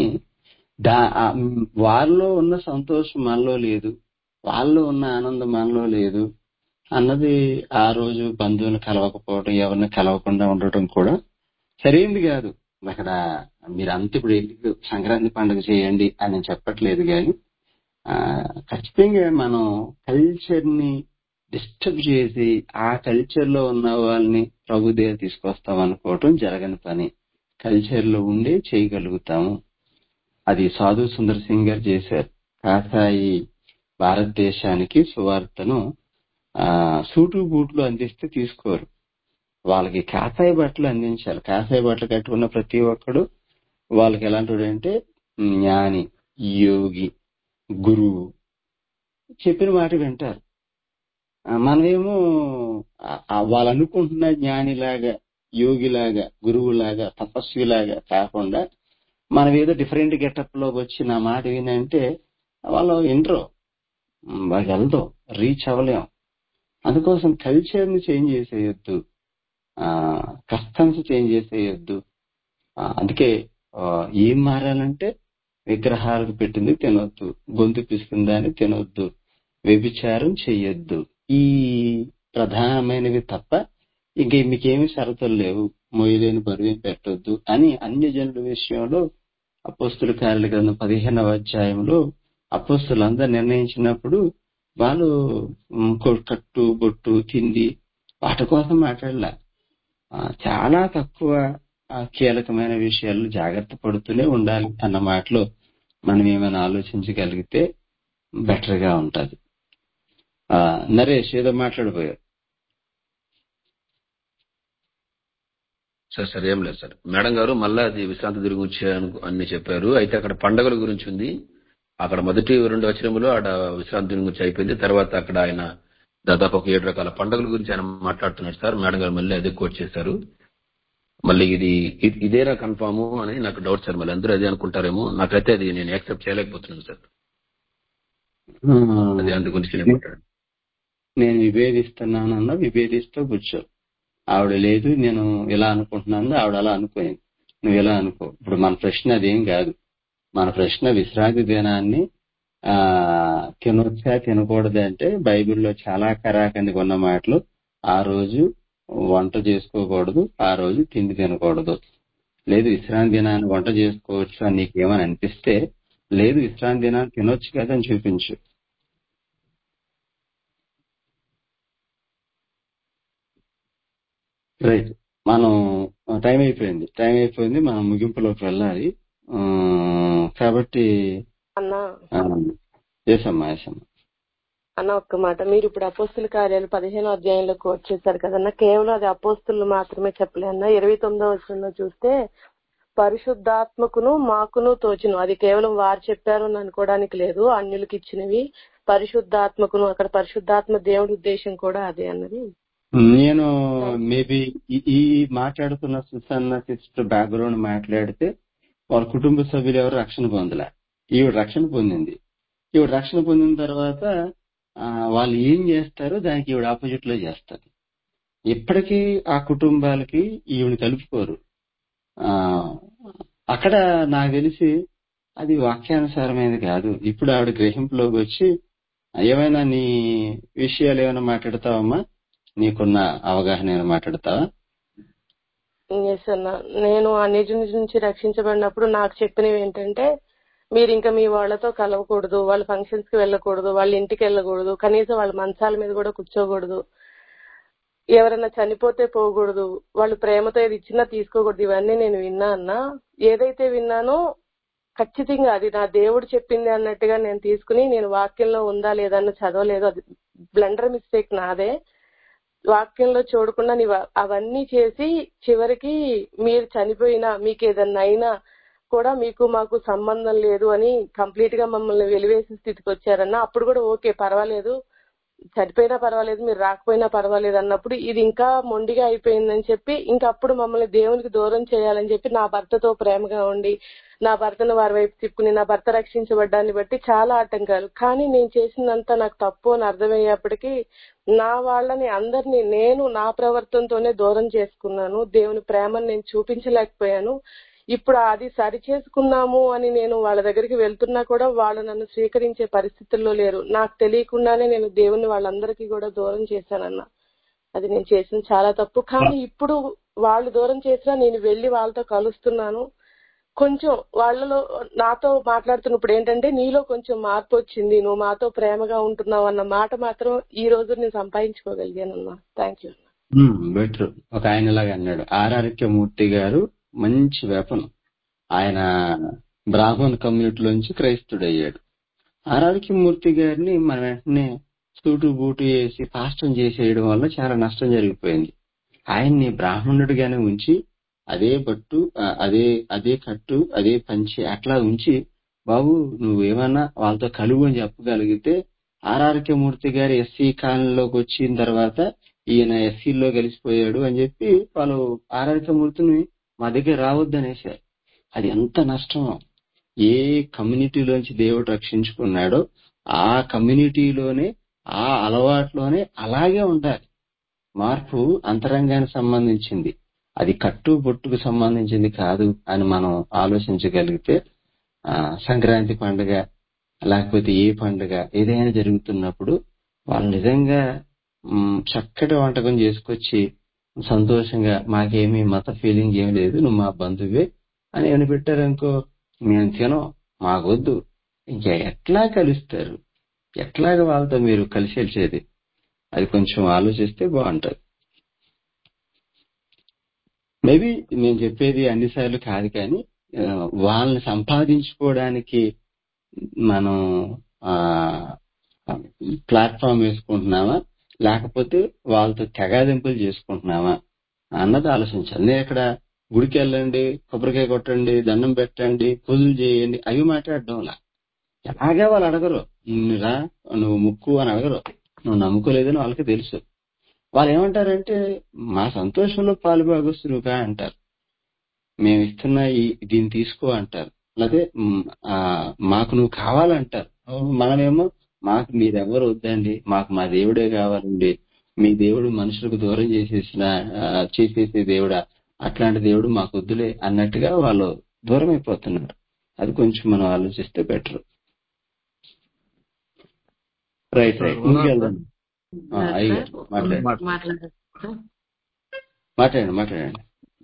దా ఆ, మ్, వాళ్ళలో ఉన్న సంతోషం మనలో లేదు వాళ్ళలో ఉన్న ఆనందం మనలో లేదు అన్నది ఆ రోజు బంధువులు కలవకపోవడం ఎవరిని కలవకుండా ఉండటం కూడా సరైంది కాదు అక్కడ మీరు అంత ఇప్పుడు వెళ్ళి సంక్రాంతి పండుగ చేయండి అని నేను చెప్పట్లేదు కానీ ఆ, ఖచ్చితంగా మనం కల్చర్ ని డిస్టర్బ్ చేసి ఆ కల్చర్ లో ఉన్న వాళ్ళని ప్రభు దగ్గర తీసుకొస్తాం అనుకోవటం జరగని పని కల్చర్ లో ఉండే చేయగలుగుతాము అది సాధు సుందర్ సింగ్ గారు చేశారు కాసాయి భారతదేశానికి సువార్తను ఆ సూటు బూట్లు అందిస్తే తీసుకోరు వాళ్ళకి కాసాయి బట్టలు అందించాలి కాసాయి బట్టలు కట్టుకున్న ప్రతి ఒక్కడు వాళ్ళకి ఎలాంటి అంటే జ్ఞాని యోగి గురువు చెప్పిన మాట వింటారు ఆ, మనమేమో ఆ- ఆ వాళ్ళు అనుకుంటున్న జ్ఞానిలాగా యోగిలాగా గురువులాగా తపస్విలాగా కాకుండా మనం ఏదో డిఫరెంట్ గెటప్ లోకి వచ్చి నా మాట వినంటే వాళ్ళు వినరు ఉమ్, వాళ్ళకి వెళ్దాం రీచ్ అవ్వలేం అందుకోసం కల్చర్ ని చేంజ్ చేసేయొద్దు ఆ కస్టమ్స్ చేంజ్ చేసేయొద్దు ఆ, అందుకే ఆ, ఏం మారాలంటే విగ్రహాలకు పెట్టింది తినొద్దు గొంతు పిసుకుందాన్ని తినొద్దు వ్యభిచారం చెయ్యొద్దు ఈ ప్రధానమైనవి తప్ప ఇంక మీకేమి షరతులు లేవు మొయ్యలేని బరువు పెట్టొద్దు అని అన్య జనుల విషయంలో అపోస్తుల కార్యాల గ్రంథం పదిహేనవ అధ్యాయంలో అపోస్తులందరూ నిర్ణయించినప్పుడు వాళ్ళు ఉమ్, కొ- కట్టు బొట్టు తిండి వాటి కోసం మాట్లాడలే ఆ, చాలా తక్కువ ఆ, కీలకమైన విషయాలు జాగ్రత్త పడుతూనే ఉండాలి అన్న మాటలో మనం ఏమైనా ఆలోచించగలిగితే బెటర్ గా ఉంటది ఆ, నరేష్ ఏదో మాట్లాడిపోయారు సార్ సార్ ఏం లేదు సార్ మేడం గారు మళ్ళా అది విశ్రాంతి తిరిగి వచ్చాయని అన్ని చెప్పారు అయితే అక్కడ పండగల గురించి ఉంది అక్కడ మొదటి రెండు వచనములు ఆడ విశ్రాంతి దినం గురించి అయిపోయింది తర్వాత అక్కడ ఆయన దాదాపు ఒక ఏడు రకాల పండుగల గురించి ఆయన మాట్లాడుతున్నారు సార్ మేడం గారు మళ్ళీ అదే కోట్ చేశారు మళ్ళీ ఇది ఇ- ఇదేనా కన్ఫామ్ అని నాకు డౌట్ సార్ మళ్ళీ అందరూ అదే అనుకుంటారేమో నాకైతే అది నేను యాక్సెప్ట్ చేయలేకపోతున్నాను సార్ అది అందు గురించి నేను మాట్లాడాను నేను విభేదిస్తున్నానన్న విభేదిస్తూ కూర్చో ఆవిడ లేదు నేను ఇలా అనుకుంటున్నాను ఆవిడ అలా అనుకోయింది నువ్వు ఇలా అనుకో ఇప్పుడు మన ప్రశ్న అదేం కాదు మన ప్రశ్న విశ్రాంతి దినాన్ని ఆ తినొచ్చా తినకూడదు అంటే బైబిల్లో చాలా కరాకందిగా ఉన్న మాటలు ఆ రోజు వంట చేసుకోకూడదు ఆ రోజు తిండి తినకూడదు లేదు విశ్రాంతి దినాన్ని వంట చేసుకోవచ్చు అని నీకేమని అనిపిస్తే లేదు విశ్రాంతి దినాన్ని తినొచ్చు కదా అని చూపించు రైట్ మనం టైం అయిపోయింది టైం అయిపోయింది మనం ముగింపులోకి వెళ్ళాలి ఆ, కాబట్టి అన్నా చేసమ్మా వేసమ్మా అన్న ఒక్క మాట మీరు ఇప్పుడు అపోస్తుల కార్యాలు పదిహేనో అధ్యాయంలో కోట్ చేశారు కదన్నా కేవలం అది అపోస్తులు మాత్రమే చెప్పలే అన్న ఇరవై తొమ్మిదో వచనంలో చూస్తే పరిశుద్ధాత్మకును మాకును తోచును అది కేవలం వారు చెప్పారు అని అనుకోవడానికి లేదు అన్యులకు ఇచ్చినవి పరిశుద్ధాత్మకును అక్కడ పరిశుద్ధాత్మ దేవుడి ఉద్దేశం కూడా అదే అన్నది నేను మేబీ ఈ మాట్లాడుతున్న సుసన్న సిస్టర్ బ్యాక్గ్రౌండ్ మాట్లాడితే వాళ్ళ కుటుంబ సభ్యులు ఎవరు రక్షణ పొందలే ఈవిడ రక్షణ పొందింది ఈవిడ రక్షణ పొందిన తర్వాత ఆ, వాళ్ళు ఏం చేస్తారో దానికి ఈవిడ ఆపోజిట్ లో చేస్తారు ఇప్పటికీ ఆ కుటుంబాలకి ఈవిడ కలుపుకోరు ఆ అక్కడ నాకు తెలిసి అది వాక్యానుసారమైనది కాదు ఇప్పుడు ఆవిడ గ్రహింపులోకి వచ్చి ఏమైనా నీ విషయాలు ఏమైనా మాట్లాడతావమ్మా నీకున్న అవగాహన ఏమైనా మాట్లాడతావా ఎస్ అన్న నేను అన్యజు నుంచి రక్షించబడినప్పుడు నాకు చెప్పినవి ఏంటంటే మీరు ఇంకా మీ వాళ్ళతో కలవకూడదు వాళ్ళ ఫంక్షన్స్ కి వెళ్ళకూడదు వాళ్ళ ఇంటికి వెళ్ళకూడదు కనీసం వాళ్ళ మంచాల మీద కూడా కూర్చోకూడదు ఎవరైనా చనిపోతే పోకూడదు వాళ్ళు ప్రేమతో ఏది ఇచ్చినా తీసుకోకూడదు ఇవన్నీ నేను విన్నా అన్న ఏదైతే విన్నానో ఖచ్చితంగా అది నా దేవుడు చెప్పింది అన్నట్టుగా నేను తీసుకుని నేను వాక్యంలో ఉందా లేదా అన్న చదవలేదు అది బ్లండర్ మిస్టేక్ నాదే వాక్యంలో చూడకుండా నీవు అవన్నీ చేసి చివరికి మీరు చనిపోయినా మీకు ఏదన్నా అయినా కూడా మీకు మాకు సంబంధం లేదు అని కంప్లీట్ గా మమ్మల్ని వెలివేసే స్థితికి వచ్చారన్న అప్పుడు కూడా ఓకే పర్వాలేదు చనిపోయినా పర్వాలేదు మీరు రాకపోయినా పర్వాలేదు అన్నప్పుడు ఇది ఇంకా మొండిగా అయిపోయిందని చెప్పి ఇంకా అప్పుడు మమ్మల్ని దేవునికి దూరం చేయాలని చెప్పి నా భర్తతో ప్రేమగా ఉండి నా భర్తను వారి వైపు తిప్పుకుని నా భర్త రక్షించబడ్డాన్ని బట్టి చాలా ఆటంకాలు కానీ నేను చేసిందంతా నాకు తప్పు అని అర్థమయ్యేప్పటికీ నా వాళ్ళని అందరినీ నేను నా ప్రవర్తనతోనే దూరం చేసుకున్నాను దేవుని ప్రేమను నేను చూపించలేకపోయాను ఇప్పుడు అది సరి చేసుకున్నాము అని నేను వాళ్ళ దగ్గరికి వెళ్తున్నా కూడా వాళ్ళు నన్ను స్వీకరించే పరిస్థితుల్లో లేరు నాకు తెలియకుండానే నేను దేవుని వాళ్ళందరికీ కూడా దూరం చేశానన్న అది నేను చేసిన చాలా తప్పు కానీ ఇప్పుడు వాళ్ళు దూరం చేసినా నేను వెళ్లి వాళ్ళతో కలుస్తున్నాను కొంచెం వాళ్ళలో నాతో మాట్లాడుతున్నప్పుడు ఏంటంటే నీలో కొంచెం మార్పు వచ్చింది నువ్వు మాతో ప్రేమగా ఉంటున్నావు అన్న మాట మాత్రం ఈ రోజు నేను సంపాదించుకోగలిగానన్నా థ్యాంక్ యూ బెటర్ ఒక ఆయనలాగా అన్నాడు ఆరారిక్య మూర్తి గారు మంచి వేపను ఆయన బ్రాహ్మణ్ కమ్యూనిటీలోంచి క్రైస్తుడు అయ్యాడు ఆరారిక్య మూర్తి గారిని మన వెంటనే సూటు బూటు వేసి పాస్టం చేసేయడం వల్ల చాలా నష్టం జరిగిపోయింది ఆయన్ని బ్రాహ్మణుడిగానే ఉంచి అదే బట్టు ఆ, అదే అదే కట్టు అదే పంచి అట్లా ఉంచి బాబు నువ్వేమన్నా వాళ్ళతో కలుగు అని చెప్పగలిగితే ఆర్ఆర్కే మూర్తి గారు ఎస్సీ కాలనీలోకి వచ్చిన తర్వాత ఈయన ఎస్సీలో కలిసిపోయాడు అని చెప్పి వాళ్ళు ఆర్ఆర్కే మూర్తిని మా దగ్గర రావద్దు అనేసారు అది ఎంత నష్టమో ఏ కమ్యూనిటీలోంచి దేవుడు రక్షించుకున్నాడో ఆ కమ్యూనిటీలోనే ఆ అలవాట్లోనే అలాగే ఉండాలి మార్పు అంతరంగానికి సంబంధించింది అది కట్టు బొట్టుకు సంబంధించింది కాదు అని మనం ఆలోచించగలిగితే ఆ సంక్రాంతి పండుగ లేకపోతే ఏ పండుగ ఏదైనా జరుగుతున్నప్పుడు వాళ్ళు నిజంగా మ్, చక్కటి వంటకం చేసుకొచ్చి సంతోషంగా మాకేమీ మత ఫీలింగ్ ఏం లేదు నువ్వు మా బంధువే అని ఏమైనా పెట్టారనుకో మేము తినం మాకొద్దు ఇంకా ఎట్లా కలుస్తారు ఎట్లాగ వాళ్ళతో మీరు కలిసి వెళ్చేది అది కొంచెం ఆలోచిస్తే బాగుంటది మేబీ నేను చెప్పేది అన్నిసార్లు కాదు కానీ ఆ, వాళ్ళని సంపాదించుకోవడానికి మనం ఆ ప్లాట్ఫామ్ వేసుకుంటున్నామా లేకపోతే వాళ్ళతో తెగాదింపులు చేసుకుంటున్నామా అన్నది ఆలోచించాలి నేను ఇక్కడ గుడికి వెళ్ళండి కొబ్బరికాయ కొట్టండి దండం పెట్టండి పూజలు చేయండి అవి మాట్లాడడం లా ఎలాగే వాళ్ళు అడగరు "నువ్వు రా నువ్వు ముక్కు అని అడగరు నువ్వు నమ్ముకోలేదని వాళ్ళకి తెలుసు వాళ్ళు ఏమంటారంటే మా సంతోషంలో పాలు భాగస్తులుగా అంటారు మేము ఇస్తున్న ఈ దీన్ని తీసుకో అంటారు లేకపోతే మ్, ఆ, మాకు నువ్వు కావాలంటారు మనమేమో మాకు మీరెవరు వద్దండి మాకు మా దేవుడే కావాలండి మీ దేవుడు మనుషులకు దూరం చేసేసిన ఆ, చేసేసే దేవుడా అట్లాంటి దేవుడు మాకు వద్దులే అన్నట్టుగా వాళ్ళు దూరం అయిపోతున్నారు అది కొంచెం మనం ఆలోచిస్తే బెటర్ రైట్ రైట్ ముందుకెళ్దాం ఆ, సార్ అయ్యగారు మాట్లాడండి మాట్లాడారు సార్ మాట్లాడండి మాట్లాడండి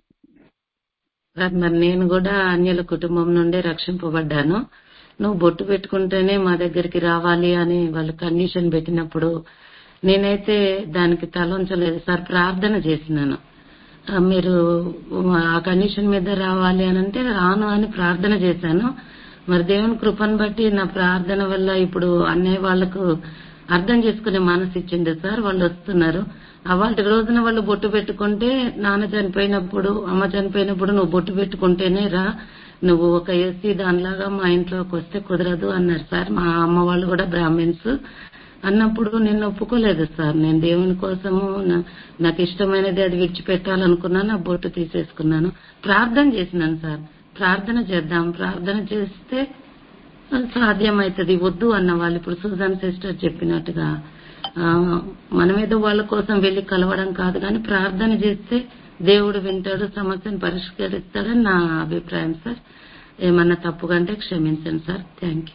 సార్ మరి నేను కూడా అన్యుల కుటుంబం నుండే రక్షింపబడ్డాను నువ్వు బొట్టు పెట్టుకుంటేనే మా దగ్గరికి రావాలి అని వాళ్ళు కండిషన్ పెట్టినప్పుడు నేనైతే దానికి తలంచలేదు సార్ ప్రార్థన చేసినాను ఆ, మీరు ఆ కండిషన్ మీద రావాలి అని అంటే రాను అని ప్రార్థన చేశాను మరి దేవుని కృపను బట్టి నా ప్రార్థన వల్ల ఇప్పుడు అన్నయ్య వాళ్లకు అర్థం చేసుకునే మనసు ఇచ్చింది సార్ వాళ్ళు వస్తున్నారు అవాటి రోజున వాళ్ళు బొట్టు పెట్టుకుంటే నాన్న చనిపోయినప్పుడు అమ్మ చనిపోయినప్పుడు నువ్వు బొట్టు పెట్టుకుంటేనే రా నువ్వు ఒక ఎస్సీ దానిలాగా మా ఇంట్లోకి వస్తే కుదరదు అన్నారు సార్ మా అమ్మ వాళ్ళు కూడా బ్రాహ్మిన్స్ అన్నప్పుడు నేను ఒప్పుకోలేదు సార్ నేను దేవుని కోసము నా- నాకు ఇష్టమైనది అది విడిచిపెట్టాలనుకున్నాను ఆ బొట్టు తీసేసుకున్నాను ప్రార్థన చేసినాను సార్ ప్రార్థన చేద్దాం ప్రార్థన చేస్తే సాధ్యమవుతుంది వద్దు అన్న వాళ్ళు ఇప్పుడు సుజాన్ సిస్టర్ చెప్పినట్టుగా ఆ, మనమేదో వాళ్ళ కోసం వెళ్లి కలవడం కాదు కానీ ప్రార్థన చేస్తే దేవుడు వింటాడు సమస్యను పరిష్కరిస్తాడని నా అభిప్రాయం సార్ ఏమన్నా తప్పుగా అంటే క్షమించండి సార్ థ్యాంక్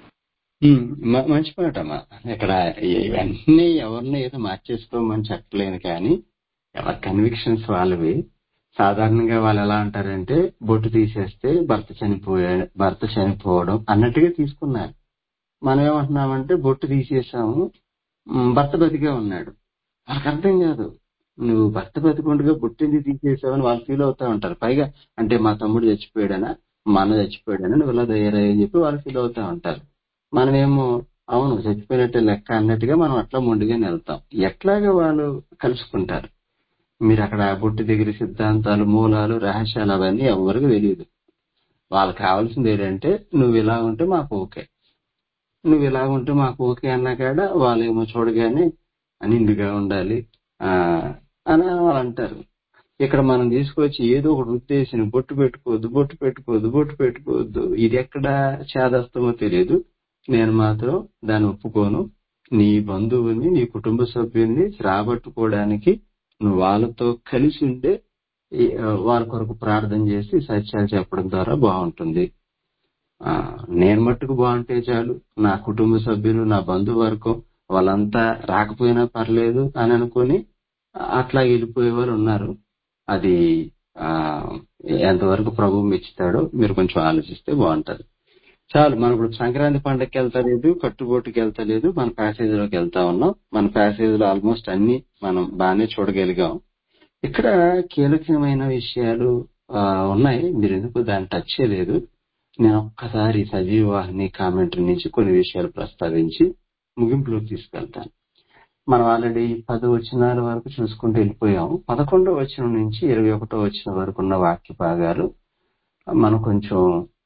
యూ ఉమ్, మ- మంచి మాట అమ్మా ఇక్కడ ఇవన్నీ ఎవరిని ఏదో మార్చేసుకోమని చెప్పలేను కానీ ఎవరి కన్విక్షన్స్ వాళ్ళవి సాధారణంగా వాళ్ళు ఎలా అంటారంటే బొట్టు తీసేస్తే భర్త చనిపోయా భర్త చనిపోవడం అన్నట్టుగా తీసుకున్నారు మనం ఏమంటున్నామంటే బొట్టు తీసేసాము ఉమ్, భర్త బతికే ఉన్నాడు వాళ్ళకి అర్థం కాదు నువ్వు భర్త బతికుండగా బొట్టు ఎందుకు తీసేసావని వాళ్ళు ఫీల్ అవుతా ఉంటారు పైగా అంటే మా తమ్ముడు చచ్చిపోయాడనా మా అన్న చచ్చిపోయాడనా నువ్వు ఇలా తయారయ్యని చెప్పి వాళ్ళు ఫీల్ అవుతా ఉంటారు మనమేమో అవును చచ్చిపోయినట్టే లెక్క అన్నట్టుగా మనం అట్లా మొండిగానే వెళ్తాం ఎట్లాగా వాళ్ళు కలుసుకుంటారు మీరు అక్కడ బొట్టు దగ్గర సిద్ధాంతాలు మూలాలు రహస్యాలు అవన్నీ ఎవరికి తెలియదు వాళ్ళకి కావాల్సింది ఏంటంటే నువ్వు ఇలా ఉంటే మాకు ఓకే నువ్వు ఇలా ఉంటే మాకు ఓకే అన్నా కాడ వాళ్ళేమో చూడగానే నిండుగా ఉండాలి ఆ అని వాళ్ళు అంటారు ఇక్కడ మనం తీసుకొచ్చి ఏదో ఒకటి ఉద్దేశం బొట్టు పెట్టుకోవద్దు బొట్టు పెట్టుకోవద్దు బొట్టు పెట్టుకోవద్దు ఇది ఎక్కడ చేదస్తమో తెలియదు నేను మాత్రం దాన్ని ఒప్పుకోను నీ బంధువుని నీ కుటుంబ సభ్యుల్ని రాబట్టుకోవడానికి నువ్వు వాళ్ళతో కలిసి ఉండే ఈ, ఆ, వాళ్ళ కొరకు ప్రార్థన చేసి సత్యాలు చెప్పడం ద్వారా బాగుంటుంది ఆ, నేను మట్టుకు బాగుంటే చాలు నా కుటుంబ సభ్యులు నా బంధువర్గం వాళ్ళంతా రాకపోయినా పర్లేదు అని అనుకొని అట్లా వెళ్ళిపోయే వాళ్ళు ఉన్నారు అది ఆ ఎంతవరకు ప్రభు మెచ్చుతాడో మీరు కొంచెం ఆలోచిస్తే బాగుంటది చాలు మనం ఇప్పుడు సంక్రాంతి పండగకి వెళ్తలేదు కట్టుబోటుకి వెళ్తలేదు మన ప్యాసేజీలోకి వెళ్తా ఉన్నాం మన ప్యాసేజీలో ఆల్మోస్ట్ అన్ని మనం బాగానే చూడగలిగాం ఇక్కడ కీలకమైన విషయాలు ఆ, ఉన్నాయి మీరు ఎందుకు దాన్ని టచ్ చేయలేదు నేను ఒక్కసారి సజీవ వాహిని కామెంటరీ నుంచి కొన్ని విషయాలు ప్రస్తావించి ముగింపులోకి తీసుకెళ్తాను మనం ఆల్రెడీ పది వచనాల వరకు చూసుకుంటూ వెళ్ళిపోయాం పదకొండో వచనం నుంచి ఇరవై ఒకటో వచనం వరకు ఉన్న వాక్య భాగాలు మనం కొంచెం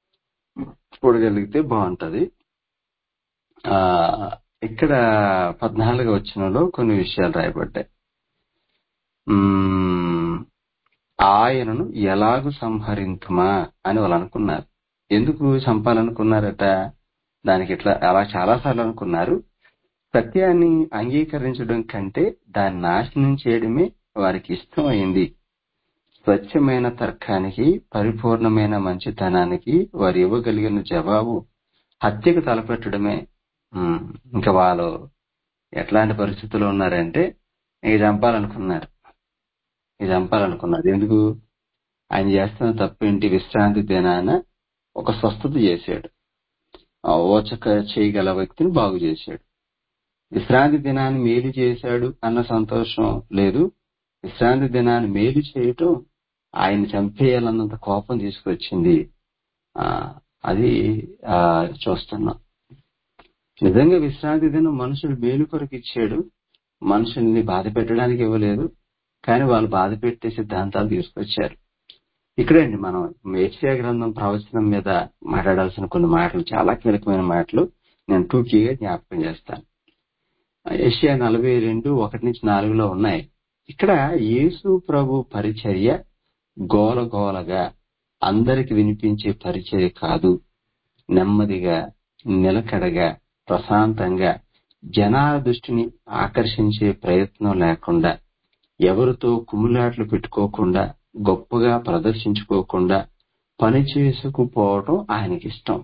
చూడగలిగితే బాగుంటది ఆ ఇక్కడ పద్నాలుగో వచనంలో కొన్ని విషయాలు రాయబడ్డాయి మ్మ్, ఆయనను ఎలాగు సంహరింతుమా అని వాళ్ళు అనుకున్నారు ఎందుకు చంపాలనుకున్నారట దానికి ఇట్లా అలా చాలా సార్లు అనుకున్నారు సత్యాన్ని అంగీకరించడం కంటే దాన్ని నాశనం చేయడమే వారికి ఇష్టమైంది స్వచ్ఛమైన తర్కానికి పరిపూర్ణమైన మంచితనానికి వారు ఇవ్వగలిగిన జవాబు హత్యకు తలపెట్టడమే ఉమ్, ఇంకా వాళ్ళు ఎట్లాంటి పరిస్థితుల్లో ఉన్నారంటే ఇది చంపాలనుకున్నారు ఇది చంపాలనుకున్నారు ఎందుకు ఆయన చేస్తున్న తప్పేంటి విశ్రాంతి దినాన ఒక స్వస్థత చేశాడు ఆ ఓచక చేయగల వ్యక్తిని బాగు చేశాడు విశ్రాంతి దినాన్ని మేలు చేశాడు అన్న సంతోషం లేదు విశ్రాంతి దినాన్ని మేలు చేయటం ఆయన చంపేయాలన్నంత కోపం తీసుకొచ్చింది ఆ అది ఆ చూస్తున్నాం నిజంగా విశ్రాంతి దినం మనుషులు మేలు కొరకు ఇచ్చాడు మనుషుల్ని బాధ పెట్టడానికి ఇవ్వలేదు కానీ వాళ్ళు బాధ పెట్టే సిద్ధాంతాలు తీసుకొచ్చారు ఇక్కడండి మనం ఏషియా గ్రంథం ప్రవచనం మీద మాట్లాడాల్సిన కొన్ని మాటలు చాలా కీలకమైన మాటలు నేను టూకీగా జ్ఞాపకం చేస్తాను ఏషియా నలభై రెండు ఒకటి నుంచి నాలుగులో ఉన్నాయి ఇక్కడ యేసు ప్రభు పరిచర్య గోల గోలగా అందరికి వినిపించే పరిచర్య కాదు నెమ్మదిగా నిలకడగా ప్రశాంతంగా జనాల దృష్టిని ఆకర్షించే ప్రయత్నం లేకుండా ఎవరితో కుమ్ములాట్లు పెట్టుకోకుండా గొప్పగా ప్రదర్శించుకోకుండా పని చేసుకుపోవటం ఆయనకి ఇష్టం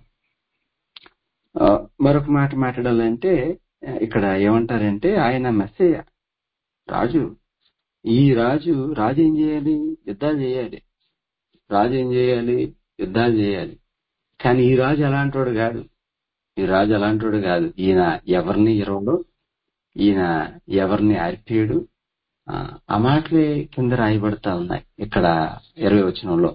ఆ, మరొక మాట మాట్లాడాలంటే ఆ, ఇక్కడ ఏమంటారంటే ఆయన మెస్సేయ రాజు ఈ రాజు రాజు ఏం చేయాలి యుద్ధాలు చేయాలి రాజు ఏం చేయాలి యుద్ధాలు చేయాలి కానీ ఈ రాజు అలాంటోడు కాదు ఈ రాజు అలాంటోడు కాదు ఈయన ఎవరిని ఇరవడు ఈయన ఎవరిని అర్పేడు ఆ ఆ మాటలే కింద రాయబడతా ఉన్నాయి ఇక్కడ ఇరవై వచనంలో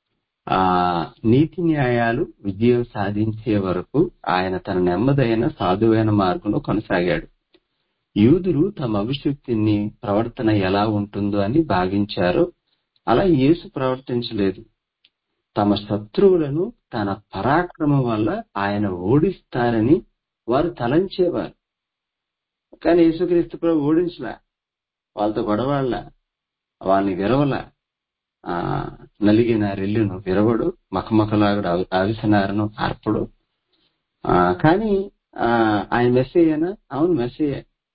ఆ నీతి న్యాయాలు విజయం సాధించే వరకు ఆయన తన నెమ్మదైన సాధువైన మార్గంలో కొనసాగాడు యూదులు తమ అభిషక్తిని ప్రవర్తన ఎలా ఉంటుందో అని భావించారో అలా యేసు ప్రవర్తించలేదు తమ శత్రువులను తన పరాక్రమం వల్ల ఆయన ఓడిస్తారని వారు తలంచేవారు కానీ యేసుక్రీస్తు ప్రభు ఓడించలా వాళ్ళతో గొడవాళ్ళ వాళ్ళని విరవల ఆ నలిగిన రెల్లును విరవడు మకమకలాగుడు అవి- అవిసనారను అర్పడు ఆ కానీ ఆ ఆయన మెస్సేయనా అవును మెస్సేయ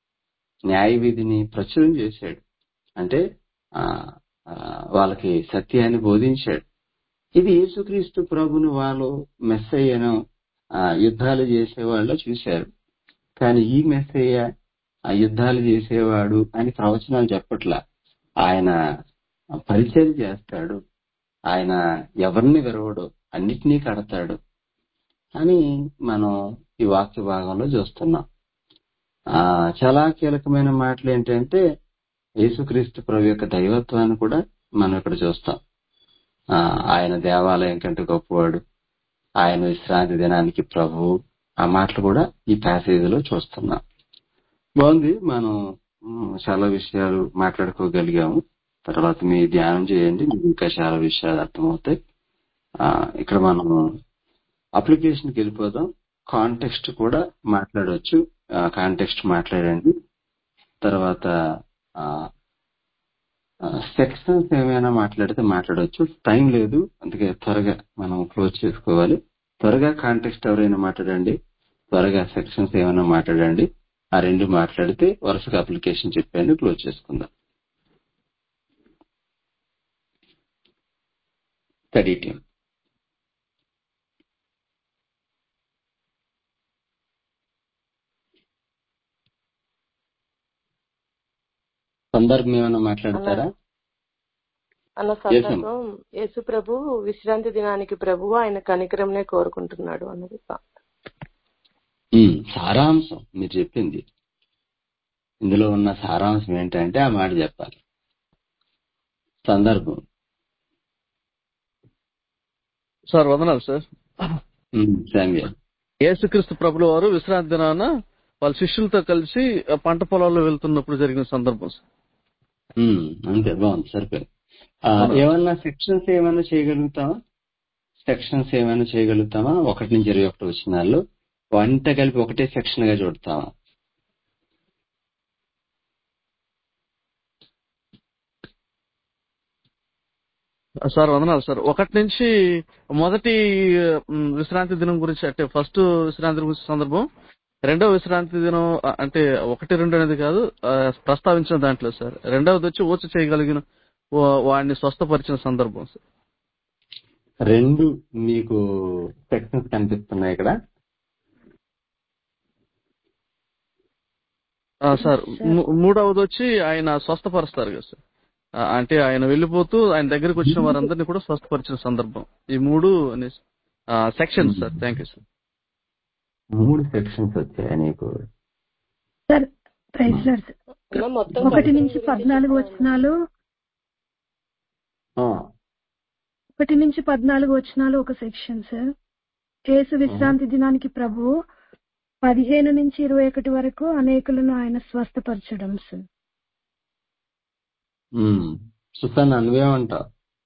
న్యాయ విధిని ప్రచురం చేశాడు అంటే ఆ ఆ, వాళ్ళకి సత్యాన్ని బోధించాడు ఇది యేసుక్రీస్తు ప్రభును వాళ్ళు మెస్సయ్యను ఆ, యుద్ధాలు చేసేవాళ్ళు చూశారు కానీ ఈ మెస్సయ్య ఆ యుద్ధాలు చేసేవాడు అని ప్రవచనాలు చెప్పట్లా ఆయన పరిచయం చేస్తాడు ఆయన ఎవరిని విరవడు అన్నిటినీ కడతాడు అని మనం ఈ వాక్య భాగంలో చూస్తున్నాం ఆ చాలా కీలకమైన మాటలు ఏంటంటే యేసుక్రీస్తు ప్రభు యొక్క దైవత్వాన్ని కూడా మనం ఇక్కడ చూస్తాం ఆ ఆయన దేవాలయం కంటే గొప్పవాడు ఆయన విశ్రాంతి దినానికి ప్రభువు ఆ మాటలు కూడా ఈ ప్యాసేజ్ లో చూస్తున్నాం బాగుంది మనం మ్, చాలా విషయాలు మాట్లాడుకోగలిగాము తర్వాత మీ ధ్యానం చేయండి మీకు ఇంకా చాలా విషయాలు అర్థమవుతాయి ఆ, ఇక్కడ మనము అప్లికేషన్కి వెళ్ళిపోదాం కాంటెక్స్ట్ కూడా మాట్లాడవచ్చు కాంటెక్స్ట్ మాట్లాడండి తర్వాత సెక్షన్స్ ఏమైనా మాట్లాడితే మాట్లాడవచ్చు టైం లేదు అందుకే త్వరగా మనం క్లోజ్ చేసుకోవాలి త్వరగా కాంటెక్స్ట్ ఎవరైనా మాట్లాడండి త్వరగా సెక్షన్స్ ఏమైనా మాట్లాడండి ఆ రెండు మాట్లాడితే వరుసగా అప్లికేషన్ చెప్పాను క్లోజ్ చేసుకుందాం స్టడీ టీమ్ సందర్భం ఏమైనా మాట్లాడతారా అన్న Yes, ma'am. సందర్భం యేసు ప్రభు విశ్రాంతి దినానికి ప్రభు ఆయన కనికరంనే కోరుకుంటున్నాడు అన్నది ఉమ్, సారాంశం మీరు చెప్పింది ఇందులో ఉన్న సారాంశం ఏంటంటే ఆ మాట చెప్పాలి సందర్భం సార్ వందనాలు సార్ ఉమ్, శామ్యూయల్ యేసుక్రీస్తు ప్రభుల వారు విశ్రాంతి దినాన వాళ్ళ శిష్యులతో కలిసి ఆ పంట పొలాల్లో వెళ్తున్నప్పుడు జరిగిన సందర్భం సార్ ఉమ్, అంతే బాగుంది సరిపోయింది ఆ, అవునా. ఏమన్నా సెక్షన్స్ ఏమైనా చేయగలుగుతామా సెక్షన్స్ ఏమైనా చేయగలుగుతామా ఒకటి నుంచి ఇరవై ఒకటి వచ్చినాల్లో వంట కలిపి ఒకటే సెక్షన్ గా చూడతామా సార్ వందనాలు సార్ ఒకటి నుంచి మొదటి మ్, విశ్రాంతి దినం గురించి అంటే ఫస్ట్ విశ్రాంతి దినం గురించి సందర్భం రెండవ విశ్రాంతి దినం ఆ, అంటే ఒకటి రెండు అనేది కాదు ఆ, ప్రస్తావించిన దాంట్లో సార్ రెండవది వచ్చి ఊచ చేయగలిగిన వా- వాడిని స్వస్థపరిచిన సందర్భం సార్ రెండు మీకు సెక్షన్స్ కనిపిస్తున్నాయి ఇక్కడ ఆ, సార్ మూ- మూడవది వచ్చి ఆయన స్వస్థపరుస్తారు కదా సార్ ఆ, అంటే ఆయన వెళ్ళిపోతూ ఆయన దగ్గరికి వచ్చిన వారందరినీ కూడా స్వస్థపరిచిన సందర్భం ఈ మూడు section sir thank you sir మూడు సెక్షన్స్ వచ్చాయి నీకు సార్ ప్రైజ్ లార్డ్ సార్. అన్న మొత్తం ఒకటి కనికరం నుంచి గురించి పద్నాలుగు చెప్తా ఉన్నా. వచనాలు ఆ, ఒకటి నుంచి పద్నాలుగు వచనాలు ఒక సెక్షన్ సార్ యేసు విశ్రాంతి దినానికి ప్రభు పదిహేను నుంచి ఇరవై ఒకటి వరకు అనేకులను ఆయన స్వస్థపరచడం సార్ ఉమ్. సుసాన్ నువ్వేమంటావు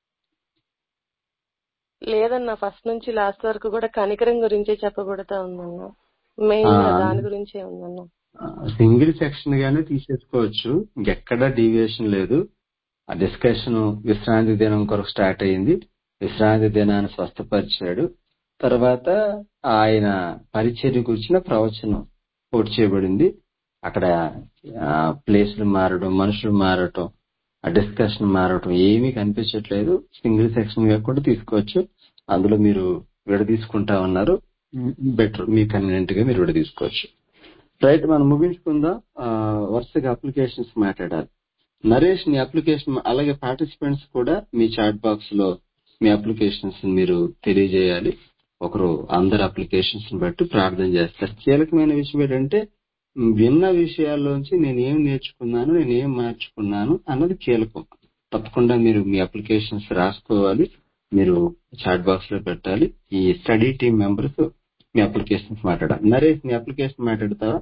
లేదన్న ఫస్ట్ నుంచి లాస్ట్ వరకు కూడా కనికరం గురించే చెప్పబడతా ఉందన్న మెయిన్ గా ఆ. దాని గురించే ఉందన్న సింగిల్ సెక్షన్ గానే తీసేసుకోవచ్చు ఇంకెక్కడ డీవియేషన్ లేదు ఆ డిస్కషన్ విశ్రాంతి దినం కొరకు స్టార్ట్ అయింది విశ్రాంతి దినాన్ని స్వస్థపరిచాడు తర్వాత ఆయన పరిచర్య గురించిన ప్రవచనం పూర్తి చేయబడింది అక్కడ ఆ, ప్లేస్లు మారడం మనుషులు మారటం ఆ డిస్కషన్ మారటం ఏమీ కనిపించట్లేదు సింగిల్ సెక్షన్ గా కూడా తీసుకోవచ్చు అందులో మీరు విడదీసుకుంటా ఉన్నారు బెటర్ మీ కన్వీనియంట్ గా మీరు విడదీసుకోవచ్చు రైట్ మనం ముగించుకుందాం ఆ, వరుసగా అప్లికేషన్స్ మాట్లాడాలి నరేష్ నీ అప్లికేషన్ అలాగే పార్టిసిపెంట్స్ కూడా మీ చాట్ బాక్స్ లో మీ అప్లికేషన్స్ మీరు తెలియజేయాలి ఒకరు అందరి అప్లికేషన్స్ బట్టి ప్రార్థన చేస్తారు కీలకమైన విషయం ఏంటంటే మ్, విన్న విషయాల్లోంచి నేను ఏం నేర్చుకున్నాను నేను ఏం మార్చుకున్నాను అన్నది కీలకం తప్పకుండా మీరు మీ అప్లికేషన్స్ రాసుకోవాలి మీరు చాట్ బాక్స్ లో పెట్టాలి ఈ స్టడీ టీమ్ మెంబర్స్ మీ అప్లికేషన్స్ మాట్లాడాలి నరేష్ మీ అప్లికేషన్ మాట్లాడతావా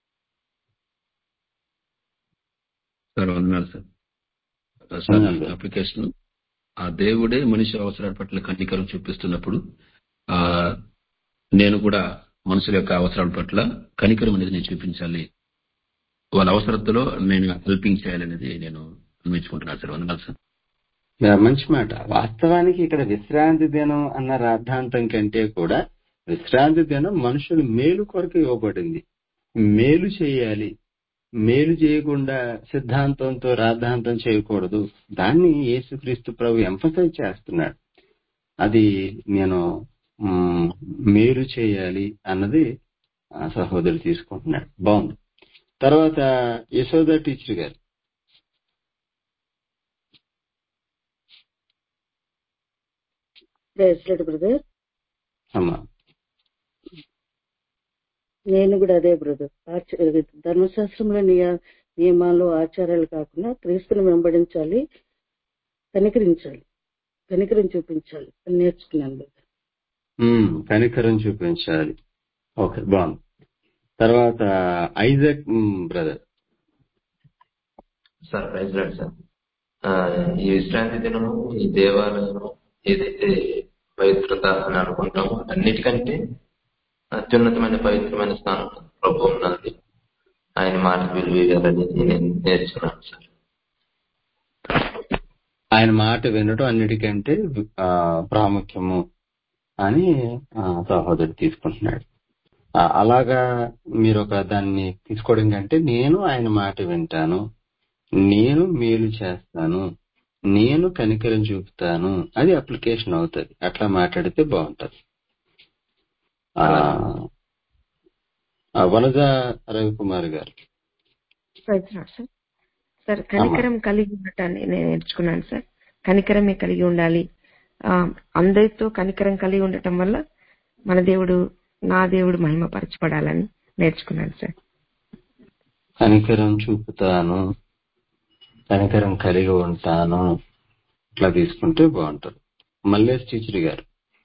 సార్ వందనాలు సార్ సార్ వందనాలు. అప్లికేషన్ ఆ దేవుడే మనిషి అవసరాల పట్ల కన్నికరం చూపిస్తున్నప్పుడు ఆ నేను కూడా మనుషుల యొక్క అవసరాల పట్ల కనికరం అనేది నేను చూపించాలి వాళ్ళ అవసరతలో నేను హెల్పింగ్ చేయాలనేది నేను అన్వించుకుంటున్నాను సార్ వందనాలు సార్ యా, మంచి మాట వాస్తవానికి ఇక్కడ విశ్రాంతి దినం అన్న రాద్ధాంతం కంటే కూడా విశ్రాంతి దినం మనుషులు మేలు కొరకు ఇవ్వబడింది మేలు చేయాలి మేలు చేయకుండా సిద్ధాంతంతో రాద్ధాంతం చేయకూడదు దాన్ని యేసుక్రీస్తు ప్రభు ఎంఫసైజ్ చేస్తున్నాడు అది నేను మ్, మేలు చేయాలి అన్నది ఆ సహోదరుడు తీసుకుంటున్నాడు బాగుంది తర్వాత యశోద టీచర్ గారు ప్రైజ్ బ్రదర్ అమ్మా నేను కూడా అదే బ్రదర్ ఆచ- ధర్మశాస్త్రంలో నియ- నియమాలు ఆచారాలు కాకుండా క్రీస్తును వెంబడించాలి కనికరించాలి కనికరం చూపించాలి అని నేర్చుకున్నాను బ్రదర్ ఉమ్, కనికరం చూపించాలి ఓకే బాగుంది తర్వాత Isaac brother sir praise lord sir ఆ, ఈ విశ్రాంతి దినము ఈ దేవాలయము ఏదైతే పవిత్రత అని అనుకుంటామో అన్నిటికంటే అత్యున్నతమైన పవిత్రమైన స్థానం ప్రభు ఉన్నది ఆయన మాట విలువేయాలని నేను నేర్చుకున్నాను సార్ ఆయన మాట వినడం అన్నిటికంటే ఆ, ప్రాముఖ్యము అని ఆ, సహోదరుడు తీసుకుంటున్నాడు ఆ, అలాగా మీరు ఒక దాన్ని తీసుకోవడం కంటే నేను ఆయన మాట వింటాను నేను మేలు చేస్తాను నేను కనికరం చూపుతాను అది అప్లికేషన్ అవుతుంది అట్లా మాట్లాడితే బాగుంటది ఆ, ఆ, వనజ రవికుమార్ గారు ప్రైజ్ లార్డ్ సార్ సార్ కనికరం కలిగి ఉండటాన్ని నేను నేర్చుకున్నాను సార్ కనికరమే కలిగి ఉండాలి ఆ, అందరితో కనికరం కలిగి ఉండటం వల్ల మన దేవుడు నా దేవుడు మహిమపరచబడాలని నేర్చుకున్నాను సార్ కనికరం చూపుతాను కనికరం కలిగి ఉంటాను ఇట్లా తీసుకుంటే బాగుంటుంది మల్లేష్ టీచర్ గారు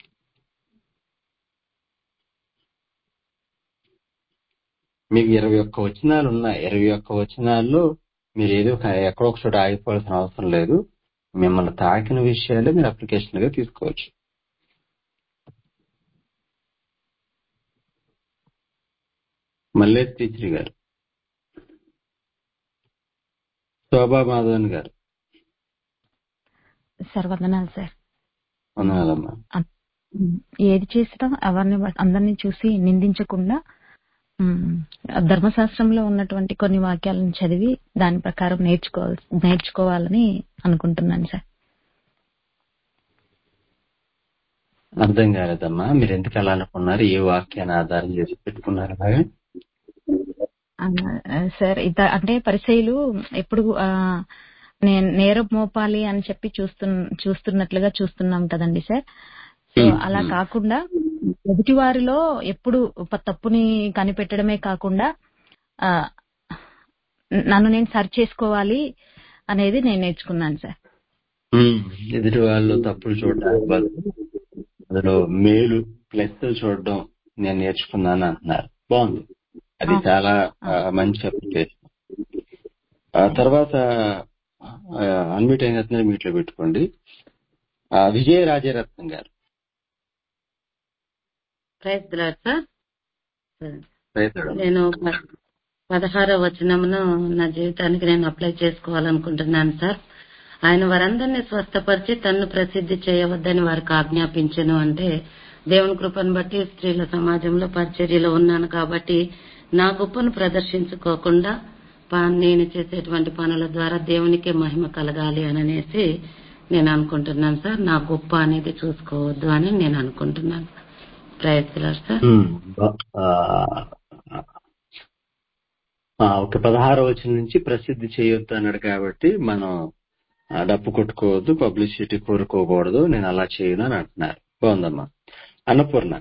మీకు ఇరవై ఒక్క వచనాలు ఉన్నాయి ఇరవై ఒక్క వచనాల్లో మీరు ఏదో ఒక- ఎక్కడో ఒక చోట ఆగిపోవాల్సిన అవసరం లేదు మిమ్మల్ని తాకిన విషయాలే మీరు అప్లికేషన్ గా తీసుకోవచ్చు మల్లేష్ టీచర్ గారు శోభా మాధవన్ గారు సార్ వందనాలు సార్ వందనాలమ్మా అన్- ఉమ్, ఏది చేసినా ఎవరిని బ- అందరినీ చూసి నిందించకుండా ఉమ్, ధర్మశాస్త్రంలో ఉన్నటువంటి కొన్ని వాక్యాలను చదివి దాని ప్రకారం నేర్చుకోవాలి నేర్చుకోవాలని అనుకుంటున్నాను సార్ అర్థం కాలేదమ్మా మీరు ఎందుకు అలా అనుకున్నారు ఏ వాక్యాన్ని ఆధారం చేసి పెట్టుకున్నారు అలాగా ఆ, సార్ ఇత అంటే పరిచయులు ఎప్పుడు ఆ, నేను నేరం మోపాలి అని చెప్పి చూస్తు చూస్తున్నట్లుగా చూస్తున్నాం కదండి సార్ సో ఉమ్, అలా ఉమ్. కాకుండా ఎదుటి వారిలో ఎప్పుడు ప- తప్పుని కనిపెట్టడమే కాకుండా ఆ, నన్ను నేను సరి చేసుకోవాలి అనేది నేను నేర్చుకున్నాను సార్ ఉమ్, ఎదుటి వాళ్ళు తప్పులు చూడడానికి బదులు అందులో మేలు ప్లస్ చూడడం నేను నేర్చుకున్నాను అంటున్నారు బాగుంది అది అవును చాలా ఆ, అవును. మంచి అప్లికేషన్ ఆ తర్వాత అన్మిట్ అయిన మీట్లో పెట్టుకోండి ఆ, విజయ రాజరత్నం గారు ప్రైజ్ లాడ్ సార్ రైతుడు నేను ప- పదహారవ వచనమును నా జీవితానికి నేను అప్లై చేసుకోవాలనుకుంటున్నాను సార్ ఆయన వారందరినీ స్వస్థపరిచి తన్ను ప్రసిద్ధి చేయవద్దని వారికి ఆజ్ఞాపించను అంటే దేవుని కృపను బట్టి స్త్రీల సమాజంలో పరిచర్యలో ఉన్నాను కాబట్టి నా గొప్పను ప్రదర్శించుకోకుండా ప- నేను చేసేటువంటి పనుల ద్వారా దేవునికే మహిమ కలగాలి అని అనేసి నేను అనుకుంటున్నాను సార్ నా గొప్ప అనేది చూసుకోవద్దు అని నేను అనుకుంటున్నాను ప్రయత్నాలు సార్ ఉమ్, బ- ఆ, ఆ, ఒక పదహారు వచ్చిన నుంచి ప్రసిద్ధి చేయొద్దు అన్నాడు కాబట్టి మనం ఆ, డప్పు కొట్టుకోవద్దు పబ్లిసిటీ కోరుకోకూడదు నేను అలా చేయను అని అంటున్నారు బాగుందమ్మా Annapurna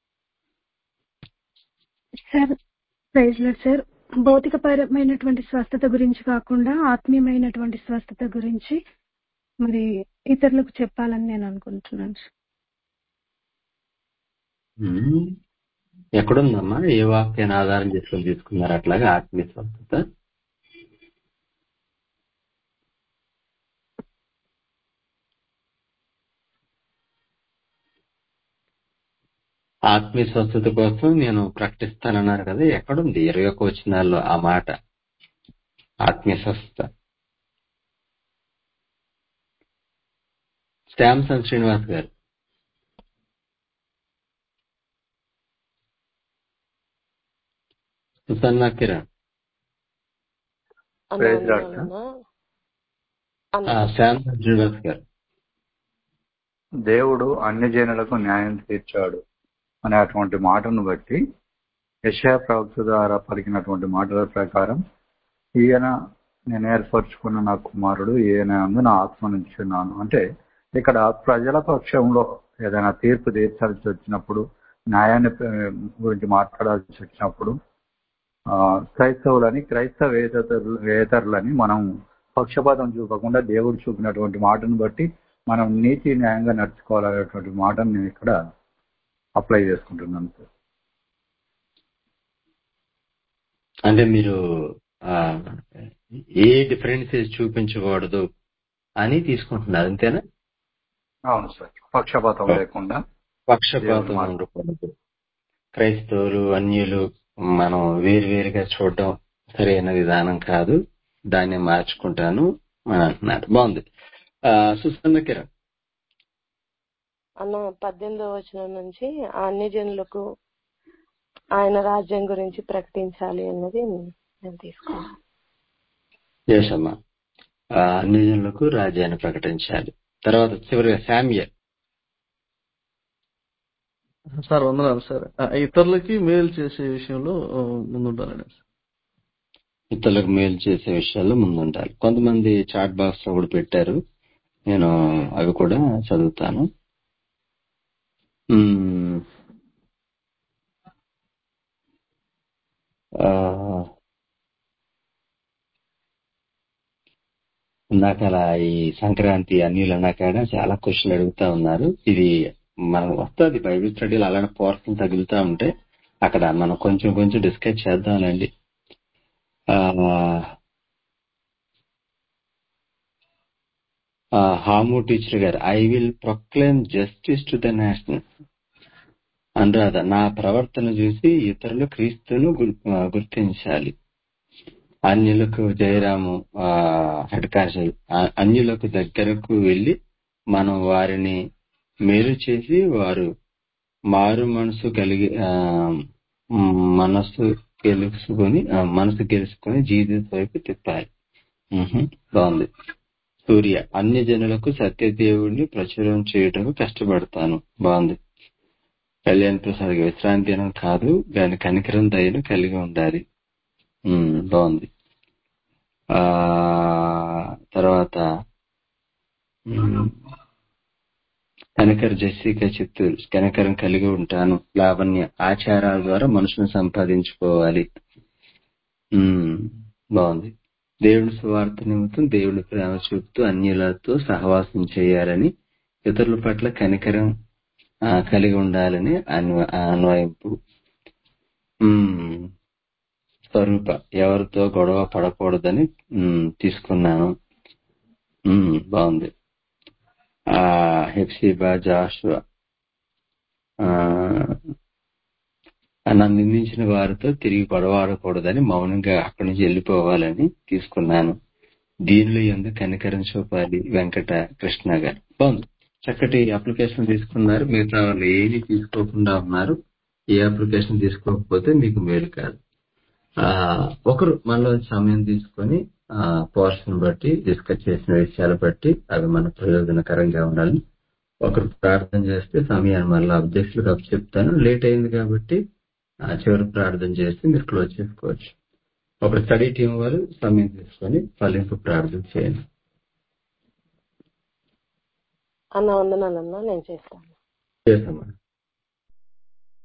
sir praise lord sir భౌతికపరమైనటువంటి స్వస్థత గురించి కాకుండా ఆత్మీయమైనటువంటి స్వస్థత గురించి మరి ఇతరులకు చెప్పాలని నేను అనుకుంటున్నాను సార్. ఉమ్, ఎక్కడుందమ్మా ఏ వాక్యాన్ని ఆధారం చేసుకొని తీసుకున్నారు అట్లాగా ఆత్మీయ స్వస్థత ఆత్మీయ స్వస్థత కోసం నేను ప్రకటిస్తానన్నారు కదా ఎక్కడుంది ఇరవై ఒక్క వచనాల్లో ఆ మాట ఆత్మీయ స్వస్థత శాంసన్ శ్రీనివాస్ గారు సుసన్నా కిరణ్ అన్న ప్రైజ్ లార్డ్ సార్ వందనాలన్నా ఆ, అన్న శాంసన్ శ్రీనివాస్ గారు దేవుడు అన్ని జనులకు న్యాయం తీర్చాడు అనే అటువంటి మాటను బట్టి యశా ప్రవక్త ద్వారా పలికినటువంటి మాటల ప్రకారం ఈయన నేను ఏర్పరచుకున్న నా కుమారుడు ఈయన అందు నా ఆత్మ నుంచున్నాను అంటే ఇక్కడ ప్రజల పక్షంలో ఏదైనా తీర్పు తీర్చాల్సి వచ్చినప్పుడు న్యాయాన్ని ఆ, గురించి మాట్లాడాల్సి వచ్చినప్పుడు ఆ, క్రైస్తవులని క్రైస్తవేతరులు వేతరులని మనం పక్షపాతం చూపకుండా దేవుడు చూపినటువంటి మాటను బట్టి మనం నీతి న్యాయంగా నడుచుకోవాలనేటువంటి మాటను నేను ఇక్కడ అప్లై చేసుకుంటున్నాను సార్ అంటే మీరు ఆ, ఏ డిఫరెన్సెస్ చూపించకూడదు అని తీసుకుంటున్నారు అంతేనా అవును సార్ పక్షపాతం లేకుండా దేవుని పక్షపాతం మాట ఉండకూడదు క్రైస్తవులు అన్యులు మనం వేరువేరుగా చూడడం సరైన విధానం కాదు దాన్ని మార్చుకుంటాను అని అంటున్నారు బాగుంది ఆ, సుసన్న కిరణ్ అన్న పద్దెనిమిదవ వచనం నుంచి ఆ అన్ని జనులకు ఆయన రాజ్యం గురించి ప్రకటించాలి అన్నది నేను తీసుకున్నాను చేసమ్మా ఆ, అన్ని జనులకు రాజ్యాన్ని ప్రకటించాలి తర్వాత చివరిగా శామ్య సార్ వందనాలు సార్ ఆ, ఇతరులకి మేలు చేసే విషయంలో ఆ, ముందుండాలండి సార్ ఇతరులకు మేలు చేసే విషయాల్లో ముందుండాలి కొంతమంది చాట్ బాక్స్ లో కూడా పెట్టారు నేను అవి కూడా చదువుతాను మ్మ్. ఆ, ఇందాక అలా ఈ సంక్రాంతి అన్నిలు అన్నాకాడ చాలా క్వశ్చన్లు అడుగుతా ఉన్నారు ఇది మనం వస్తుంది బైబిల్ స్టడీలో అలాంటి పోర్షన్ తగులుతా ఉంటే అక్కడ మనం కొంచెం కొంచెం డిస్కస్ చేద్దాంలేండి ఆ, ఆ, హాము టీచర్ గారు I will proclaim justice to the national Anuradha నా ప్రవర్తన చూసి ఇతరులు క్రీస్తును గుర్- ఆ, గుర్తించాలి అన్యులకు జయరాము ఆ, హెడ్ కానిస్టేబుల్ ఆ, అన్యులకు దగ్గరకు వెళ్లి మనం వారిని మేలు చేసి వారు మారు మనసు కలిగి ఆ, మ్, మనసు గెలుచుకొని ఆ, మనసు గెలుచుకొని జీవితం వైపు తిప్పాలి మ్హూ. బాగుంది సూర్య అన్య జనులకు సత్యదేవుడిని ప్రచురం చేయడం కష్టపడతాను బాగుంది కళ్యాణ్ ప్రసాద్ గారు, విశ్రాంతి దినం కాదు దాని కనికరం దయను కలిగి ఉండాలి ఉమ్, బాగుంది ఆ తర్వాత ఉమ్, కనకర జెస్సిక చిత్తూరు కనకరం కలిగి ఉంటాను లావణ్య ఆచారాల ద్వారా మనుషులను సంపాదించుకోవాలి ఉమ్, బాగుంది దేవుని సువార్త నిమిత్తం దేవుని ప్రేమ చూపుతూ అన్యులతో సహవాసం చేయాలని ఇతరుల పట్ల కనికరం ఆ, కలిగి ఉండాలని అన్వ- అన్వయింపు ఉమ్, స్వరూప ఎవరితో గొడవ పడకూడదని ఉమ్, తీసుకున్నాను ఉమ్, బాగుంది ఆ హెప్సిబా జాషువా ఆ, నన్ను నిందించిన వారితో తిరిగి గొడవాడకూడదని మౌనంగా అక్కడి నుంచి వెళ్ళిపోవాలని తీసుకున్నాను దీనిలో ఎందుకు కనికరం చూపాలి వెంకట కృష్ణ గారు బాగుంది చక్కటి అప్లికేషన్ తీసుకున్నారు మిగతా వాళ్ళు ఏది తీసుకోకుండా ఉన్నారు ఏ అప్లికేషన్ తీసుకోకపోతే మీకు మేలు కాదు ఆ ఒకరు మనలో సమయం తీసుకొని ఆ పోర్షన్ బట్టి డిస్కస్ చేసిన విషయాలు బట్టి అవి మన ప్రయోజనకరంగా ఉండాలి ఒకరు ప్రార్థన చేస్తే సమయాన్ని మళ్ళీ అబ్జెక్టులకు అప్ చెప్తాను లేట్ అయింది కాబట్టి ఆ చివరి ప్రార్థన చేసి మీరు క్లోజ్ చేసుకోవచ్చు ఒక స్టడీ టీం వారు సమయం తీసుకొని ఫలింపు ప్రార్థన చేయండి అన్న వందనాలన్నా నేను చేస్తాను చేసామా